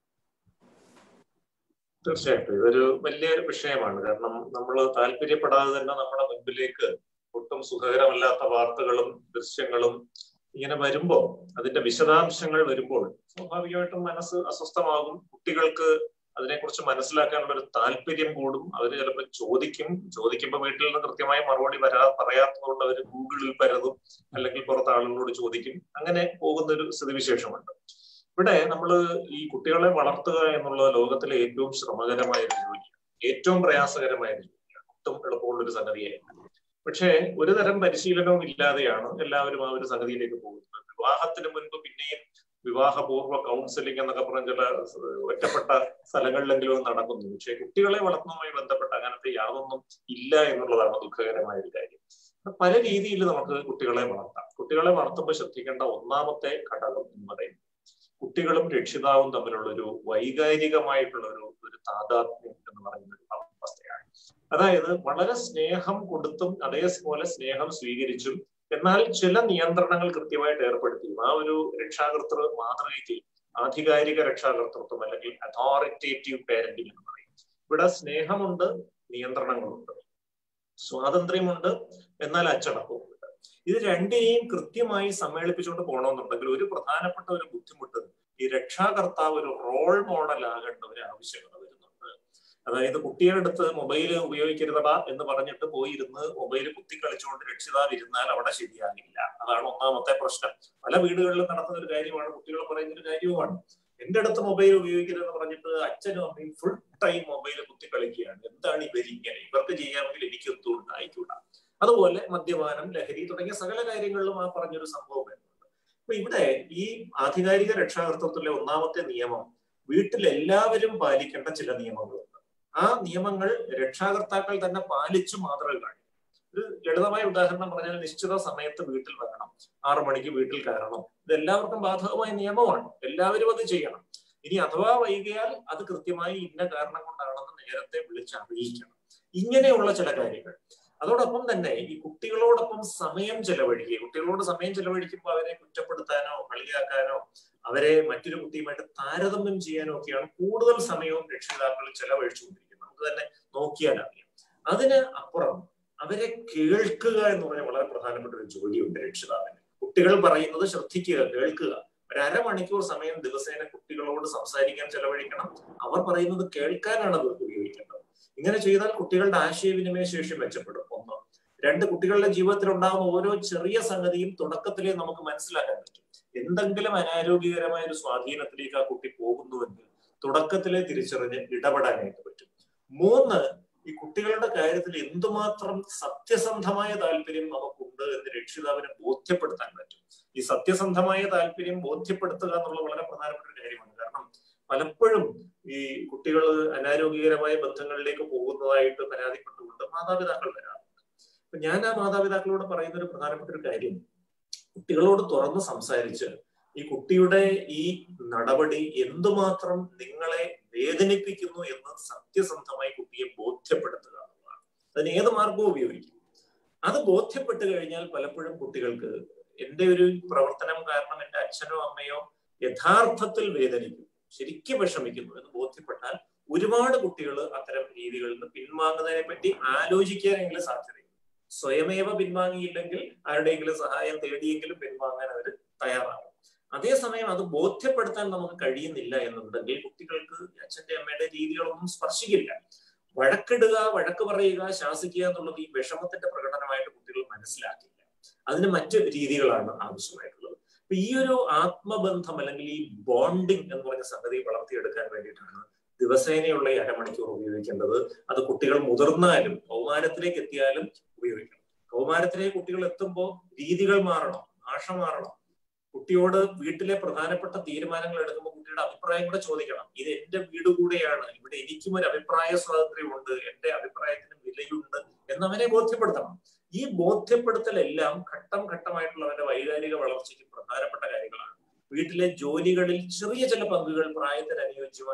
തീർച്ചയായിട്ടും ഇതൊരു വലിയൊരു വിഷയമാണ് കാരണം നമ്മൾ താല്പര്യപ്പെടാതെ തന്നെ നമ്മുടെ മുൻപിലേക്ക് ഒട്ടും സുഖകരമല്ലാത്ത വാർത്തകളും ദൃശ്യങ്ങളും ഇങ്ങനെ വരുമ്പോ അതിന്റെ വിശദാംശങ്ങൾ വരുമ്പോൾ സ്വാഭാവികമായിട്ടും മനസ്സ് അസ്വസ്ഥമാകും കുട്ടികൾക്ക് അതിനെക്കുറിച്ച് മനസ്സിലാക്കാനുള്ള ഒരു താല്പര്യം കൂടും അവർ ചിലപ്പോൾ ചോദിക്കും ചോദിക്കുമ്പോൾ വീട്ടിൽ നിന്ന് കൃത്യമായി മറുപടി വരാ പറയാത്തതുകൊണ്ട് അവർ ഗൂഗിളിൽ പരതും അല്ലെങ്കിൽ പുറത്ത് ആളുകളോട് ചോദിക്കും അങ്ങനെ പോകുന്ന ഒരു സ്ഥിതിവിശേഷമുണ്ട് ഇവിടെ നമ്മൾ ഈ കുട്ടികളെ വളർത്തുക എന്നുള്ള ലോകത്തിലെ ഏറ്റവും ശ്രമകരമായ ഒരു ജോലിയാണ് ഏറ്റവും പ്രയാസകരമായ ഒരു ജോലിയാണ് ഒട്ടും എളുപ്പമുള്ള ഒരു സംഗതിയായില്ല പക്ഷേ ഒരു തരം പരിശീലനവും ഇല്ലാതെയാണ് എല്ലാവരും ആ ഒരു സംഗതിയിലേക്ക് പോകുന്നത് വിവാഹത്തിന് മുൻപ് പിന്നെയും വിവാഹപൂർവ്വ കൗൺസിലിംഗ് എന്നൊക്കെ പറഞ്ഞ ചില ഒറ്റപ്പെട്ട സ്ഥലങ്ങളിലെങ്കിലും നടക്കുന്നു പക്ഷേ കുട്ടികളെ വളർത്തുന്നതുമായി ബന്ധപ്പെട്ട അങ്ങനത്തെ യാതൊന്നും ഇല്ല എന്നുള്ളതാണ് ദുഃഖകരമായ ഒരു കാര്യം പല രീതിയിൽ നമുക്ക് കുട്ടികളെ വളർത്താം കുട്ടികളെ വളർത്തുമ്പോൾ ശ്രദ്ധിക്കേണ്ട ഒന്നാമത്തെ ഘടകം എന്ന് പറയുന്നത് കുട്ടികളും രക്ഷിതാവും തമ്മിലുള്ള ഒരു വൈകാരികമായിട്ടുള്ള ഒരു ഒരു താതാത്മ്യം എന്ന് പറയുന്ന ഒരു അവസ്ഥയാണ് അതായത് വളരെ സ്നേഹം കൊടുത്തും അതേപോലെ സ്നേഹം സ്വീകരിച്ചും എന്നാൽ ചില നിയന്ത്രണങ്ങൾ കൃത്യമായിട്ട് ഏർപ്പെടുത്തിയും ആ ഒരു രക്ഷാകർത്തൃ മാതൃകയ്ക്ക് ആധികാരിക രക്ഷാകർത്തൃത്വം അല്ലെങ്കിൽ അതോറിറ്റേറ്റീവ് പേരന്റിംഗ് എന്ന് പറയും ഇവിടെ സ്നേഹമുണ്ട് നിയന്ത്രണങ്ങളുണ്ട് സ്വാതന്ത്ര്യമുണ്ട് എന്നാൽ അച്ചടക്കവുമുണ്ട് ഇത് രണ്ടിനെയും കൃത്യമായി സമ്മേളിപ്പിച്ചുകൊണ്ട് പോകണമെന്നുണ്ടെങ്കിൽ ഒരു പ്രധാനപ്പെട്ട ഒരു ബുദ്ധിമുട്ട് ഈ രക്ഷാകർത്താവ് ഒരു റോൾ മോഡൽ ആകേണ്ട ഒരു ആവശ്യകത വരുന്നുണ്ട് അതായത് കുട്ടിയുടെ അടുത്ത് മൊബൈൽ ഉപയോഗിക്കരുതടാ എന്ന് പറഞ്ഞിട്ട് പോയിരുന്ന് മൊബൈൽ കുത്തി കളിച്ചുകൊണ്ട് രക്ഷിതാവ് ഇരുന്നാൽ അവിടെ ശരിയാകില്ല അതാണ് ഒന്നാമത്തെ പ്രശ്നം പല വീടുകളിലും നടക്കുന്ന ഒരു കാര്യമാണ് കുട്ടികൾ പറയുന്ന ഒരു കാര്യവുമാണ് എന്റെ അടുത്ത് മൊബൈൽ ഉപയോഗിക്കരുതെന്ന് പറഞ്ഞിട്ട് അച്ഛനും അമ്മയും ഫുൾ ടൈം മൊബൈൽ കുത്തി കളിക്കുകയാണ് എന്താണ് ഇവരിങ്ങനെ ഇവർക്ക് ചെയ്യാമെങ്കിൽ എനിക്ക് എന്തുകൊണ്ട് ആയിക്കൂടാ അതുപോലെ മദ്യപാനം ലഹരി തുടങ്ങിയ സകല കാര്യങ്ങളിലും ആ പറഞ്ഞൊരു സംഭവം വരുന്നുണ്ട് അപ്പൊ ഇവിടെ ഈ ആധികാരിക രക്ഷാകർത്തത്തിലെ ഒന്നാമത്തെ നിയമം വീട്ടിൽ എല്ലാവരും പാലിക്കേണ്ട ചില നിയമങ്ങളുണ്ട് ആ നിയമങ്ങൾ രക്ഷാകർത്താക്കൾ തന്നെ പാലിച്ചു മാതൃക കാണിക്കും ഒരു ലളിതമായ ഉദാഹരണം പറഞ്ഞാൽ നിശ്ചിത സമയത്ത് വീട്ടിൽ വരണം ആറു മണിക്ക് വീട്ടിൽ കയറണം ഇത് എല്ലാവർക്കും ബാധകമായ നിയമമാണ് എല്ലാവരും അത് ചെയ്യണം ഇനി അഥവാ വൈകിയാൽ അത് കൃത്യമായി ഇന്ന കാരണം കൊണ്ടാണെന്ന് നേരത്തെ വിളിച്ച് അറിയിക്കണം ഇങ്ങനെയുള്ള ചില കാര്യങ്ങൾ അതോടൊപ്പം തന്നെ ഈ കുട്ടികളോടൊപ്പം സമയം ചെലവഴിക്കുക കുട്ടികളോട് സമയം ചെലവഴിക്കുമ്പോൾ അവരെ കുറ്റപ്പെടുത്താനോ കളിയാക്കാനോ അവരെ മറ്റൊരു കുട്ടിയുമായിട്ട് താരതമ്യം ചെയ്യാനോ ഒക്കെയാണ് കൂടുതൽ സമയവും രക്ഷിതാക്കൾ ചെലവഴിച്ചുകൊണ്ടിരിക്കുന്നത് നമുക്ക് തന്നെ നോക്കിയാൽ അറിയാം അതിന് അപ്പുറം അവരെ കേൾക്കുക എന്ന് പറഞ്ഞ വളരെ പ്രധാനപ്പെട്ട ഒരു ജോലിയുണ്ട് രക്ഷിതാവിന് കുട്ടികൾ പറയുന്നത് ശ്രദ്ധിക്കുക കേൾക്കുക ഒരു അരമണിക്കൂർ സമയം ദിവസേന കുട്ടികളോട് സംസാരിക്കാൻ ചെലവഴിക്കണം അവർ പറയുന്നത് കേൾക്കാനാണ് അത് ഉപയോഗിക്കേണ്ടത് ഇങ്ങനെ ചെയ്താൽ കുട്ടികളുടെ ആശയവിനിമയ ശേഷി മെച്ചപ്പെടും ഒന്ന് രണ്ട് കുട്ടികളുടെ ജീവിതത്തിൽ ഉണ്ടാകുന്ന ഓരോ ചെറിയ സംഗതിയും തുടക്കത്തിലേ നമുക്ക് മനസ്സിലാക്കാൻ പറ്റും എന്തെങ്കിലും അനാരോഗ്യകരമായ ഒരു സ്വാധീനത്തിലേക്ക് ആ കുട്ടി പോകുന്നുവെങ്കിൽ തുടക്കത്തിലെ തിരിച്ചറിഞ്ഞ് ഇടപെടാനായിട്ട് പറ്റും മൂന്ന് ഈ കുട്ടികളുടെ കാര്യത്തിൽ എന്തുമാത്രം സത്യസന്ധമായ താല്പര്യം നമുക്കുണ്ട് എന്ന് രക്ഷിതാവിനെ ബോധ്യപ്പെടുത്താൻ പറ്റും ഈ സത്യസന്ധമായ താല്പര്യം ബോധ്യപ്പെടുത്തുക എന്നുള്ളത് വളരെ പ്രധാനപ്പെട്ട ഒരു കാര്യമാണ് കാരണം പലപ്പോഴും ഈ കുട്ടികൾ അനാരോഗ്യകരമായ ബന്ധങ്ങളിലേക്ക് പോകുന്നതായിട്ട് പരാതിപ്പെട്ടുകൊണ്ട് മാതാപിതാക്കൾ വരാറുണ്ട് അപ്പൊ ഞാൻ ആ മാതാപിതാക്കളോട് പറയുന്ന ഒരു പ്രധാനപ്പെട്ട ഒരു കാര്യം കുട്ടികളോട് തുറന്ന് സംസാരിച്ച് ഈ കുട്ടിയുടെ ഈ നടപടി എന്തുമാത്രം നിങ്ങളെ വേദനിപ്പിക്കുന്നു എന്ന് സത്യസന്ധമായി കുട്ടിയെ ബോധ്യപ്പെടുത്തുക എന്നുള്ളതാണ് അതിന് ഏത് മാർഗവും ഉപയോഗിക്കും അത് ബോധ്യപ്പെട്ട് കഴിഞ്ഞാൽ പലപ്പോഴും കുട്ടികൾക്ക് എന്റെ ഒരു പ്രവർത്തനം കാരണം എന്റെ അച്ഛനോ അമ്മയോ യഥാർത്ഥത്തിൽ വേദനിക്കും ശരിക്കും വിഷമിക്കുന്നു എന്ന് ബോധ്യപ്പെട്ടാൽ ഒരുപാട് കുട്ടികൾ അത്തരം രീതികളിൽ നിന്ന് പിൻവാങ്ങുന്നതിനെ പറ്റി ആലോചിക്കാനെങ്കിലും സാധ്യതയുണ്ട് സ്വയമേവ പിൻവാങ്ങിയില്ലെങ്കിൽ ആരുടെയെങ്കിലും സഹായം തേടിയെങ്കിലും പിൻവാങ്ങാൻ അവർ തയ്യാറാകും അതേസമയം അത് ബോധ്യപ്പെടുത്താൻ നമുക്ക് കഴിയുന്നില്ല എന്നുണ്ടെങ്കിൽ കുട്ടികൾക്ക് അച്ഛന്റെ അമ്മയുടെ രീതികളൊന്നും സ്പർശിക്കില്ല വഴക്കിടുക വഴക്ക് പറയുക ശാസിക്കുക എന്നുള്ളത് ഈ വിഷമത്തിന്റെ പ്രകടനമായിട്ട് കുട്ടികൾ മനസ്സിലാക്കില്ല അതിന് മറ്റ് രീതികളാണ് ആവശ്യമായിട്ടുള്ളത് അപ്പൊ ഈ ഒരു ആത്മബന്ധം അല്ലെങ്കിൽ ഈ ബോണ്ടിങ് എന്ന് പറഞ്ഞ സംഗതി വളർത്തിയെടുക്കാൻ വേണ്ടിയിട്ടാണ് ദിവസേനയുള്ള ഈ അരമണിക്കൂർ ഉപയോഗിക്കേണ്ടത് അത് കുട്ടികൾ മുതിർന്നാലും കൗമാരത്തിലേക്ക് എത്തിയാലും ഉപയോഗിക്കണം കൗമാരത്തിലേക്ക് കുട്ടികൾ എത്തുമ്പോൾ രീതികൾ മാറണം ഭാഷ മാറണം കുട്ടിയോട് വീട്ടിലെ പ്രധാനപ്പെട്ട തീരുമാനങ്ങൾ എടുക്കുമ്പോൾ കുട്ടിയുടെ അഭിപ്രായം കൂടെ ചോദിക്കണം ഇത് എന്റെ വീട് കൂടെയാണ് ഇവിടെ എനിക്കും ഒരു അഭിപ്രായ സ്വാതന്ത്ര്യമുണ്ട് എന്റെ അഭിപ്രായത്തിന് വിലയുണ്ട് എന്നവനെ ബോധ്യപ്പെടുത്തണം ഈ ബോധ്യപ്പെടുത്തലെല്ലാം ഘട്ടം ഘട്ടമായിട്ടുള്ള അവന്റെ വൈകാരിക വളർച്ചയ്ക്ക് പ്രധാനപ്പെട്ട കാര്യങ്ങളാണ് വീട്ടിലെ ജോലികളിൽ ചെറിയ ചില പങ്കുകൾ പ്രായത്തിന് അനുയോജ്യമായി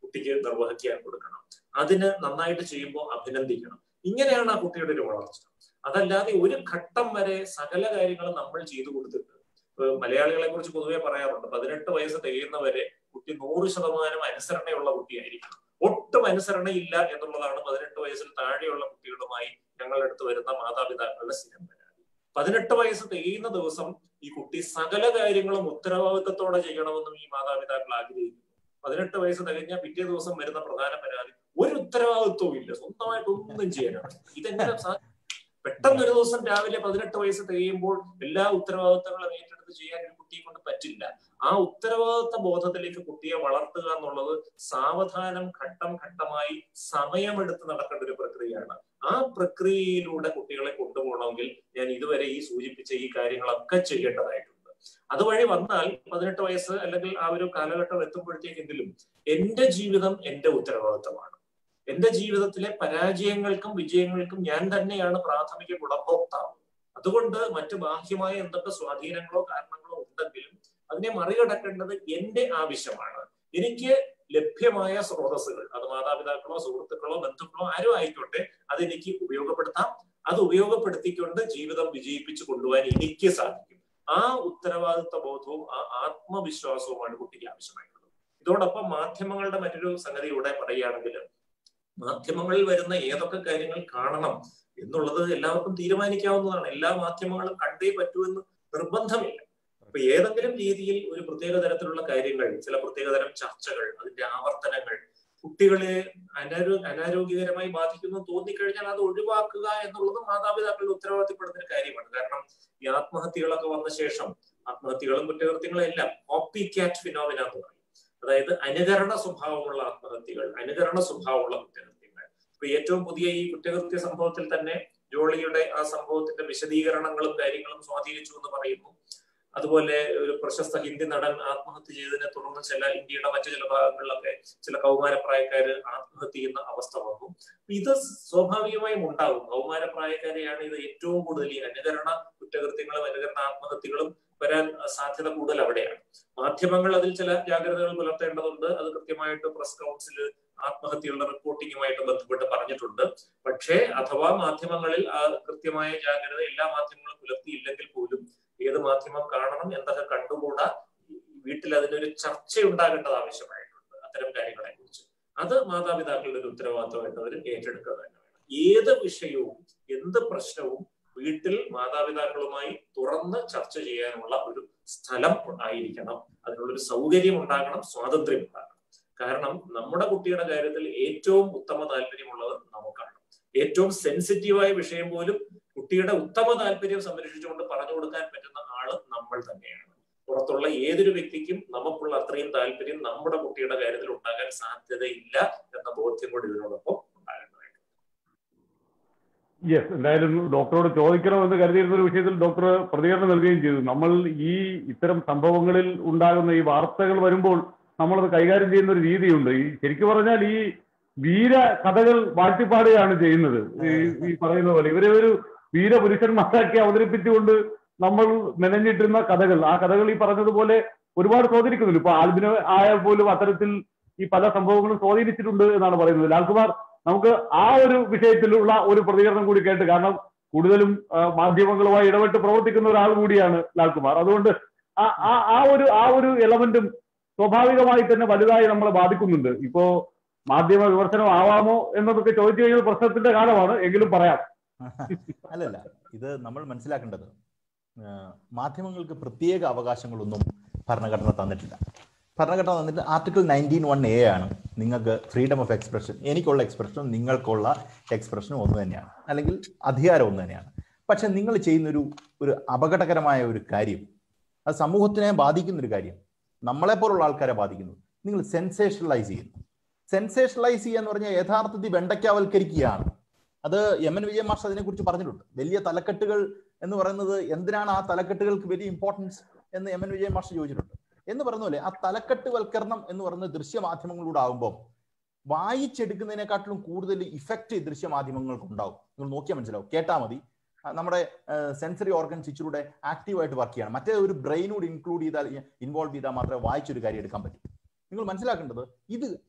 കുട്ടിക്ക് നിർവഹിക്കാൻ കൊടുക്കണം അതിന് നന്നായിട്ട് ചെയ്യുമ്പോൾ അഭിനന്ദിക്കണം ഇങ്ങനെയാണ് ആ കുട്ടിയുടെ ഒരു വളർച്ച അതല്ലാതെ ഒരു ഘട്ടം വരെ സകല കാര്യങ്ങളും നമ്മൾ ചെയ്തു കൊടുത്തിട്ട് മലയാളികളെ കുറിച്ച് പൊതുവെ പറയാറുണ്ട് പതിനെട്ട് വയസ്സ് തികയുന്നവരെ കുട്ടി നൂറ് ശതമാനം അനുസരണയുള്ള കുട്ടിയായിരിക്കും ഒട്ടും അനുസരണയില്ല എന്നുള്ളതാണ് പതിനെട്ട് വയസ്സിൽ താഴെയുള്ള കുട്ടികളുമായി ഞങ്ങളുടെ അടുത്ത് വരുന്ന മാതാപിതാക്കളുടെ സ്ഥിരം പരാതി പതിനെട്ട് വയസ്സ് തികയുന്ന ദിവസം ഈ കുട്ടി സകല കാര്യങ്ങളും ഉത്തരവാദിത്തത്തോടെ ചെയ്യണമെന്നും ഈ മാതാപിതാക്കൾ ആഗ്രഹിക്കുന്നു പതിനെട്ട് വയസ്സ് തികഞ്ഞ പിറ്റേ ദിവസം വരുന്ന പ്രധാന പരാതി ഒരു ഉത്തരവാദിത്വവും ഇല്ല സ്വന്തമായിട്ട് ഒന്നും ചെയ്യാനാണ് ഇതെങ്ങനെ പെട്ടെന്ന് ഒരു ദിവസം രാവിലെ പതിനെട്ട് വയസ്സ് തികയുമ്പോൾ എല്ലാ ഉത്തരവാദിത്തങ്ങളും ഏറ്റെടുത്ത് ചെയ്യാൻ ഒരു കുട്ടിയെ കൊണ്ട് പറ്റില്ല ആ ഉത്തരവാദിത്ത ബോധത്തിലേക്ക് കുട്ടിയെ വളർത്തുക എന്നുള്ളത് സാവധാനം ഘട്ടം ഘട്ടമായി സമയമെടുത്ത് നടക്കേണ്ട ഒരു പ്രക്രിയയാണ് ആ പ്രക്രിയയിലൂടെ കുട്ടികളെ കൊണ്ടുപോകണമെങ്കിൽ ഞാൻ ഇതുവരെ ഈ സൂചിപ്പിച്ച ഈ കാര്യങ്ങളൊക്കെ ചെയ്യേണ്ടതായിട്ടുണ്ട് അതുവഴി വന്നാൽ പതിനെട്ട് വയസ്സ് അല്ലെങ്കിൽ ആ ഒരു കാലഘട്ടം എത്തുമ്പോഴത്തേക്കെങ്കിലും എന്റെ ജീവിതം എന്റെ ഉത്തരവാദിത്തമാണ് എന്റെ ജീവിതത്തിലെ പരാജയങ്ങൾക്കും വിജയങ്ങൾക്കും ഞാൻ തന്നെയാണ് പ്രാഥമിക ഗുണഭോക്താവ് അതുകൊണ്ട് മറ്റു ബാഹ്യമായ എന്തൊക്കെ സ്വാധീനങ്ങളോ കാരണങ്ങളോ ഉണ്ടെങ്കിലും അതിനെ മറികടക്കേണ്ടത് എന്റെ ആവശ്യമാണ് എനിക്ക് ലഭ്യമായ സ്രോതസ്സുകൾ അത് മാതാപിതാക്കളോ സുഹൃത്തുക്കളോ ബന്ധുക്കളോ ആരും ആയിക്കോട്ടെ അതെനിക്ക് ഉപയോഗപ്പെടുത്താം അത് ഉപയോഗപ്പെടുത്തിക്കൊണ്ട് ജീവിതം വിജയിപ്പിച്ചു കൊണ്ടുപോകാൻ എനിക്ക് സാധിക്കും ആ ഉത്തരവാദിത്വ ബോധവും ആ ആത്മവിശ്വാസവുമാണ് കുട്ടിക്ക് ആവശ്യമായിട്ടുള്ളത് ഇതോടൊപ്പം മാധ്യമങ്ങളുടെ മറ്റൊരു സംഗതി ഇവിടെ പറയുകയാണെങ്കിൽ മാധ്യമങ്ങളിൽ വരുന്ന ഏതൊക്കെ കാര്യങ്ങൾ കാണണം എന്നുള്ളത് എല്ലാവർക്കും തീരുമാനിക്കാവുന്നതാണ് എല്ലാ മാധ്യമങ്ങളും കണ്ടേ പറ്റൂ എന്ന് നിർബന്ധമില്ല അപ്പൊ ഏതെങ്കിലും രീതിയിൽ ഒരു പ്രത്യേക തരത്തിലുള്ള കാര്യങ്ങൾ ചില പ്രത്യേകതരം ചർച്ചകൾ അതിന്റെ ആവർത്തനങ്ങൾ കുട്ടികളെ അനാരോ അനാരോഗ്യകരമായി ബാധിക്കുന്നു തോന്നിക്കഴിഞ്ഞാൽ അത് ഒഴിവാക്കുക എന്നുള്ളത് മാതാപിതാക്കളുടെ ഉത്തരവാദിത്തപ്പെടുന്ന ഒരു കാര്യമാണ് കാരണം ഈ ആത്മഹത്യകളൊക്കെ വന്ന ശേഷം ആത്മഹത്യകളും കുറ്റകൃത്യങ്ങളും എല്ലാം കോപ്പി ക്യാറ്റ് ഫിനോമിന എന്ന് പറയും അതായത് അനുകരണ സ്വഭാവമുള്ള ആത്മഹത്യകൾ അനുകരണ സ്വഭാവമുള്ള കുറ്റകൃത്യങ്ങൾ ഇപ്പൊ ഏറ്റവും പുതിയ ഈ കുറ്റകൃത്യ സംഭവത്തിൽ തന്നെ ജോളിയുടെ ആ സംഭവത്തിന്റെ വിശദീകരണങ്ങളും കാര്യങ്ങളും സ്വാധീനിച്ചു എന്ന് പറയുന്നു അതുപോലെ ഒരു പ്രശസ്ത ഹിന്ദി നടൻ ആത്മഹത്യ ചെയ്തതിനെ തുടർന്ന് ചില ഇന്ത്യയുടെ മറ്റു ചില ഭാഗങ്ങളിലൊക്കെ ചില കൗമാരപ്രായക്കാര് ആത്മഹത്യ ചെയ്യുന്ന അവസ്ഥ വന്നു ഇത് സ്വാഭാവികമായും ഉണ്ടാകും കൗമാരപ്രായക്കാരെയാണ് ഇത് ഏറ്റവും കൂടുതൽ ഈ അനുകരണ കുറ്റകൃത്യങ്ങളും അനുകരണ ആത്മഹത്യകളും വരാൻ സാധ്യത കൂടുതൽ അവിടെയാണ് മാധ്യമങ്ങൾ അതിൽ ചില ജാഗ്രതകൾ പുലർത്തേണ്ടതുണ്ട് അത് കൃത്യമായിട്ട് പ്രസ് കൗൺസിൽ ആത്മഹത്യകളുടെ റിപ്പോർട്ടിങ്ങുമായിട്ട് ബന്ധപ്പെട്ട് പറഞ്ഞിട്ടുണ്ട് പക്ഷേ അഥവാ മാധ്യമങ്ങളിൽ ആ കൃത്യമായ ജാഗ്രത എല്ലാ മാധ്യമങ്ങളും പുലർത്തിയില്ലെങ്കിൽ പോലും ഏത് മാധ്യമം കാണണം എന്തൊക്കെ കണ്ടുകൂടാ വീട്ടിൽ അതിനൊരു ചർച്ച ഉണ്ടാകേണ്ടത് ആവശ്യമായിട്ടുണ്ട് അത്തരം കാര്യങ്ങളെ കുറിച്ച് അത് മാതാപിതാക്കളുടെ ഒരു ഉത്തരവാദിത്തമായിട്ട് അവർ ഏറ്റെടുക്കുക തന്നെ വേണം ഏത് വിഷയവും എന്ത് പ്രശ്നവും വീട്ടിൽ മാതാപിതാക്കളുമായി തുറന്ന് ചർച്ച ചെയ്യാനുള്ള ഒരു സ്ഥലം ആയിരിക്കണം അതിനുള്ളൊരു സൗകര്യം ഉണ്ടാകണം സ്വാതന്ത്ര്യം ഉണ്ടാകണം കാരണം നമ്മുടെ കുട്ടിയുടെ കാര്യത്തിൽ ഏറ്റവും ഉത്തമ താല്പര്യമുള്ളത് നമുക്കാണ് ഏറ്റവും സെൻസിറ്റീവായ വിഷയം പോലും കുട്ടിയുടെ ഉത്തമ താല്പര്യം സംരക്ഷിച്ചുകൊണ്ട് പറഞ്ഞു കൊടുക്കാൻ പറ്റുന്ന ആള് നമ്മൾ തന്നെയാണ് പുറത്തുള്ള ഏതൊരു വ്യക്തിക്കും നമുക്കുള്ള അത്രയും താല്പര്യം നമ്മുടെ കുട്ടിയുടെ കാര്യത്തിൽ ഉണ്ടാകാൻ സാധ്യതയില്ല എന്ന ബോധ്യം കൂടി ഇതിനോടൊപ്പം ഉണ്ടാകേണ്ടതായിട്ടുണ്ട് യെസ് എന്തായാലും ഡോക്ടറോട് ചോദിക്കണമെന്ന് കരുതിയിരുന്ന ഒരു വിഷയത്തിൽ ഡോക്ടർ പ്രതികരണം നൽകുകയും ചെയ്തു നമ്മൾ ഈ ഇത്തരം സംഭവങ്ങളിൽ ഉണ്ടാകുന്ന ഈ വാർത്തകൾ വരുമ്പോൾ നമ്മളത് കൈകാര്യം ചെയ്യുന്ന ഒരു രീതിയുണ്ട് ഈ ശരിക്കും പറഞ്ഞാൽ ഈ വീര കഥകൾ വാഴ്ത്തിപ്പാടുകയാണ് ചെയ്യുന്നത് ഈ ഈ പറയുന്ന പോലെ ഇവരെ ഒരു വീരപുരുഷന്മാരാക്കി അവതരിപ്പിച്ചുകൊണ്ട് നമ്മൾ മെനഞ്ഞിട്ടിരുന്ന കഥകൾ ആ കഥകൾ ഈ പറഞ്ഞതുപോലെ ഒരുപാട് സ്വാധീനിക്കുന്നുണ്ട് ഇപ്പൊ ആൽബിന് ആയാൽ പോലും അത്തരത്തിൽ ഈ പല സംഭവങ്ങളും സ്വാധീനിച്ചിട്ടുണ്ട് എന്നാണ് പറയുന്നത് ലാൽകുമാർ നമുക്ക് ആ ഒരു വിഷയത്തിലുള്ള ഒരു പ്രതികരണം കൂടി കേട്ട് കാരണം കൂടുതലും മാധ്യമങ്ങളുമായി ഇടപെട്ട് പ്രവർത്തിക്കുന്ന ഒരാൾ കൂടിയാണ് ലാൽകുമാർ അതുകൊണ്ട് ആ ആ ഒരു ആ ഒരു എലമെന്റും സ്വാഭാവികമായി തന്നെ വലുതായി നമ്മളെ ബാധിക്കുന്നുണ്ട് ഇപ്പോ മാധ്യമ വിമർശനം ആവാമോ എന്നതൊക്കെ ചോദിച്ചു കഴിഞ്ഞാൽ പ്രശ്നത്തിന്റെ കാലമാണ് എങ്കിലും പറയാം അല്ലല്ല ഇത് നമ്മൾ മനസ്സിലാക്കേണ്ടത് മാധ്യമങ്ങൾക്ക് പ്രത്യേക അവകാശങ്ങളൊന്നും ഭരണഘടന തന്നിട്ടില്ല ഭരണഘടന തന്നിട്ട് ആർട്ടിക്കിൾ നയൻറ്റീൻ വൺ എ ആണ് നിങ്ങൾക്ക് ഫ്രീഡം ഓഫ് എക്സ്പ്രഷൻ എനിക്കുള്ള എക്സ്പ്രഷനും നിങ്ങൾക്കുള്ള എക്സ്പ്രഷനും ഒന്ന് തന്നെയാണ് അല്ലെങ്കിൽ അധികാരം ഒന്ന് തന്നെയാണ് പക്ഷെ നിങ്ങൾ ചെയ്യുന്നൊരു ഒരു അപകടകരമായ ഒരു കാര്യം അത് സമൂഹത്തിനെ ബാധിക്കുന്ന ഒരു കാര്യം നമ്മളെപ്പോലുള്ള ആൾക്കാരെ ബാധിക്കുന്നു നിങ്ങൾ സെൻസേഷണലൈസ് ചെയ്യുന്നു സെൻസേഷണലൈസ് ചെയ്യുക എന്ന് പറഞ്ഞാൽ യഥാർത്ഥത്തിൽ വെണ്ടയ്ക്കാവൽക്കരിക്കുകയാണ് അത് എം എൻ വിജയ മാഷ് അതിനെക്കുറിച്ച് പറഞ്ഞിട്ടുണ്ട് വലിയ തലക്കെട്ടുകൾ എന്ന് പറയുന്നത് എന്തിനാണ് ആ തലക്കെട്ടുകൾക്ക് വലിയ ഇമ്പോർട്ടൻസ് എന്ന് എം എൻ വിജയ മാഷ് ചോദിച്ചിട്ടുണ്ട് എന്ന് പറയുന്ന പോലെ ആ തലക്കെട്ടുവൽക്കരണം എന്ന് പറയുന്നത് ദൃശ്യമാധ്യമങ്ങളിലൂടെ ആകുമ്പോൾ വായിച്ചെടുക്കുന്നതിനെക്കാട്ടിലും കൂടുതൽ ഇഫക്റ്റ് ദൃശ്യമാധ്യമങ്ങൾക്ക് ഉണ്ടാവും നിങ്ങൾ നോക്കിയാൽ മനസ്സിലാവും കേട്ടാൽ മതി നമ്മുടെ സെൻസറി ഓർഗൻസ് ഇച്ചിലൂടെ ആക്റ്റീവായിട്ട് വർക്ക് ചെയ്യണം മറ്റേ ഒരു ബ്രെയിനോട് ഇൻക്ലൂഡ് ചെയ്താൽ ഇൻവോൾവ് ചെയ്താൽ മാത്രമേ വായിച്ചൊരു കാര്യം എടുക്കാൻ പറ്റൂ നിങ്ങൾ മനസ്സിലാക്കേണ്ടത് ഇത്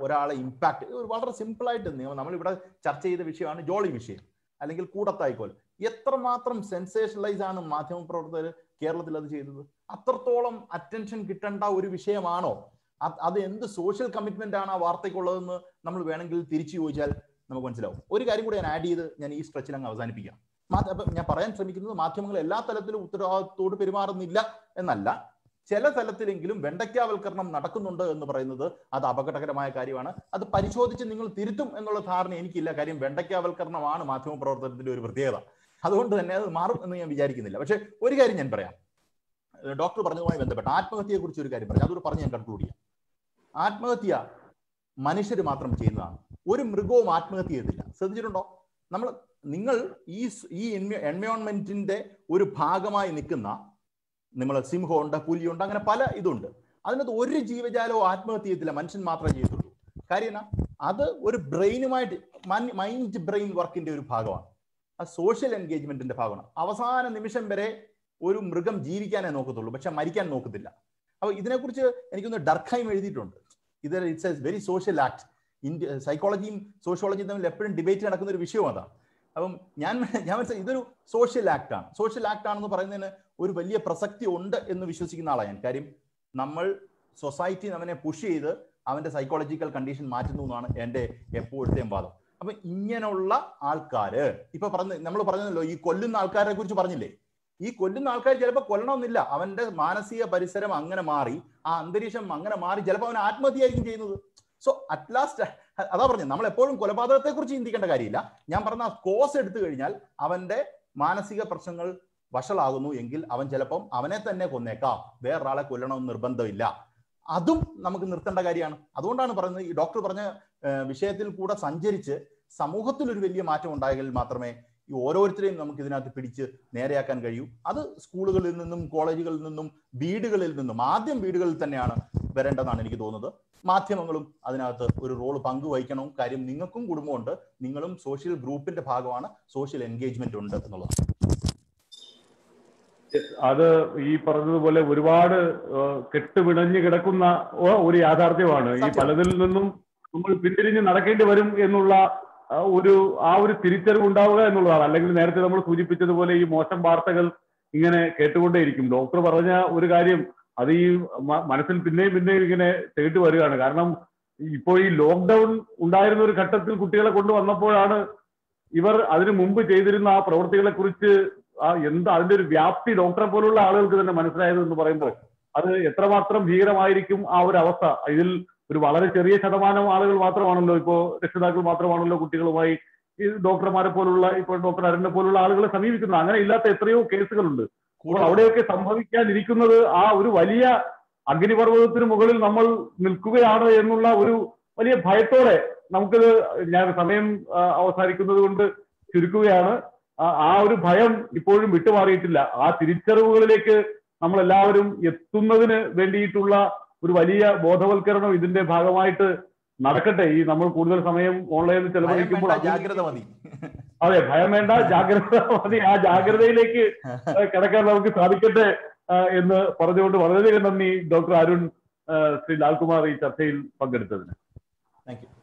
ഒരാളെ ഇമ്പാക്ട് ഇത് വളരെ സിമ്പിൾ ആയിട്ട് നിയമം നമ്മളിവിടെ ചർച്ച ചെയ്ത വിഷയമാണ് ജോളി വിഷയം അല്ലെങ്കിൽ കൂടത്തായിക്കോൽ എത്രമാത്രം സെൻസേഷണലൈസ് ആണ് മാധ്യമപ്രവർത്തകർ കേരളത്തിൽ അത് ചെയ്തത് അത്രത്തോളം അറ്റൻഷൻ കിട്ടേണ്ട ഒരു വിഷയമാണോ അത് അത് എന്ത് സോഷ്യൽ കമ്മിറ്റ്മെന്റ് ആണ് ആ വാർത്തയ്ക്കുള്ളതെന്ന് നമ്മൾ വേണമെങ്കിൽ തിരിച്ചു ചോദിച്ചാൽ നമുക്ക് മനസ്സിലാവും ഒരു കാര്യം കൂടി ഞാൻ ആഡ് ചെയ്ത് ഞാൻ ഈ സ്ട്രെച്ചിൽ അങ്ങ് അവസാനിപ്പിക്കാം മാ- അപ്പൊ ഞാൻ പറയാൻ ശ്രമിക്കുന്നത് മാധ്യമങ്ങൾ എല്ലാ തലത്തിലും ഉത്തരവാദിത്തോട് പെരുമാറുന്നില്ല എന്നല്ല ചില തലത്തിലെങ്കിലും വെണ്ടയ്ക്കാവൽക്കരണം നടക്കുന്നുണ്ട് എന്ന് പറയുന്നത് അത് അപകടകരമായ കാര്യമാണ് അത് പരിശോധിച്ച് നിങ്ങൾ തിരുത്തും എന്നുള്ള ധാരണ എനിക്കില്ല കാര്യം വെണ്ടയ്ക്കാവൽക്കരണമാണ് മാധ്യമ പ്രവർത്തനത്തിന്റെ ഒരു പ്രത്യേകത അതുകൊണ്ട് തന്നെ അത് മാറും എന്ന് ഞാൻ വിചാരിക്കുന്നില്ല പക്ഷെ ഒരു കാര്യം ഞാൻ പറയാം ഏഹ് ഡോക്ടർ പറഞ്ഞതുമായി ബന്ധപ്പെട്ട് ആത്മഹത്യയെ കുറിച്ച് ഒരു കാര്യം പറഞ്ഞു അതുകൂടെ പറഞ്ഞ് ഞാൻ കൺക്ലൂഡ് ചെയ്യാം ആത്മഹത്യ മനുഷ്യർ മാത്രം ചെയ്യുന്നതാണ് ഒരു മൃഗവും ആത്മഹത്യ ചെയ്തില്ല ശ്രദ്ധിച്ചിട്ടുണ്ടോ നമ്മൾ നിങ്ങൾ ഈ സ്- ഈ എൻവയോൺമെന്റിന്റെ ഒരു ഭാഗമായി നിൽക്കുന്ന നമ്മൾ സിംഹമുണ്ട് പുലിയുണ്ട് അങ്ങനെ പല ഇതുണ്ട് അതിനകത്ത് ഒരു ജീവജാലവും ആത്മഹത്യ ചെയ്തില്ല മനുഷ്യൻ മാത്രമേ ചെയ്തിട്ടുള്ളൂ കാര്യം എന്നാ അത് ഒരു ബ്രെയിനുമായിട്ട് മൈൻഡ് ബ്രെയിൻ വർക്കിന്റെ ഒരു ഭാഗമാണ് അത് സോഷ്യൽ എൻഗേജ്മെന്റിന്റെ ഭാഗമാണ് അവസാന നിമിഷം വരെ ഒരു മൃഗം ജീവിക്കാനേ നോക്കത്തുള്ളൂ പക്ഷെ മരിക്കാൻ നോക്കത്തില്ല അപ്പൊ ഇതിനെക്കുറിച്ച് എനിക്കൊന്ന് ഡർഖൈം എഴുതിയിട്ടുണ്ട് ഇത് it's a very social act India സൈക്കോളജിയും സോഷ്യോളജിയും തമ്മിൽ എപ്പോഴും ഡിബേറ്റ് നടക്കുന്ന ഒരു വിഷയം അതാണ് അപ്പം ഞാൻ ഞാൻ മനസ്സിലായി ഇതൊരു സോഷ്യൽ ആക്ട് ആണ് സോഷ്യൽ ആക്ട് ആണെന്ന് പറയുന്നതിന് ഒരു വലിയ പ്രസക്തി ഉണ്ട് എന്ന് വിശ്വസിക്കുന്ന ആളാണ് ഞാൻ കാര്യം നമ്മൾ സൊസൈറ്റി അവനെ പുഷ് ചെയ്ത് അവന്റെ സൈക്കോളജിക്കൽ കണ്ടീഷൻ മാറ്റുന്നു എന്നാണ് എൻ്റെ എപ്പോഴത്തെയും വാദം അപ്പൊ ഇങ്ങനെയുള്ള ആൾക്കാര് ഇപ്പൊ പറഞ്ഞ നമ്മൾ പറഞ്ഞല്ലോ ഈ കൊല്ലുന്ന ആൾക്കാരെ കുറിച്ച് പറഞ്ഞില്ലേ ഈ കൊല്ലുന്ന ആൾക്കാർ ചിലപ്പോൾ കൊല്ലണമെന്നില്ല അവന്റെ മാനസിക പരിസരം അങ്ങനെ മാറി ആ അന്തരീക്ഷം അങ്ങനെ മാറി ചിലപ്പോൾ അവൻ ആത്മഹത്യയായിരിക്കും ചെയ്യുന്നത് സോ അറ്റ് ലാസ്റ്റ് അതാ പറഞ്ഞത് നമ്മൾ എപ്പോഴും കൊലപാതകത്തെ കുറിച്ച് ചിന്തിക്കേണ്ട കാര്യമില്ല ഞാൻ പറഞ്ഞ കോസ് എടുത്തു കഴിഞ്ഞാൽ അവന്റെ മാനസിക പ്രശ്നങ്ങൾ വഷളാകുന്നു എങ്കിൽ അവൻ ചിലപ്പം അവനെ തന്നെ കൊന്നേക്കാം വേറൊരാളെ കൊല്ലണമെന്ന് നിർബന്ധമില്ല അതും നമുക്ക് നിർത്തേണ്ട കാര്യമാണ് അതുകൊണ്ടാണ് പറയുന്നത് ഈ ഡോക്ടർ പറഞ്ഞ ഏഹ്, വിഷയത്തിൽ കൂടെ സഞ്ചരിച്ച് സമൂഹത്തിൽ ഒരു വലിയ മാറ്റം ഉണ്ടായെങ്കിൽ മാത്രമേ ഈ ഓരോരുത്തരെയും നമുക്ക് ഇതിനകത്ത് പിടിച്ച് നേരെയാക്കാൻ കഴിയൂ അത് സ്കൂളുകളിൽ നിന്നും കോളേജുകളിൽ നിന്നും വീടുകളിൽ നിന്നും ആദ്യം വീടുകളിൽ തന്നെയാണ് വരേണ്ടതെന്നാണ് എനിക്ക് തോന്നുന്നത് മാധ്യമങ്ങളും അതിനകത്ത് ഒരു റോൾ പങ്കുവഹിക്കണം കാര്യം നിങ്ങൾക്കും കുടുംബമുണ്ട് നിങ്ങളും സോഷ്യൽ ഗ്രൂപ്പിന്റെ ഭാഗമാണ് സോഷ്യൽ എൻഗേജ്മെന്റ് ഉണ്ട് എന്നുള്ളത് അത് ഈ പറഞ്ഞതുപോലെ ഒരുപാട് ഏഹ്, കെട്ടുപിണഞ്ഞ് കിടക്കുന്ന ഒ- ഒരു യാഥാർത്ഥ്യമാണ് ഈ സത്യം. പലതിൽ നിന്നും നമ്മൾ പിന്തിരിഞ്ഞ് നടക്കേണ്ടി വരും എന്നുള്ള ആ, ഒരു ആ ഒരു തിരിച്ചറിവ് ഉണ്ടാവുക എന്നുള്ളതാണ് അല്ലെങ്കിൽ നേരത്തെ നമ്മൾ സൂചിപ്പിച്ചതുപോലെ ഈ മോശം വാർത്തകൾ ഇങ്ങനെ കേട്ടുകൊണ്ടേയിരിക്കും ഡോക്ടർ പറഞ്ഞ ഒരു കാര്യം അത് ഈ മ- മനസ്സിൽ പിന്നെയും പിന്നെയും ഇങ്ങനെ കേട്ടു വരികയാണ് കാരണം ഇപ്പോൾ ഈ ലോക്ക്ഡൌൺ ഉണ്ടായിരുന്ന ഒരു ഘട്ടത്തിൽ കുട്ടികളെ കൊണ്ടുവന്നപ്പോഴാണ് ഇവർ അതിനു മുമ്പ് ചെയ്തിരുന്ന ആ പ്രവൃത്തികളെ കുറിച്ച് ആ എന്ത് അതിന്റെ ഒരു വ്യാപ്തി ഡോക്ടറെ പോലുള്ള ആളുകൾക്ക് തന്നെ മനസ്സിലായത് എന്ന് പറയുമ്പോൾ അത് എത്രമാത്രം ഭീകരമായിരിക്കും ആ ഒരു അവസ്ഥ ഇതിൽ ഒരു വളരെ ചെറിയ ശതമാനം ആളുകൾ മാത്രമാണല്ലോ ഇപ്പോ രക്ഷിതാക്കൾ മാത്രമാണല്ലോ കുട്ടികളുമായി ഈ ഡോക്ടർമാരെ പോലുള്ള ഇപ്പോൾ ഡോക്ടർ അരുണിനെ പോലുള്ള ആളുകളെ സമീപിക്കുന്നത് അങ്ങനെ ഇല്ലാത്ത എത്രയോ കേസുകളുണ്ട് അപ്പോൾ അവിടെയൊക്കെ സംഭവിക്കാനിരിക്കുന്നത് ആ ഒരു വലിയ അഗ്നിപർവ്വതത്തിന് മുകളിൽ നമ്മൾ നിൽക്കുകയാണ് എന്നുള്ള ഒരു വലിയ ഭയത്തോടെ നമുക്കത് ഞാൻ സമയം ആ, അവസാനിക്കുന്നത് കൊണ്ട് ചുരുക്കുകയാണ് ആ- ആ ഒരു ഭയം ഇപ്പോഴും വിട്ടുമാറിയിട്ടില്ല ആ തിരിച്ചറിവുകളിലേക്ക് നമ്മൾ എല്ലാവരും എത്തുന്നതിന് വേണ്ടിയിട്ടുള്ള ഒരു വലിയ ബോധവൽക്കരണം ഇതിന്റെ ഭാഗമായിട്ട് നടക്കട്ടെ ഈ നമ്മൾ കൂടുതൽ സമയം ഓൺലൈനിൽ ഭയം ചെലവഴിക്കുമ്പോൾ വേണ്ട, അതിൽ- ജാഗ്രത മതി അതെ ഭയം വേണ്ട ജാഗ്രത മതി ആ ജാഗ്രതയിലേക്ക് ഏഹ്, കടക്കാൻ നമുക്ക് സാധിക്കട്ടെ ഏഹ്, എന്ന് പറഞ്ഞുകൊണ്ട് വളരെയധികം നന്ദി ഡോക്ടർ അരുൺ ഏഹ്, ശ്രീ ലാൽകുമാർ ഈ ചർച്ചയിൽ പങ്കെടുത്തതിന് താങ്ക് യു